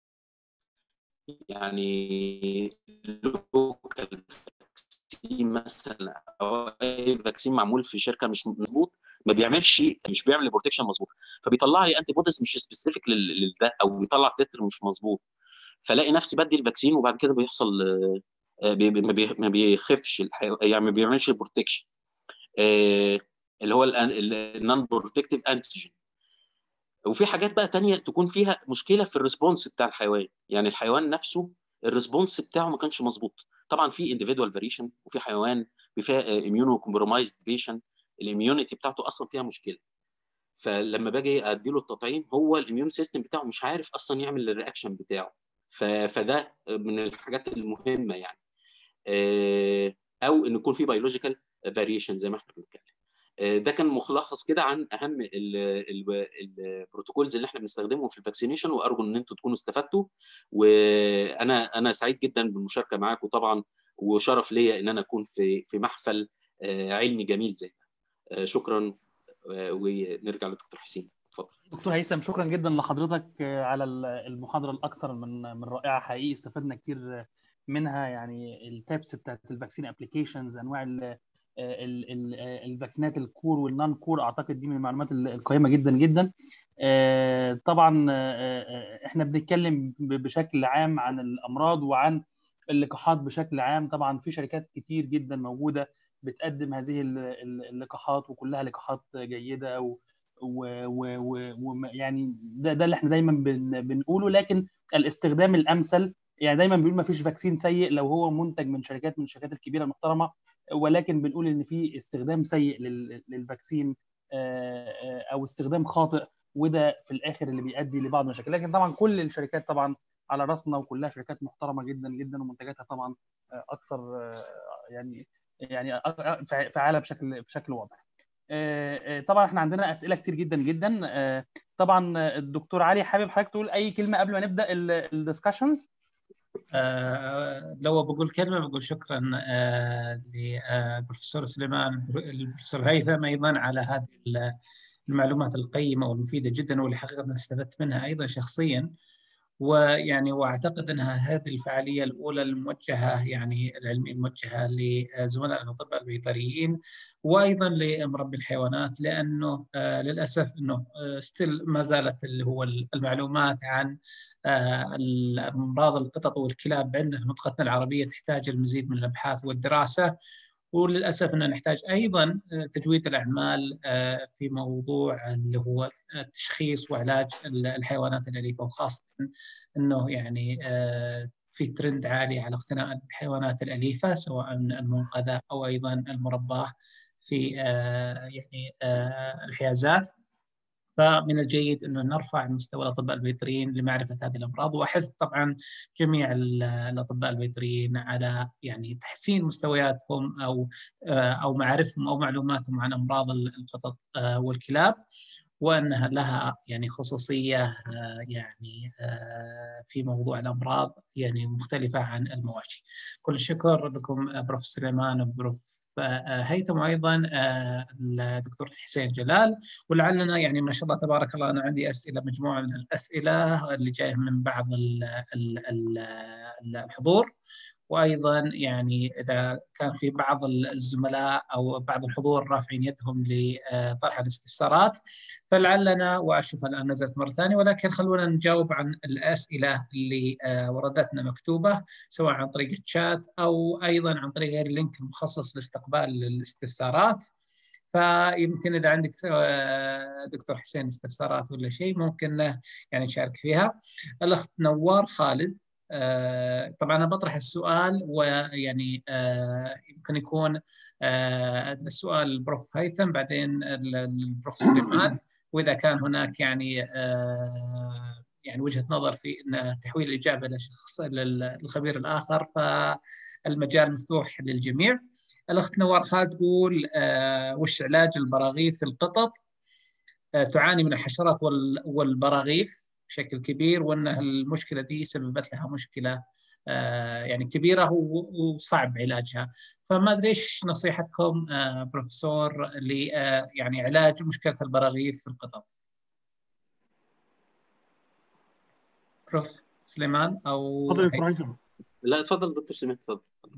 يعني لوكال فاكسين مثلا او اي فاكسين معمول في شركه مش مظبوط ما بيعملش مش بيعمل بروتكشن مظبوط فبيطلع لي انتي بوديز مش سبيسيفيك لده او بيطلع تتر مش مظبوط فلاقي نفسي بدي الفاكسين وبعد كده بيحصل ما بيخفش يعني ما بيعملش بروتكشن اللي هو النون بروتكتيف انتيجين وفي حاجات بقى تانية تكون فيها مشكله في الريسبونس بتاع الحيوان يعني الحيوان نفسه الريسبونس بتاعه ما كانش مظبوط طبعا في انديفيدوال فاريشن وفي حيوان فيها اميونو كومبرومايزد بيشن الاميونيتي بتاعته اصلا فيها مشكله فلما باجي ادي له التطعيم هو الاميون سيستم بتاعه مش عارف اصلا يعمل الرياكشن بتاعه فده من الحاجات المهمه يعني او ان يكون في بيولوجيكال فاريشن زي ما احنا بنتكلم ده كان ملخص كده عن اهم البروتوكولز اللي احنا بنستخدمهم في الفاكسينيشن وارجو ان انتم تكونوا استفدتوا وانا انا سعيد جدا بالمشاركه معاكم طبعا وشرف ليا ان انا اكون في في محفل علمي جميل زي ده شكرا ونرجع للدكتور حسين اتفضل دكتور هيثم شكرا جدا لحضرتك على المحاضره الاكثر من من رائعه حقيقي استفدنا كتير منها يعني التابس بتاعت الفاكسين ابلكيشنز انواع الفاكسينات الكور والنون كور اعتقد دي من المعلومات القيمه جدا جدا طبعا احنا بنتكلم بشكل عام عن الامراض وعن اللقاحات بشكل عام طبعا في شركات كتير جدا موجوده بتقدم هذه اللقاحات وكلها لقاحات جيده ويعني ده ده اللي احنا دايما بن بنقوله لكن الاستخدام الامثل يعني دايما بنقول ما فيش فاكسين سيء لو هو منتج من شركات من الشركات الكبيره المحترمه ولكن بنقول ان في استخدام سيء للفاكسين او استخدام خاطئ وده في الاخر اللي بيؤدي لبعض المشاكل لكن طبعا كل الشركات طبعا على راسنا وكلها شركات محترمه جدا جدا ومنتجاتها طبعا اكثر يعني يعني فعاله بشكل بشكل واضح. طبعا احنا عندنا اسئله كتير جدا جدا طبعا الدكتور علي حابب حضرتك تقول اي كلمه قبل ما نبدا الدسكشنز آه لو بقول كلمه بقول شكرا آه للبروفيسور سليمان البروفيسور هيثم ايضا على هذه المعلومات القيمه والمفيده جدا واللي حقيقه استفدت منها ايضا شخصيا ويعني واعتقد انها هذه الفعاليه الاولى الموجهه يعني العلميه الموجهه لزملاء الاطباء البيطريين وايضا لمربي الحيوانات لانه آه للاسف انه آه ستيل ما زالت اللي هو المعلومات عن آه امراض القطط والكلاب عندنا في منطقتنا العربيه تحتاج المزيد من الابحاث والدراسه وللاسف ان نحتاج ايضا تجويد الاعمال في موضوع اللي هو التشخيص وعلاج الحيوانات الاليفه وخاصه انه يعني في ترند عالي على اقتناء الحيوانات الاليفه سواء المنقذه او ايضا المرباه في يعني الحيازات فمن الجيد انه نرفع مستوى الاطباء البيطريين لمعرفه هذه الامراض واحث طبعا جميع الاطباء البيطريين على يعني تحسين مستوياتهم او او معرفهم او معلوماتهم عن امراض القطط والكلاب وانها لها يعني خصوصيه يعني في موضوع الامراض يعني مختلفه عن المواشي. كل الشكر لكم بروف سليمان وبروف هيثم وايضا الدكتور حسين جلال ولعلنا يعني ما شاء الله تبارك الله انا عندي اسئله مجموعه من الاسئله اللي جايه من بعض الحضور وايضا يعني اذا كان في بعض الزملاء او بعض الحضور رافعين يدهم لطرح الاستفسارات فلعلنا واشوف الان نزلت مره ثانيه ولكن خلونا نجاوب عن الاسئله اللي وردتنا مكتوبه سواء عن طريق الشات او ايضا عن طريق اللينك المخصص لاستقبال الاستفسارات فيمكن اذا عندك دكتور حسين استفسارات ولا شيء ممكن يعني نشارك فيها. الاخت نوار خالد طبعا انا بطرح السؤال ويعني يمكن يكون السؤال البروف هيثم بعدين البروف سليمان واذا كان هناك يعني يعني وجهه نظر في ان تحويل الاجابه لشخص للخبير الاخر فالمجال مفتوح للجميع. الاخت نوار خالد تقول آه وش علاج البراغيث في القطط؟ آه تعاني من الحشرات والبراغيث بشكل كبير وان المشكله دي سببت لها مشكله آه يعني كبيره وصعب علاجها. فما ادري ايش نصيحتكم آه بروفيسور ل يعني علاج مشكله البراغيث في القطط؟ بروف سليمان او تفضل دكتور هيثم لا اتفضل دكتور سليمان اتفضل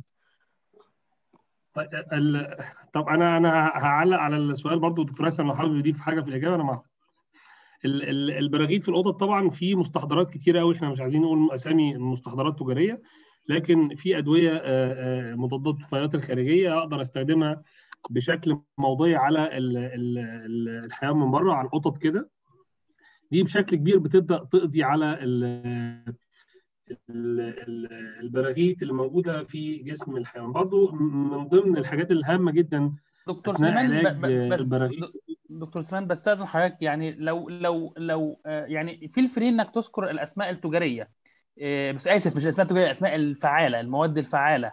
طيب ال... طب انا انا هعلق على السؤال برضو دكتور هيثم لو حابب يضيف حاجه في الاجابه انا معاك ال... ال... البراغيث في القطط طبعا في مستحضرات كتيره قوي احنا مش عايزين نقول اسامي مستحضرات تجاريه لكن في ادويه مضادات الطفيلات الخارجيه اقدر استخدمها بشكل موضعي على الحيوان من بره على القطط كده دي بشكل كبير بتبدا تقضي على البراغيث اللي موجوده في جسم الحيوان برضو من ضمن الحاجات الهامه جدا دكتور سليمان بس دكتور سليمان بستاذن حضرتك يعني لو لو لو يعني في الفري انك تذكر الاسماء التجاريه بس اسف مش الاسماء التجاريه الاسماء الفعاله المواد الفعاله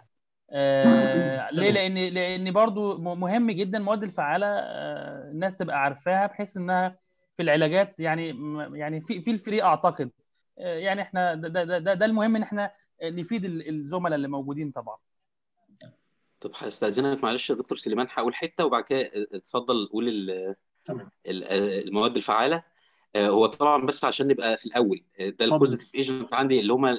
ليه لان لان برضو مهم جدا المواد الفعاله الناس تبقى عارفاها بحيث انها في العلاجات يعني يعني في في الفري اعتقد يعني احنا ده, ده, ده, ده المهم ان احنا نفيد الزملاء اللي موجودين طبعا طب هستاذنك معلش يا دكتور سليمان هقول حته وبعد كده اتفضل قول المواد الفعاله هو طبعا بس عشان نبقى في الاول ده البوزيتيف ايجنت عندي اللي هم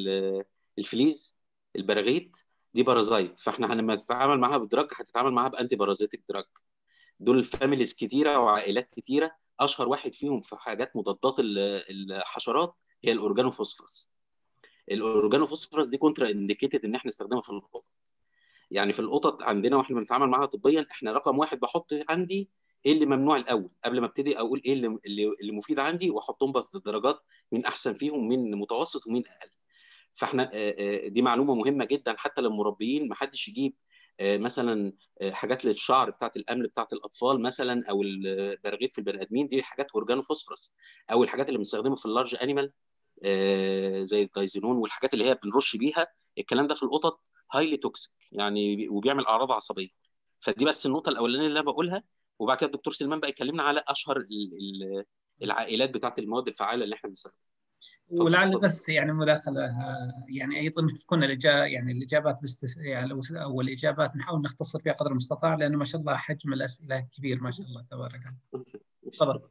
الفليز البراغيث دي بارازايت فاحنا لما تتعامل معاها بدراج هتتعامل معاها بانتي بارازيتك دراج دول فاميليز كتيره وعائلات كتيره اشهر واحد فيهم في حاجات مضادات الحشرات هي الاورجانوفوسفورس الاورجانوفوسفورس دي كونترا انديكيتد ان احنا نستخدمها في القطط يعني في القطط عندنا واحنا بنتعامل معاها طبيا احنا رقم واحد بحط عندي ايه اللي ممنوع الاول قبل ما ابتدي اقول ايه اللي اللي مفيد عندي واحطهم بقى في الدرجات مين احسن فيهم مين متوسط ومين اقل فاحنا دي معلومه مهمه جدا حتى للمربيين ما حدش يجيب مثلا حاجات للشعر بتاعت الامل بتاعت الاطفال مثلا او البراغيث في البني ادمين دي حاجات اورجانو فوسفورس او الحاجات اللي بنستخدمها في اللارج انيمال زي الدايزينون والحاجات اللي هي بنرش بيها الكلام ده في القطط هايلي توكسيك يعني وبيعمل اعراض عصبيه فدي بس النقطه الاولانيه اللي انا بقولها وبعد كده الدكتور سليمان بقى يكلمنا على اشهر العائلات بتاعت المواد الفعاله اللي احنا بنستخدمها ولعل بس يعني مداخله يعني ايضا تكون الاجابه يعني الاجابات بست يعني او الاجابات نحاول نختصر فيها قدر المستطاع لانه ما شاء الله حجم الاسئله كبير ما شاء الله تبارك الله. تفضل.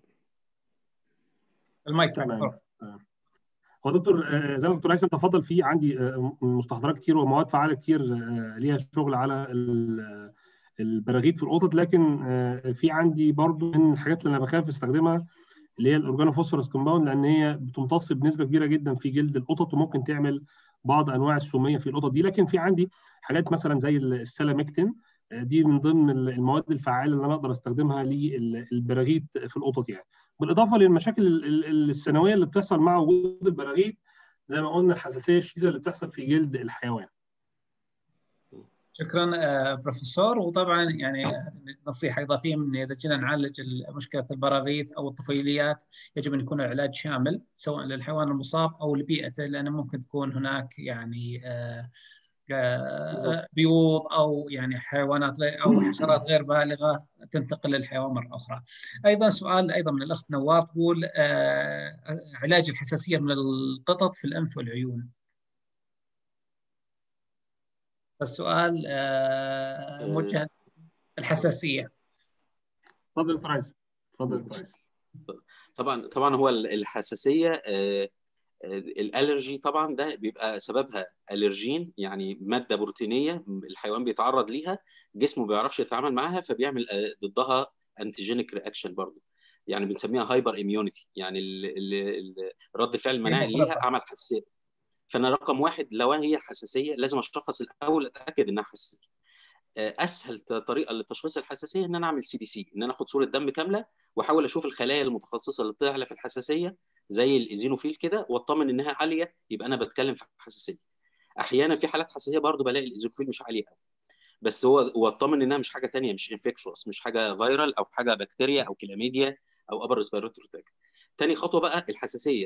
المايك تمام هو دكتور زي ما الدكتور هيثم تفضل في عندي مستحضرات كتير ومواد فعاله كتير ليها شغل على البراغيث في القطط لكن في عندي برضو من الحاجات اللي انا بخاف استخدمها اللي هي الاورجانوفوسفورس كومباوند لان هي بتمتص بنسبه كبيره جدا في جلد القطط وممكن تعمل بعض انواع السميه في القطط دي لكن في عندي حاجات مثلا زي السلامكتين دي من ضمن المواد الفعاله اللي انا اقدر استخدمها للبراغيث في القطط يعني بالاضافه للمشاكل السنويه اللي بتحصل مع وجود البراغيث زي ما قلنا الحساسيه الشديده اللي بتحصل في جلد الحيوان شكرا بروفيسور وطبعا يعني نصيحه اضافيه من اذا جينا نعالج مشكله البراغيث او الطفيليات يجب ان يكون العلاج شامل سواء للحيوان المصاب او لبيئته لان ممكن تكون هناك يعني بيوض او يعني حيوانات او حشرات غير بالغه تنتقل للحيوان مره اخرى. ايضا سؤال ايضا من الاخت نوار تقول علاج الحساسيه من القطط في الانف والعيون. فالسؤال موجه الحساسيه تفضل دكتور عايز تفضل دكتور طبعا طبعا هو الحساسيه الالرجي طبعا ده بيبقى سببها الرجين يعني ماده بروتينيه الحيوان بيتعرض ليها جسمه ما بيعرفش يتعامل معاها فبيعمل ضدها انتيجينيك رياكشن برضه يعني بنسميها هايبر اميونيتي يعني رد الفعل المناعي ليها عمل حساسيه فانا رقم واحد لو هي حساسيه لازم اشخص الاول اتاكد انها حساسيه اسهل طريقه لتشخيص الحساسيه ان انا اعمل سي بي سي ان انا اخد صوره دم كامله واحاول اشوف الخلايا المتخصصه اللي بتعلى في الحساسيه زي الايزينوفيل كده واطمن انها عاليه يبقى انا بتكلم في حساسيه احيانا في حالات حساسيه برضو بلاقي الايزينوفيل مش عاليه قوي بس هو واطمن انها مش حاجه ثانيه مش انفكشوس مش حاجه فيرال او حاجه بكتيريا او كلاميديا او ابر ريسبيراتوري تراكت تاني خطوه بقى الحساسيه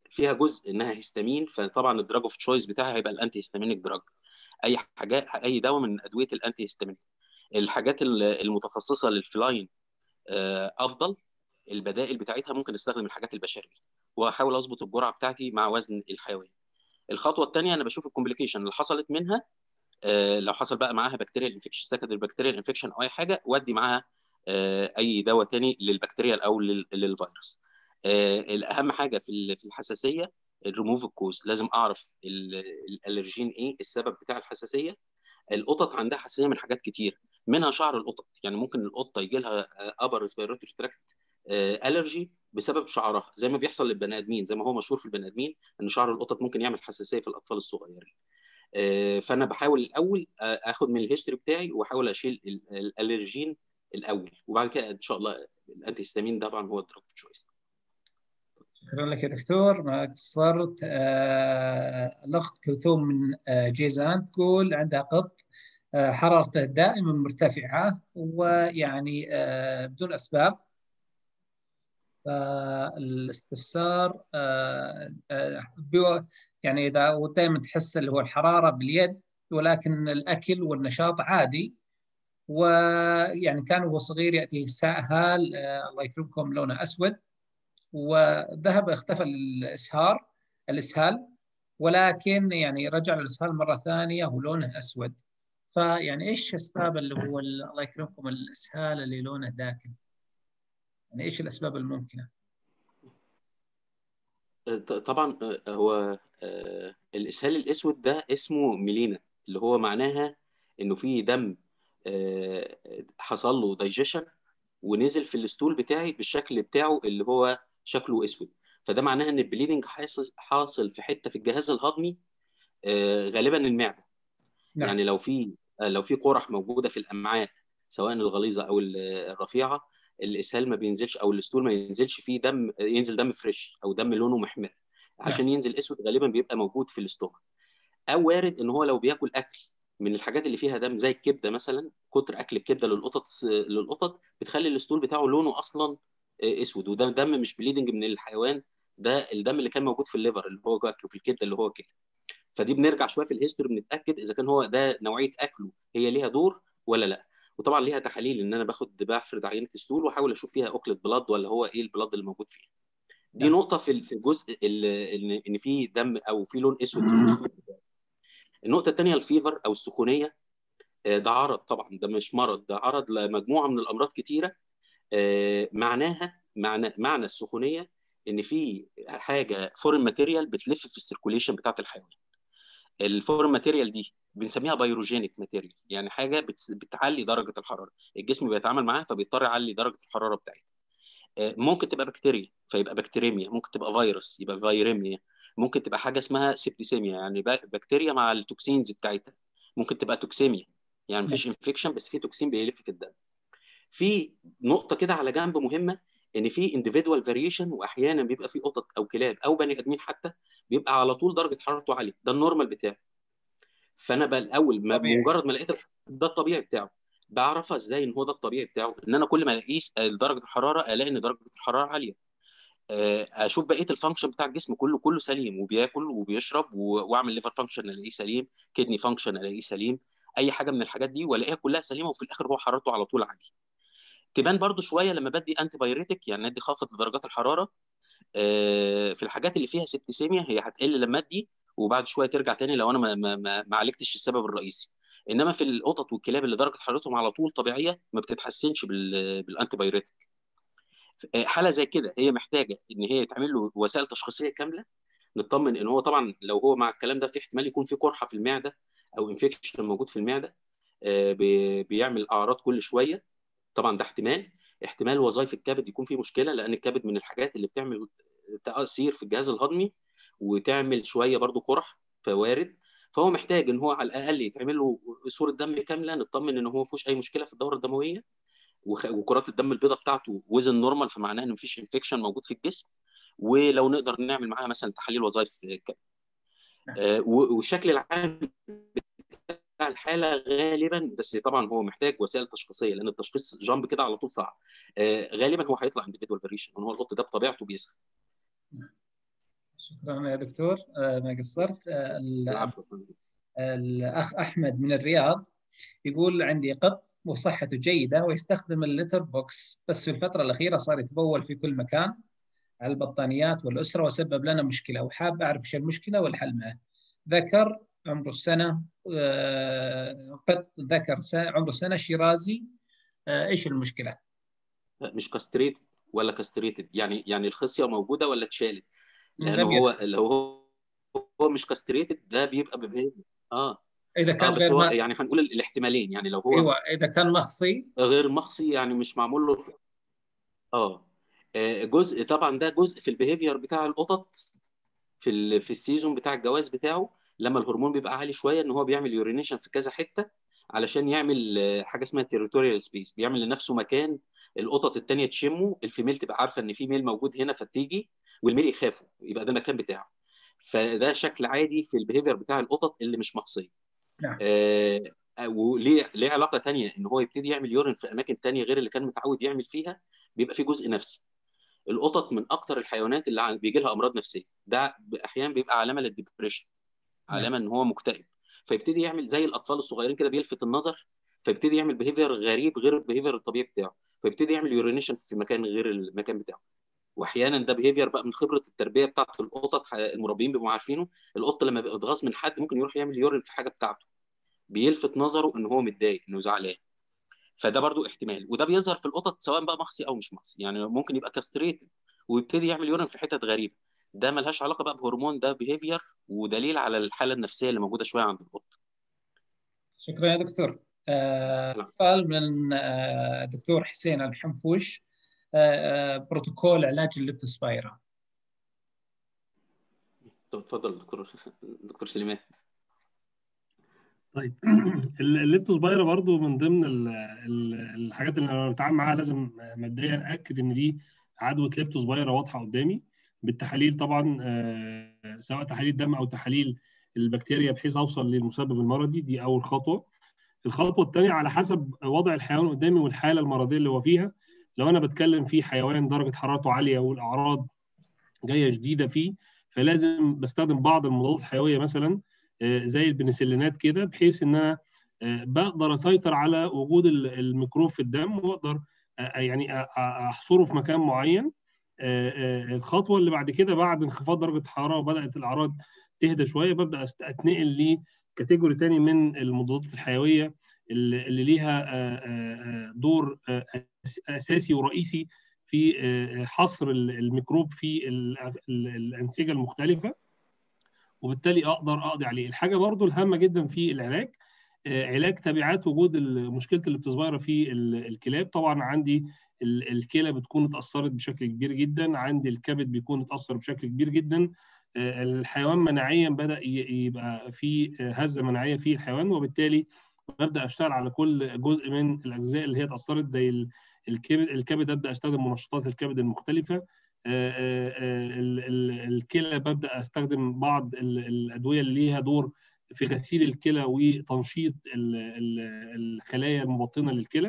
فيها جزء انها هيستامين فطبعا الدراج اوف تشويس بتاعها هيبقى الانتي هيستامينيك دراج اي حاجات اي دواء من ادويه الانتي هيستامينيك الحاجات المتخصصه للفلاين افضل البدائل بتاعتها ممكن استخدم الحاجات البشريه واحاول اظبط الجرعه بتاعتي مع وزن الحيوان الخطوه الثانيه انا بشوف الكومبليكيشن اللي حصلت منها لو حصل بقى معاها بكتيريال انفكشن سكندري بكتيريال انفكشن او اي حاجه ودي معاها اي دواء تاني للبكتيريا او للفيروس الاهم حاجه في الحساسيه الريموف الكوز لازم اعرف الالرجين ايه السبب بتاع الحساسيه القطط عندها حساسيه من حاجات كتير منها شعر القطط يعني ممكن القطه يجي لها ابر ريسبيراتوري تراكت الرجي بسبب شعرها زي ما بيحصل للبني ادمين زي ما هو مشهور في البني ادمين ان شعر القطط ممكن يعمل حساسيه في الاطفال الصغيرين فانا بحاول الاول اخد من الهيستوري بتاعي واحاول اشيل الالرجين الاول وبعد كده ان شاء الله الانتي هيستامين طبعا هو الدراج تشويس شكرا لك يا دكتور ما قصرت آه الاخت كلثوم من آه جيزان تقول عندها قط آه حرارته دائما مرتفعه ويعني آه بدون اسباب فالاستفسار آه آه يعني اذا ودائما تحس اللي هو الحراره باليد ولكن الاكل والنشاط عادي ويعني كان وهو صغير ياتيه سائل آه الله يكرمكم لونه اسود وذهب اختفى الاسهار الاسهال ولكن يعني رجع للاسهال مره ثانيه ولونه اسود فيعني ايش اسباب اللي هو الله يكرمكم الاسهال اللي لونه داكن؟ يعني ايش الاسباب الممكنه؟ طبعا هو الاسهال الاسود ده اسمه ميلينا اللي هو معناها انه في دم حصل له دايجيشن ونزل في الستول بتاعي بالشكل بتاعه اللي هو شكله اسود فده معناها ان البليدنج حاصل حاصل في حته في الجهاز الهضمي غالبا المعده نعم. يعني لو في لو في قرح موجوده في الامعاء سواء الغليظه او الرفيعه الاسهال ما بينزلش او الستول ما ينزلش فيه دم ينزل دم فريش او دم لونه محمر عشان نعم. ينزل اسود غالبا بيبقى موجود في الاستومك او وارد ان هو لو بياكل اكل من الحاجات اللي فيها دم زي الكبده مثلا كتر اكل الكبده للقطط للقطط بتخلي الستول بتاعه لونه اصلا اسود وده دم مش بليدنج من الحيوان ده الدم اللي كان موجود في الليفر اللي هو اكله في الكبده اللي هو كده فدي بنرجع شويه في الهيستوري بنتاكد اذا كان هو ده نوعيه اكله هي ليها دور ولا لا وطبعا ليها تحاليل ان انا باخد بفرد عينه الستول واحاول اشوف فيها اوكلت بلاد ولا هو ايه البلاد اللي موجود فيها دي نقطه في في الجزء اللي ان في دم او في لون اسود في الستول النقطه الثانيه الفيفر او السخونيه ده عرض طبعا ده مش مرض ده عرض لمجموعه من الامراض كتيره معناها معنى معنى السخونيه ان في حاجه فورين ماتيريال بتلف في السيركوليشن بتاعت الحيوان الفورين ماتيريال دي بنسميها بايروجينيك ماتيريال يعني حاجه بتعلي درجه الحراره الجسم بيتعامل معاها فبيضطر يعلي درجه الحراره بتاعتها ممكن تبقى بكتيريا فيبقى بكتيريميا ممكن تبقى فيروس يبقى فيريميا ممكن تبقى حاجه اسمها سيبتيسيميا يعني بكتيريا مع التوكسينز بتاعتها ممكن تبقى توكسيميا يعني مفيش انفكشن بس في توكسين بيلف في الدم في نقطه كده على جنب مهمه ان في individual فاريشن واحيانا بيبقى في قطط او كلاب او بني ادمين حتى بيبقى على طول درجه حرارته عاليه ده النورمال بتاعي فانا بقى الاول ما بمجرد ما لقيت ده الطبيعي بتاعه بعرفها ازاي ان هو ده الطبيعي بتاعه ان انا كل ما اقيس درجه الحراره الاقي ان درجه الحراره عاليه اشوف بقيه الفانكشن بتاع الجسم كله كله سليم وبياكل وبيشرب واعمل ليفر فانكشن الاقيه سليم كدني فانكشن الاقيه سليم اي حاجه من الحاجات دي والاقيها كلها سليمه وفي الاخر هو حرارته على طول عاليه تبان برضو شويه لما بدي انتي بايريتك يعني ادي خافض لدرجات الحراره في الحاجات اللي فيها سبتيسيميا هي هتقل لما ادي وبعد شويه ترجع تاني لو انا ما, ما, ما, ما عالجتش السبب الرئيسي انما في القطط والكلاب اللي درجه حرارتهم على طول طبيعيه ما بتتحسنش بالانتي بايريتك حاله زي كده هي محتاجه ان هي يتعمل له وسائل تشخيصيه كامله نطمن ان هو طبعا لو هو مع الكلام ده في احتمال يكون في قرحه في المعده او انفكشن موجود في المعده بيعمل اعراض كل شويه طبعا ده احتمال احتمال وظائف الكبد يكون فيه مشكله لان الكبد من الحاجات اللي بتعمل تاثير في الجهاز الهضمي وتعمل شويه برضو قرح فوارد فهو محتاج ان هو على الاقل يتعمل له صوره دم كامله نطمن ان هو ما فيهوش اي مشكله في الدوره الدمويه وكرات الدم البيضاء بتاعته وزن نورمال فمعناه ان مفيش انفكشن موجود في الجسم ولو نقدر نعمل معاها مثلا تحاليل وظائف الكبد آه والشكل العام بتاع الحاله غالبا بس طبعا هو محتاج وسائل تشخيصيه لان التشخيص جامب كده على طول صعب آه غالبا هو هيطلع انديفيدوال فاريشن ان هو القط ده بطبيعته بيسخن شكرا يا دكتور آه، ما قصرت آه، ال- العفو الأخ أحمد من الرياض يقول عندي قط وصحته جيدة ويستخدم اللتر بوكس بس في الفترة الأخيرة صار يتبول في كل مكان على البطانيات والأسرة وسبب لنا مشكلة وحاب أعرف إيش المشكلة والحل معه ذكر عمره السنة آه، قط ذكر س- عمره سنة شيرازي آه، إيش المشكلة؟ مش كاستريتد ولا كاستريتد يعني يعني الخصيه موجوده ولا اتشالت لان لم هو لو هو هو مش كاستريتد ده بيبقى ببهيفير اه إذا اه كان بس غير هو ما... يعني هنقول الاحتمالين يعني لو هو أيوة إذا كان مخصي غير مخصي يعني مش معمول له اه آه، جزء طبعا ده جزء في البيهيفير بتاع القطط في ال... في السيزون بتاع الجواز بتاعه لما الهرمون بيبقى عالي شويه ان هو بيعمل يورينيشن في كذا حته علشان يعمل آه، حاجه اسمها تيريتوريال سبيس بيعمل لنفسه مكان القطط التانيه تشمه الفيميل تبقى عارفه ان في ميل موجود هنا فتيجي والميل يخافوا يبقى ده المكان بتاعه فده شكل عادي في البيهيفير بتاع القطط اللي مش مخصيه نعم آه، وليه ليه علاقه تانيه ان هو يبتدي يعمل يورين في اماكن تانيه غير اللي كان متعود يعمل فيها بيبقى في جزء نفسي القطط من اكتر الحيوانات اللي عن- بيجي لها امراض نفسيه ده احيانا بيبقى علامه للديبريشن نعم علامه ان هو مكتئب فيبتدي يعمل زي الاطفال الصغيرين كده بيلفت النظر فيبتدي يعمل بيهيفير غريب غير البيهيفير الطبيعي بتاعه فيبتدي يعمل يورينيشن في مكان غير المكان بتاعه واحيانا ده بيهيفير بقى من خبره التربيه بتاعت القطط ح- المربيين بيبقوا عارفينه القط لما بيبقى اتغاظ من حد ممكن يروح يعمل يورين في حاجه بتاعته بيلفت نظره ان هو متضايق انه زعلان فده برضو احتمال وده بيظهر في القطط سواء بقى مخصي او مش مخصي يعني ممكن يبقى كاستريتد ويبتدي يعمل يورين في حتت غريبه ده ملهاش علاقه بقى بهرمون ده بيهيفير ودليل على الحاله النفسيه اللي موجوده شويه عند القط شكرا يا دكتور آه، نعم. سؤال من آه، دكتور حسين الحنفوش آه، آه، بروتوكول علاج الليبتوسبايرا طب اتفضل دكتور دكتور سليمان طيب ال- الليبتوسبايرا برضو من ضمن ال- ال- الحاجات اللي انا بتعامل معاها لازم مبدئيا اكد ان دي عدوى ليبتوسبايرا واضحه قدامي بالتحاليل طبعا آه، سواء تحاليل دم او تحاليل البكتيريا بحيث اوصل للمسبب المرضي دي اول خطوه الخطوه الثانيه على حسب وضع الحيوان قدامي والحاله المرضيه اللي هو فيها لو انا بتكلم في حيوان درجه حرارته عاليه والاعراض جايه شديده فيه فلازم بستخدم بعض المضادات الحيويه مثلا آه، زي البنسلينات كده بحيث ان انا آه، بقدر اسيطر على وجود ال- الميكروب في الدم واقدر آه، يعني أ- أ- احصره في مكان معين آه، آه، الخطوه اللي بعد كده بعد انخفاض درجه الحراره وبدات الاعراض تهدى شويه ببدا أست- اتنقل لكاتيجوري تاني من المضادات الحيويه اللي اللي ليها آه، آه، آه، دور آه، أس- اساسي ورئيسي في آه، حصر ال- الميكروب في ال- ال- الانسجه المختلفه وبالتالي اقدر اقضي عليه الحاجه برضو الهامه جدا في العلاج آه، علاج تبعات وجود ال- مشكله اللي بتظهر في ال- الكلاب طبعا عندي ال- الكلى بتكون اتاثرت بشكل كبير جدا عندي الكبد بيكون اتاثر بشكل كبير جدا آه، الحيوان مناعيا بدا ي- يبقى في آه، هزه مناعيه في الحيوان وبالتالي ببدا اشتغل على كل جزء من الاجزاء اللي هي اتاثرت زي ال- الكبد الكبد ابدا استخدم منشطات الكبد المختلفه آه، آه، آه، ال- ال- الكلى ببدا استخدم بعض ال- الادويه اللي ليها دور في غسيل الكلى وتنشيط ال- ال- الخلايا المبطنه للكلى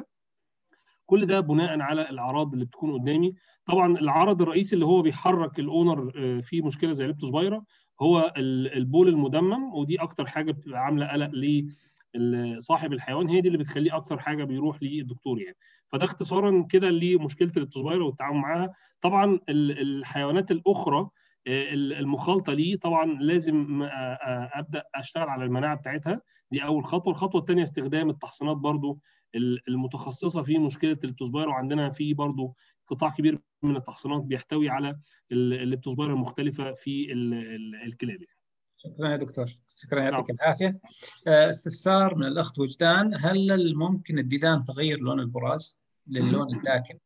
كل ده بناء على الاعراض اللي بتكون قدامي طبعا العرض الرئيسي اللي هو بيحرك الاونر آه، في مشكله زي ليبتوسبايرا هو ال- البول المدمم ودي اكتر حاجه بتبقى عامله قلق لصاحب الحيوان هي دي اللي بتخليه اكتر حاجه بيروح للدكتور يعني فده اختصارا كده لمشكله الليبتوسبايرا والتعامل معاها طبعا ال- الحيوانات الاخرى آه، المخالطه ليه طبعا لازم آه، آه، ابدا اشتغل على المناعه بتاعتها دي اول خطوه الخطوه الثانيه استخدام التحصينات برضو المتخصصه في مشكله الليبتوسبايرا وعندنا في برضو قطاع كبير من التحصينات بيحتوي على ال- الليبتوسبايرا المختلفه في ال- ال- الكلاب شكرا يا دكتور شكرا يعطيك نعم. العافيه آه، استفسار من الاخت وجدان هل ممكن الديدان تغير لون البراز للون الداكن؟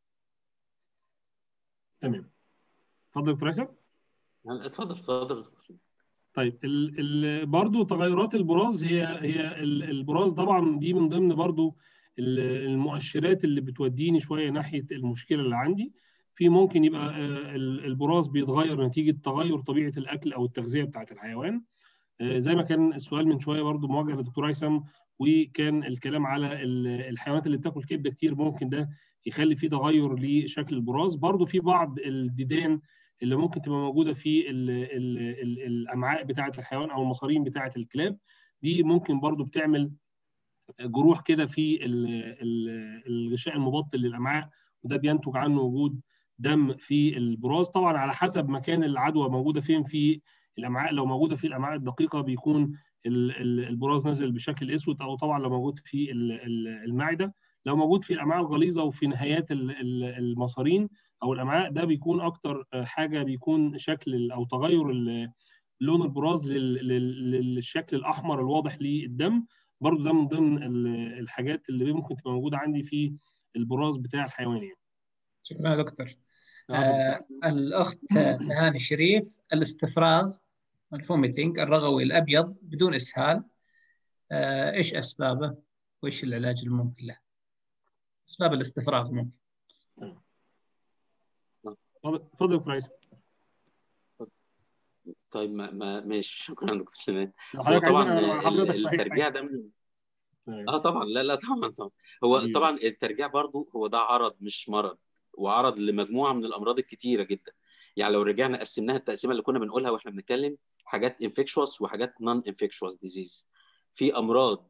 تمام اتفضل دكتور هيثم اتفضل اتفضل طيب ال ال برضو تغيرات البراز هي هي ال- البراز طبعا دي من ضمن برضو ال- المؤشرات اللي بتوديني شويه ناحيه المشكله اللي عندي في ممكن يبقى آه، ال- البراز بيتغير نتيجه تغير طبيعه الاكل او التغذيه بتاعه الحيوان آه، زي ما كان السؤال من شويه برضو موجه للدكتور هيثم وكان الكلام على ال- الحيوانات اللي بتاكل كبده كتير ممكن ده يخلي فيه تغير لشكل البراز برضو في بعض الديدان اللي ممكن تبقى موجوده في ال ال ال الامعاء بتاعه الحيوان او المصارين بتاعه الكلاب دي ممكن برضو بتعمل جروح كده في الغشاء المبطن للامعاء وده بينتج عنه وجود دم في البراز طبعا على حسب مكان العدوى موجوده فين في الامعاء لو موجوده في الامعاء الدقيقه بيكون البراز نازل بشكل اسود او طبعا لو موجود في المعده لو موجود في الامعاء الغليظه وفي نهايات المصارين او الامعاء ده بيكون اكتر حاجه بيكون شكل او تغير لون البراز للشكل الاحمر الواضح للدم برضو ده من ضمن الحاجات اللي ممكن تبقى موجوده عندي في البراز بتاع الحيوان يعني. شكرا دكتور آه الاخت تهاني الشريف الاستفراغ الفوميتنج الرغوي الابيض بدون اسهال آه ايش اسبابه وايش العلاج الممكن له؟ اسباب الاستفراغ ممكن. تفضل دكتور عيسى. طيب ما, ما ماشي شكرا دكتور سليمان هو طبعا الترجيع ده من اه طبعا لا لا طبعا طبعا هو طبعا الترجيع برضو هو ده عرض مش مرض وعرض لمجموعه من الامراض الكتيره جدا يعني لو رجعنا قسمناها التقسيمه اللي كنا بنقولها واحنا بنتكلم حاجات انفكشوس وحاجات نون انفكشوس ديزيز في امراض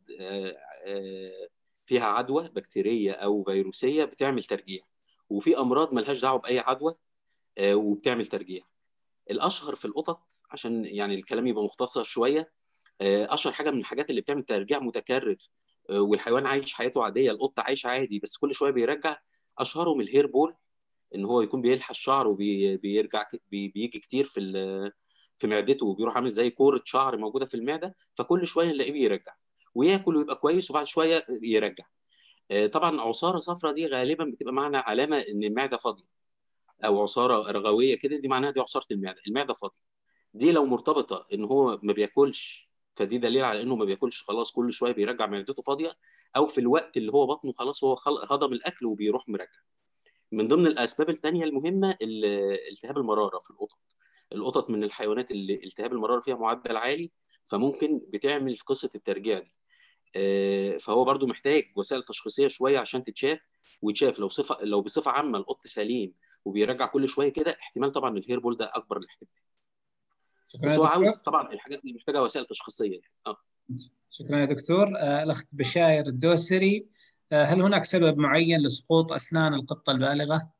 فيها عدوى بكتيريه او فيروسيه بتعمل ترجيع وفي امراض ملهاش دعوه باي عدوى وبتعمل ترجيع الاشهر في القطط عشان يعني الكلام يبقى مختصر شويه اشهر حاجه من الحاجات اللي بتعمل ترجيع متكرر والحيوان عايش حياته عاديه القط عايش عادي بس كل شويه بيرجع اشهرهم الهير بول ان هو يكون بيلحس شعر وبيرجع بيجي كتير في في معدته وبيروح عامل زي كوره شعر موجوده في المعده فكل شويه نلاقيه بيرجع وياكل ويبقى كويس وبعد شويه يرجع طبعا عصاره صفراء دي غالبا بتبقى معنا علامه ان المعده فاضيه او عصاره رغويه كده دي معناها دي عصاره المعده المعده فاضيه دي لو مرتبطه ان هو ما بياكلش فدي دليل على انه ما بياكلش خلاص كل شويه بيرجع معدته فاضيه او في الوقت اللي هو بطنه خلاص هو هضم الاكل وبيروح مرجع من ضمن الاسباب الثانيه المهمه التهاب المراره في القطط القطط من الحيوانات اللي التهاب المراره فيها معدل عالي فممكن بتعمل قصه الترجيع دي فهو برضو محتاج وسائل تشخيصيه شويه عشان تتشاف ويتشاف لو صفه لو بصفه عامه القط سليم وبيرجع كل شويه كده احتمال طبعا الهير بول ده اكبر الاحتمال بس هو عاوز طبعا الحاجات دي محتاجه وسائل تشخيصيه يعني اه شكرا يا دكتور آه الاخت بشاير الدوسري آه هل هناك سبب معين لسقوط اسنان القطه البالغه؟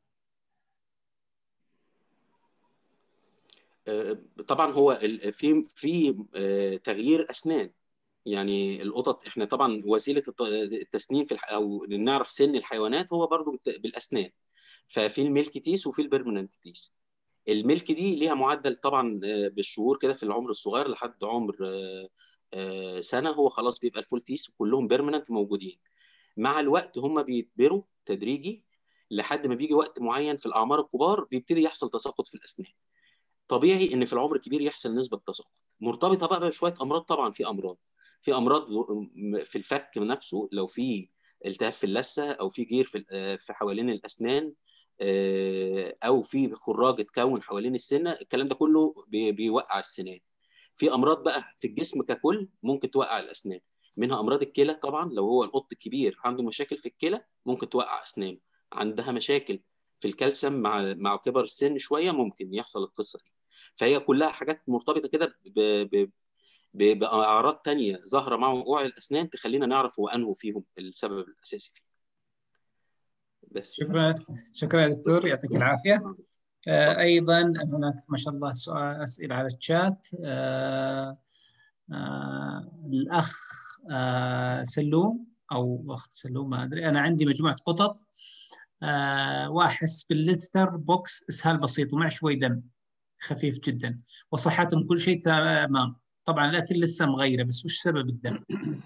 آه طبعا هو في في تغيير اسنان يعني القطط احنا طبعا وسيله التسنين في الح... او نعرف سن الحيوانات هو برضو بالاسنان ففي الميلك تيس وفي البرمننت تيس الميلك دي ليها معدل طبعا بالشهور كده في العمر الصغير لحد عمر سنه هو خلاص بيبقى الفول تيس وكلهم بيرمننت موجودين مع الوقت هم بيكبروا تدريجي لحد ما بيجي وقت معين في الاعمار الكبار بيبتدي يحصل تساقط في الاسنان طبيعي ان في العمر الكبير يحصل نسبه تساقط مرتبطه بقى بشويه امراض طبعا في امراض في امراض في الفك نفسه لو في التهاب في اللثه او في جير في في حوالين الاسنان او في خراج اتكون حوالين السنه الكلام ده كله بيوقع السنان في امراض بقى في الجسم ككل ممكن توقع الاسنان منها امراض الكلى طبعا لو هو القط الكبير عنده مشاكل في الكلى ممكن توقع اسنانه عندها مشاكل في الكالسيوم مع مع كبر السن شويه ممكن يحصل القصه دي فهي كلها حاجات مرتبطه كده باعراض تانية ظاهره مع وقوع الاسنان تخلينا نعرف هو انه فيهم السبب الاساسي فيه بس شكرا شكرا يا دكتور يعطيك العافيه آه ايضا هناك ما شاء الله سؤال اسئله على الشات آه آه الاخ آه سلوم او اخت سلوم ما ادري انا عندي مجموعه قطط آه واحس بالليتر بوكس اسهال بسيط ومع شوي دم خفيف جدا وصحتهم كل شيء تمام طبعا الاكل لسه مغيره بس وش سبب الدم؟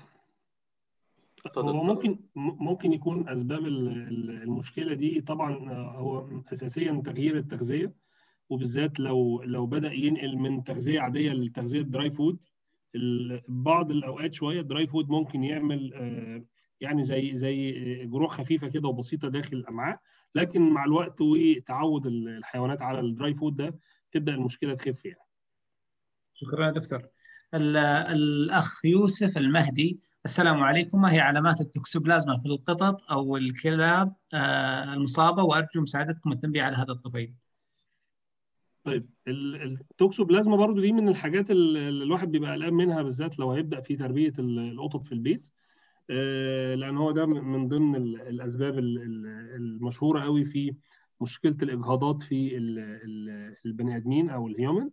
هو ممكن ممكن يكون اسباب المشكله دي طبعا هو اساسيا تغيير التغذيه وبالذات لو لو بدا ينقل من تغذيه عاديه لتغذيه دراي فود بعض الاوقات شويه الدراي فود ممكن يعمل يعني زي زي جروح خفيفه كده وبسيطه داخل الامعاء لكن مع الوقت وتعود الحيوانات على الدراي فود ده تبدا المشكله تخف يعني شكرا دكتور الاخ يوسف المهدي السلام عليكم ما هي علامات التوكسوبلازما في القطط او الكلاب المصابه وارجو مساعدتكم التنبيه على هذا الطفيل. طيب التوكسوبلازما برضو دي من الحاجات اللي الواحد بيبقى قلقان منها بالذات لو هيبدا في تربيه القطط في البيت لان هو ده من ضمن الاسباب المشهوره قوي في مشكله الاجهاضات في البني ادمين او الهيومن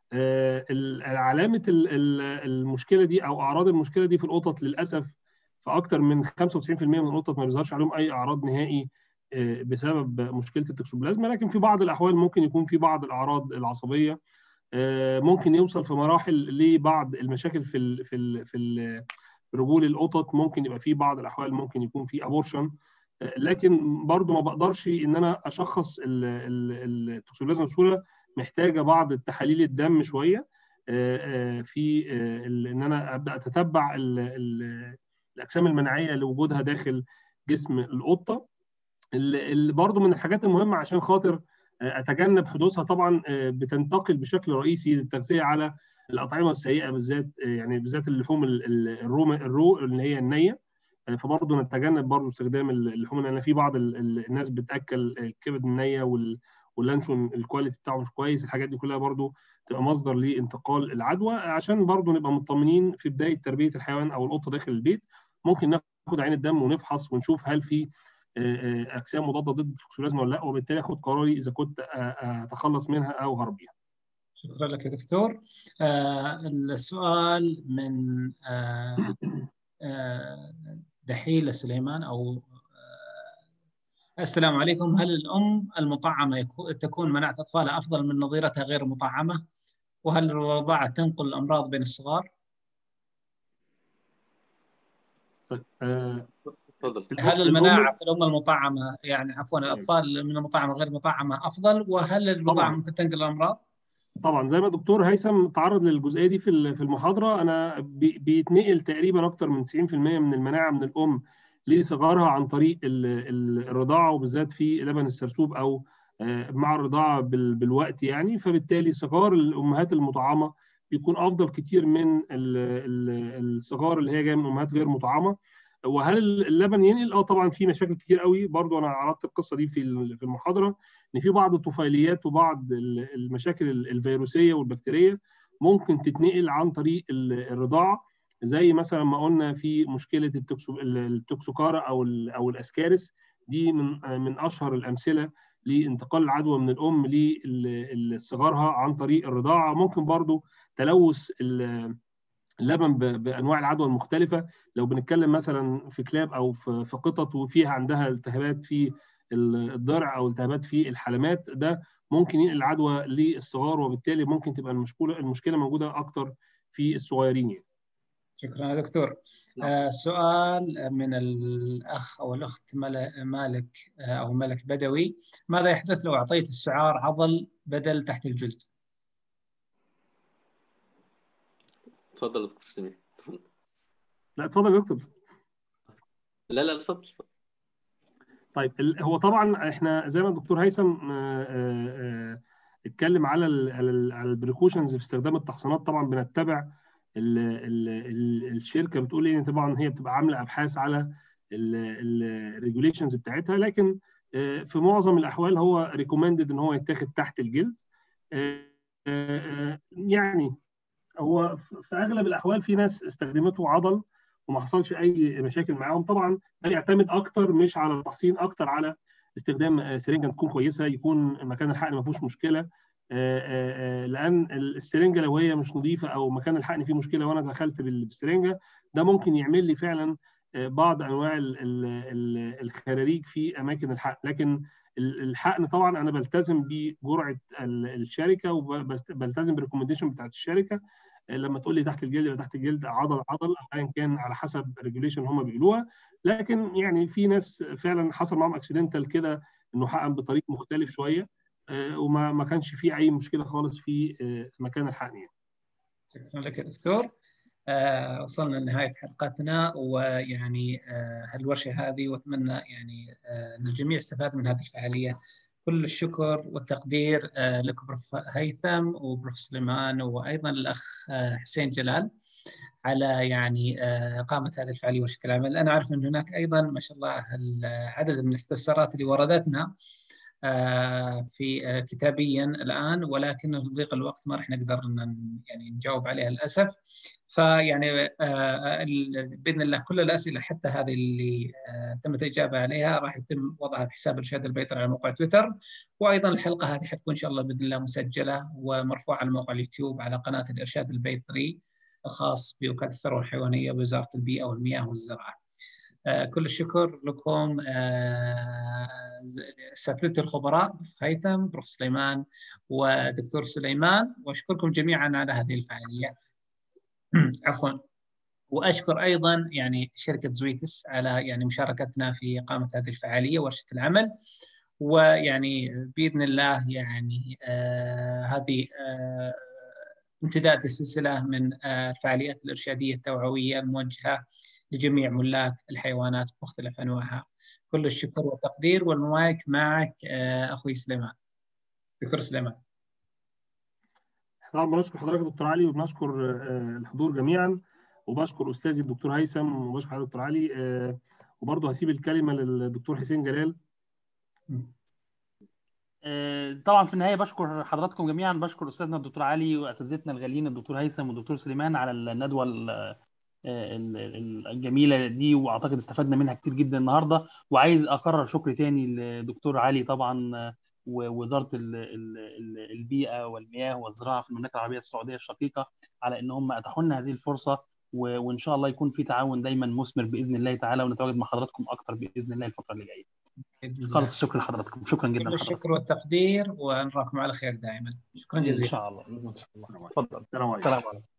علامه المشكله دي او اعراض المشكله دي في القطط للاسف في اكثر من 95% من القطط ما بيظهرش عليهم اي اعراض نهائي بسبب مشكله التكسوبلازما لكن في بعض الاحوال ممكن يكون في بعض الاعراض العصبيه ممكن يوصل في مراحل لبعض المشاكل في ال في ال في رجول القطط ممكن يبقى في بعض الاحوال ممكن يكون في ابورشن لكن برضو ما بقدرش ان انا اشخص التكسوبلازما بسهوله محتاجه بعض التحاليل الدم شويه في ان انا ابدا اتتبع الاجسام المناعيه اللي وجودها داخل جسم القطه اللي برضو من الحاجات المهمه عشان خاطر اتجنب حدوثها طبعا بتنتقل بشكل رئيسي للتغذيه على الاطعمه السيئه بالذات يعني بالذات اللحوم الروم الرو اللي هي النيه فبرضه نتجنب برضه استخدام اللحوم لان في بعض الناس بتاكل الكبد النيه واللانشون الكواليتي بتاعه مش كويس الحاجات دي كلها برضه تبقى مصدر لانتقال العدوى عشان برضه نبقى مطمنين في بدايه تربيه الحيوان او القطه داخل البيت ممكن ناخد عين الدم ونفحص ونشوف هل في اجسام مضاده ضد التوكسوبلازما ولا لا وبالتالي اخد قراري اذا كنت اتخلص منها او هرب بيها. شكرا لك يا دكتور. آه السؤال من آه آه دحيل سليمان او آه السلام عليكم هل الام المطعمه تكون مناعه اطفالها افضل من نظيرتها غير المطعمه؟ وهل الرضاعه تنقل الامراض بين الصغار؟ تفضل هل المناعه في الام المطعمه يعني عفوا الاطفال من المطعمه غير المطعمه افضل وهل الرضاعه ممكن تنقل الامراض؟ طبعا زي ما الدكتور هيثم تعرض للجزئيه دي في في المحاضره انا بيتنقل تقريبا اكثر من 90% من المناعه من الام لصغارها عن طريق الرضاعه وبالذات في لبن السرسوب او مع الرضاعه بالوقت يعني فبالتالي صغار الامهات المطعمه بيكون افضل كتير من الصغار اللي هي جايه من امهات غير مطعمه وهل اللبن ينقل؟ اه طبعا في مشاكل كتير قوي برضو انا عرضت القصه دي في في المحاضره ان في بعض الطفيليات وبعض المشاكل الفيروسيه والبكتيريه ممكن تتنقل عن طريق الرضاعه زي مثلا ما قلنا في مشكله التوكسوكارا او او الاسكارس دي من من اشهر الامثله لانتقال العدوى من الام لصغارها عن طريق الرضاعه ممكن برضو تلوث اللبن بانواع العدوى المختلفه لو بنتكلم مثلا في كلاب او في قطط وفيها عندها التهابات في الضرع او التهابات في الحلمات ده ممكن ينقل العدوى للصغار وبالتالي ممكن تبقى المشكله المشكله موجوده اكتر في الصغيرين يعني. شكرا يا دكتور آه سؤال من الاخ او الاخت مالك آه او ملك بدوي ماذا يحدث لو اعطيت السعار عضل بدل تحت الجلد؟ تفضل يا دكتور سمير لا اتفضل يا دكتور لا لا اتفضل طيب هو طبعا احنا زي ما الدكتور هيثم اتكلم على ال على البريكوشنز في استخدام التحصينات طبعا بنتبع ال ال ال الشركه بتقول ايه طبعا هي بتبقى عامله ابحاث على الريجوليشنز بتاعتها لكن في معظم الاحوال هو ريكومندد ان هو يتاخد تحت الجلد يعني هو في اغلب الاحوال في ناس استخدمته عضل وما حصلش اي مشاكل معاهم طبعا ده يعتمد اكتر مش على التحصين اكتر على استخدام سرنجه تكون كويسه يكون مكان الحقن ما فيهوش مشكله لان السرنجه لو هي مش نظيفه او مكان الحقن فيه مشكله وانا دخلت بالسرنجه ده ممكن يعمل لي فعلا بعض انواع الخراريج في اماكن الحقن لكن الحقن طبعا انا بلتزم بجرعه الشركه وبلتزم بالريكومنديشن بتاعت الشركه لما تقول لي تحت الجلد يبقى تحت الجلد عضل عضل او ايا كان على حسب الريجوليشن هم بيقولوها لكن يعني في ناس فعلا حصل معاهم اكسيدنتال كده انه حقن بطريق مختلف شويه وما ما كانش فيه اي مشكله خالص في مكان الحقن يعني. شكرا لك يا دكتور آه وصلنا لنهايه حلقتنا ويعني آه هالورشه هذه واتمنى يعني آه ان الجميع استفاد من هذه الفعاليه كل الشكر والتقدير آه لك بروف هيثم وبروف سليمان وايضا الاخ آه حسين جلال على يعني آه اقامه هذه الفعاليه ورشه العمل انا اعرف ان هناك ايضا ما شاء الله عدد من الاستفسارات اللي وردتنا في كتابيا الان ولكن في ضيق الوقت ما راح نقدر يعني نجاوب عليها للاسف فيعني باذن الله كل الاسئله حتى هذه اللي تمت الاجابه عليها راح يتم وضعها في حساب ارشاد البيطري على موقع تويتر وايضا الحلقه هذه حتكون ان شاء الله باذن الله مسجله ومرفوعه على موقع اليوتيوب على قناه الارشاد البيطري الخاص بوكاله الثروه الحيوانيه بوزاره البيئه والمياه والزراعه. كل الشكر لكم اساتذه الخبراء هيثم بروف سليمان ودكتور سليمان واشكركم جميعا على هذه الفعاليه عفوا واشكر ايضا يعني شركه زويتس على يعني مشاركتنا في اقامه هذه الفعاليه ورشه العمل ويعني باذن الله يعني آه هذه آه امتداد السلسله من آه الفعاليات الارشاديه التوعويه الموجهه لجميع ملاك الحيوانات بمختلف انواعها كل الشكر والتقدير والمايك معك اخوي سليمان دكتور سليمان طبعا بنشكر حضرتك دكتور علي وبنشكر الحضور جميعا وبشكر استاذي الدكتور هيثم وبشكر حضرتك دكتور علي وبرضه هسيب الكلمه للدكتور حسين جلال طبعا في النهايه بشكر حضراتكم جميعا بشكر استاذنا الدكتور علي واساتذتنا الغاليين الدكتور هيثم والدكتور سليمان على الندوه الجميله دي واعتقد استفدنا منها كتير جدا النهارده وعايز اكرر شكر تاني للدكتور علي طبعا ووزاره البيئه والمياه والزراعه في المملكه العربيه السعوديه الشقيقه على ان هم اتاحوا لنا هذه الفرصه وان شاء الله يكون في تعاون دايما مثمر باذن الله تعالى ونتواجد مع حضراتكم اكثر باذن الله الفتره اللي جايه. خلص الشكر لحضراتكم شكرا جدا الشكر والتقدير ونراكم على خير دائما شكرا جزيلا ان شاء الله ان شاء الله تفضل السلام عليكم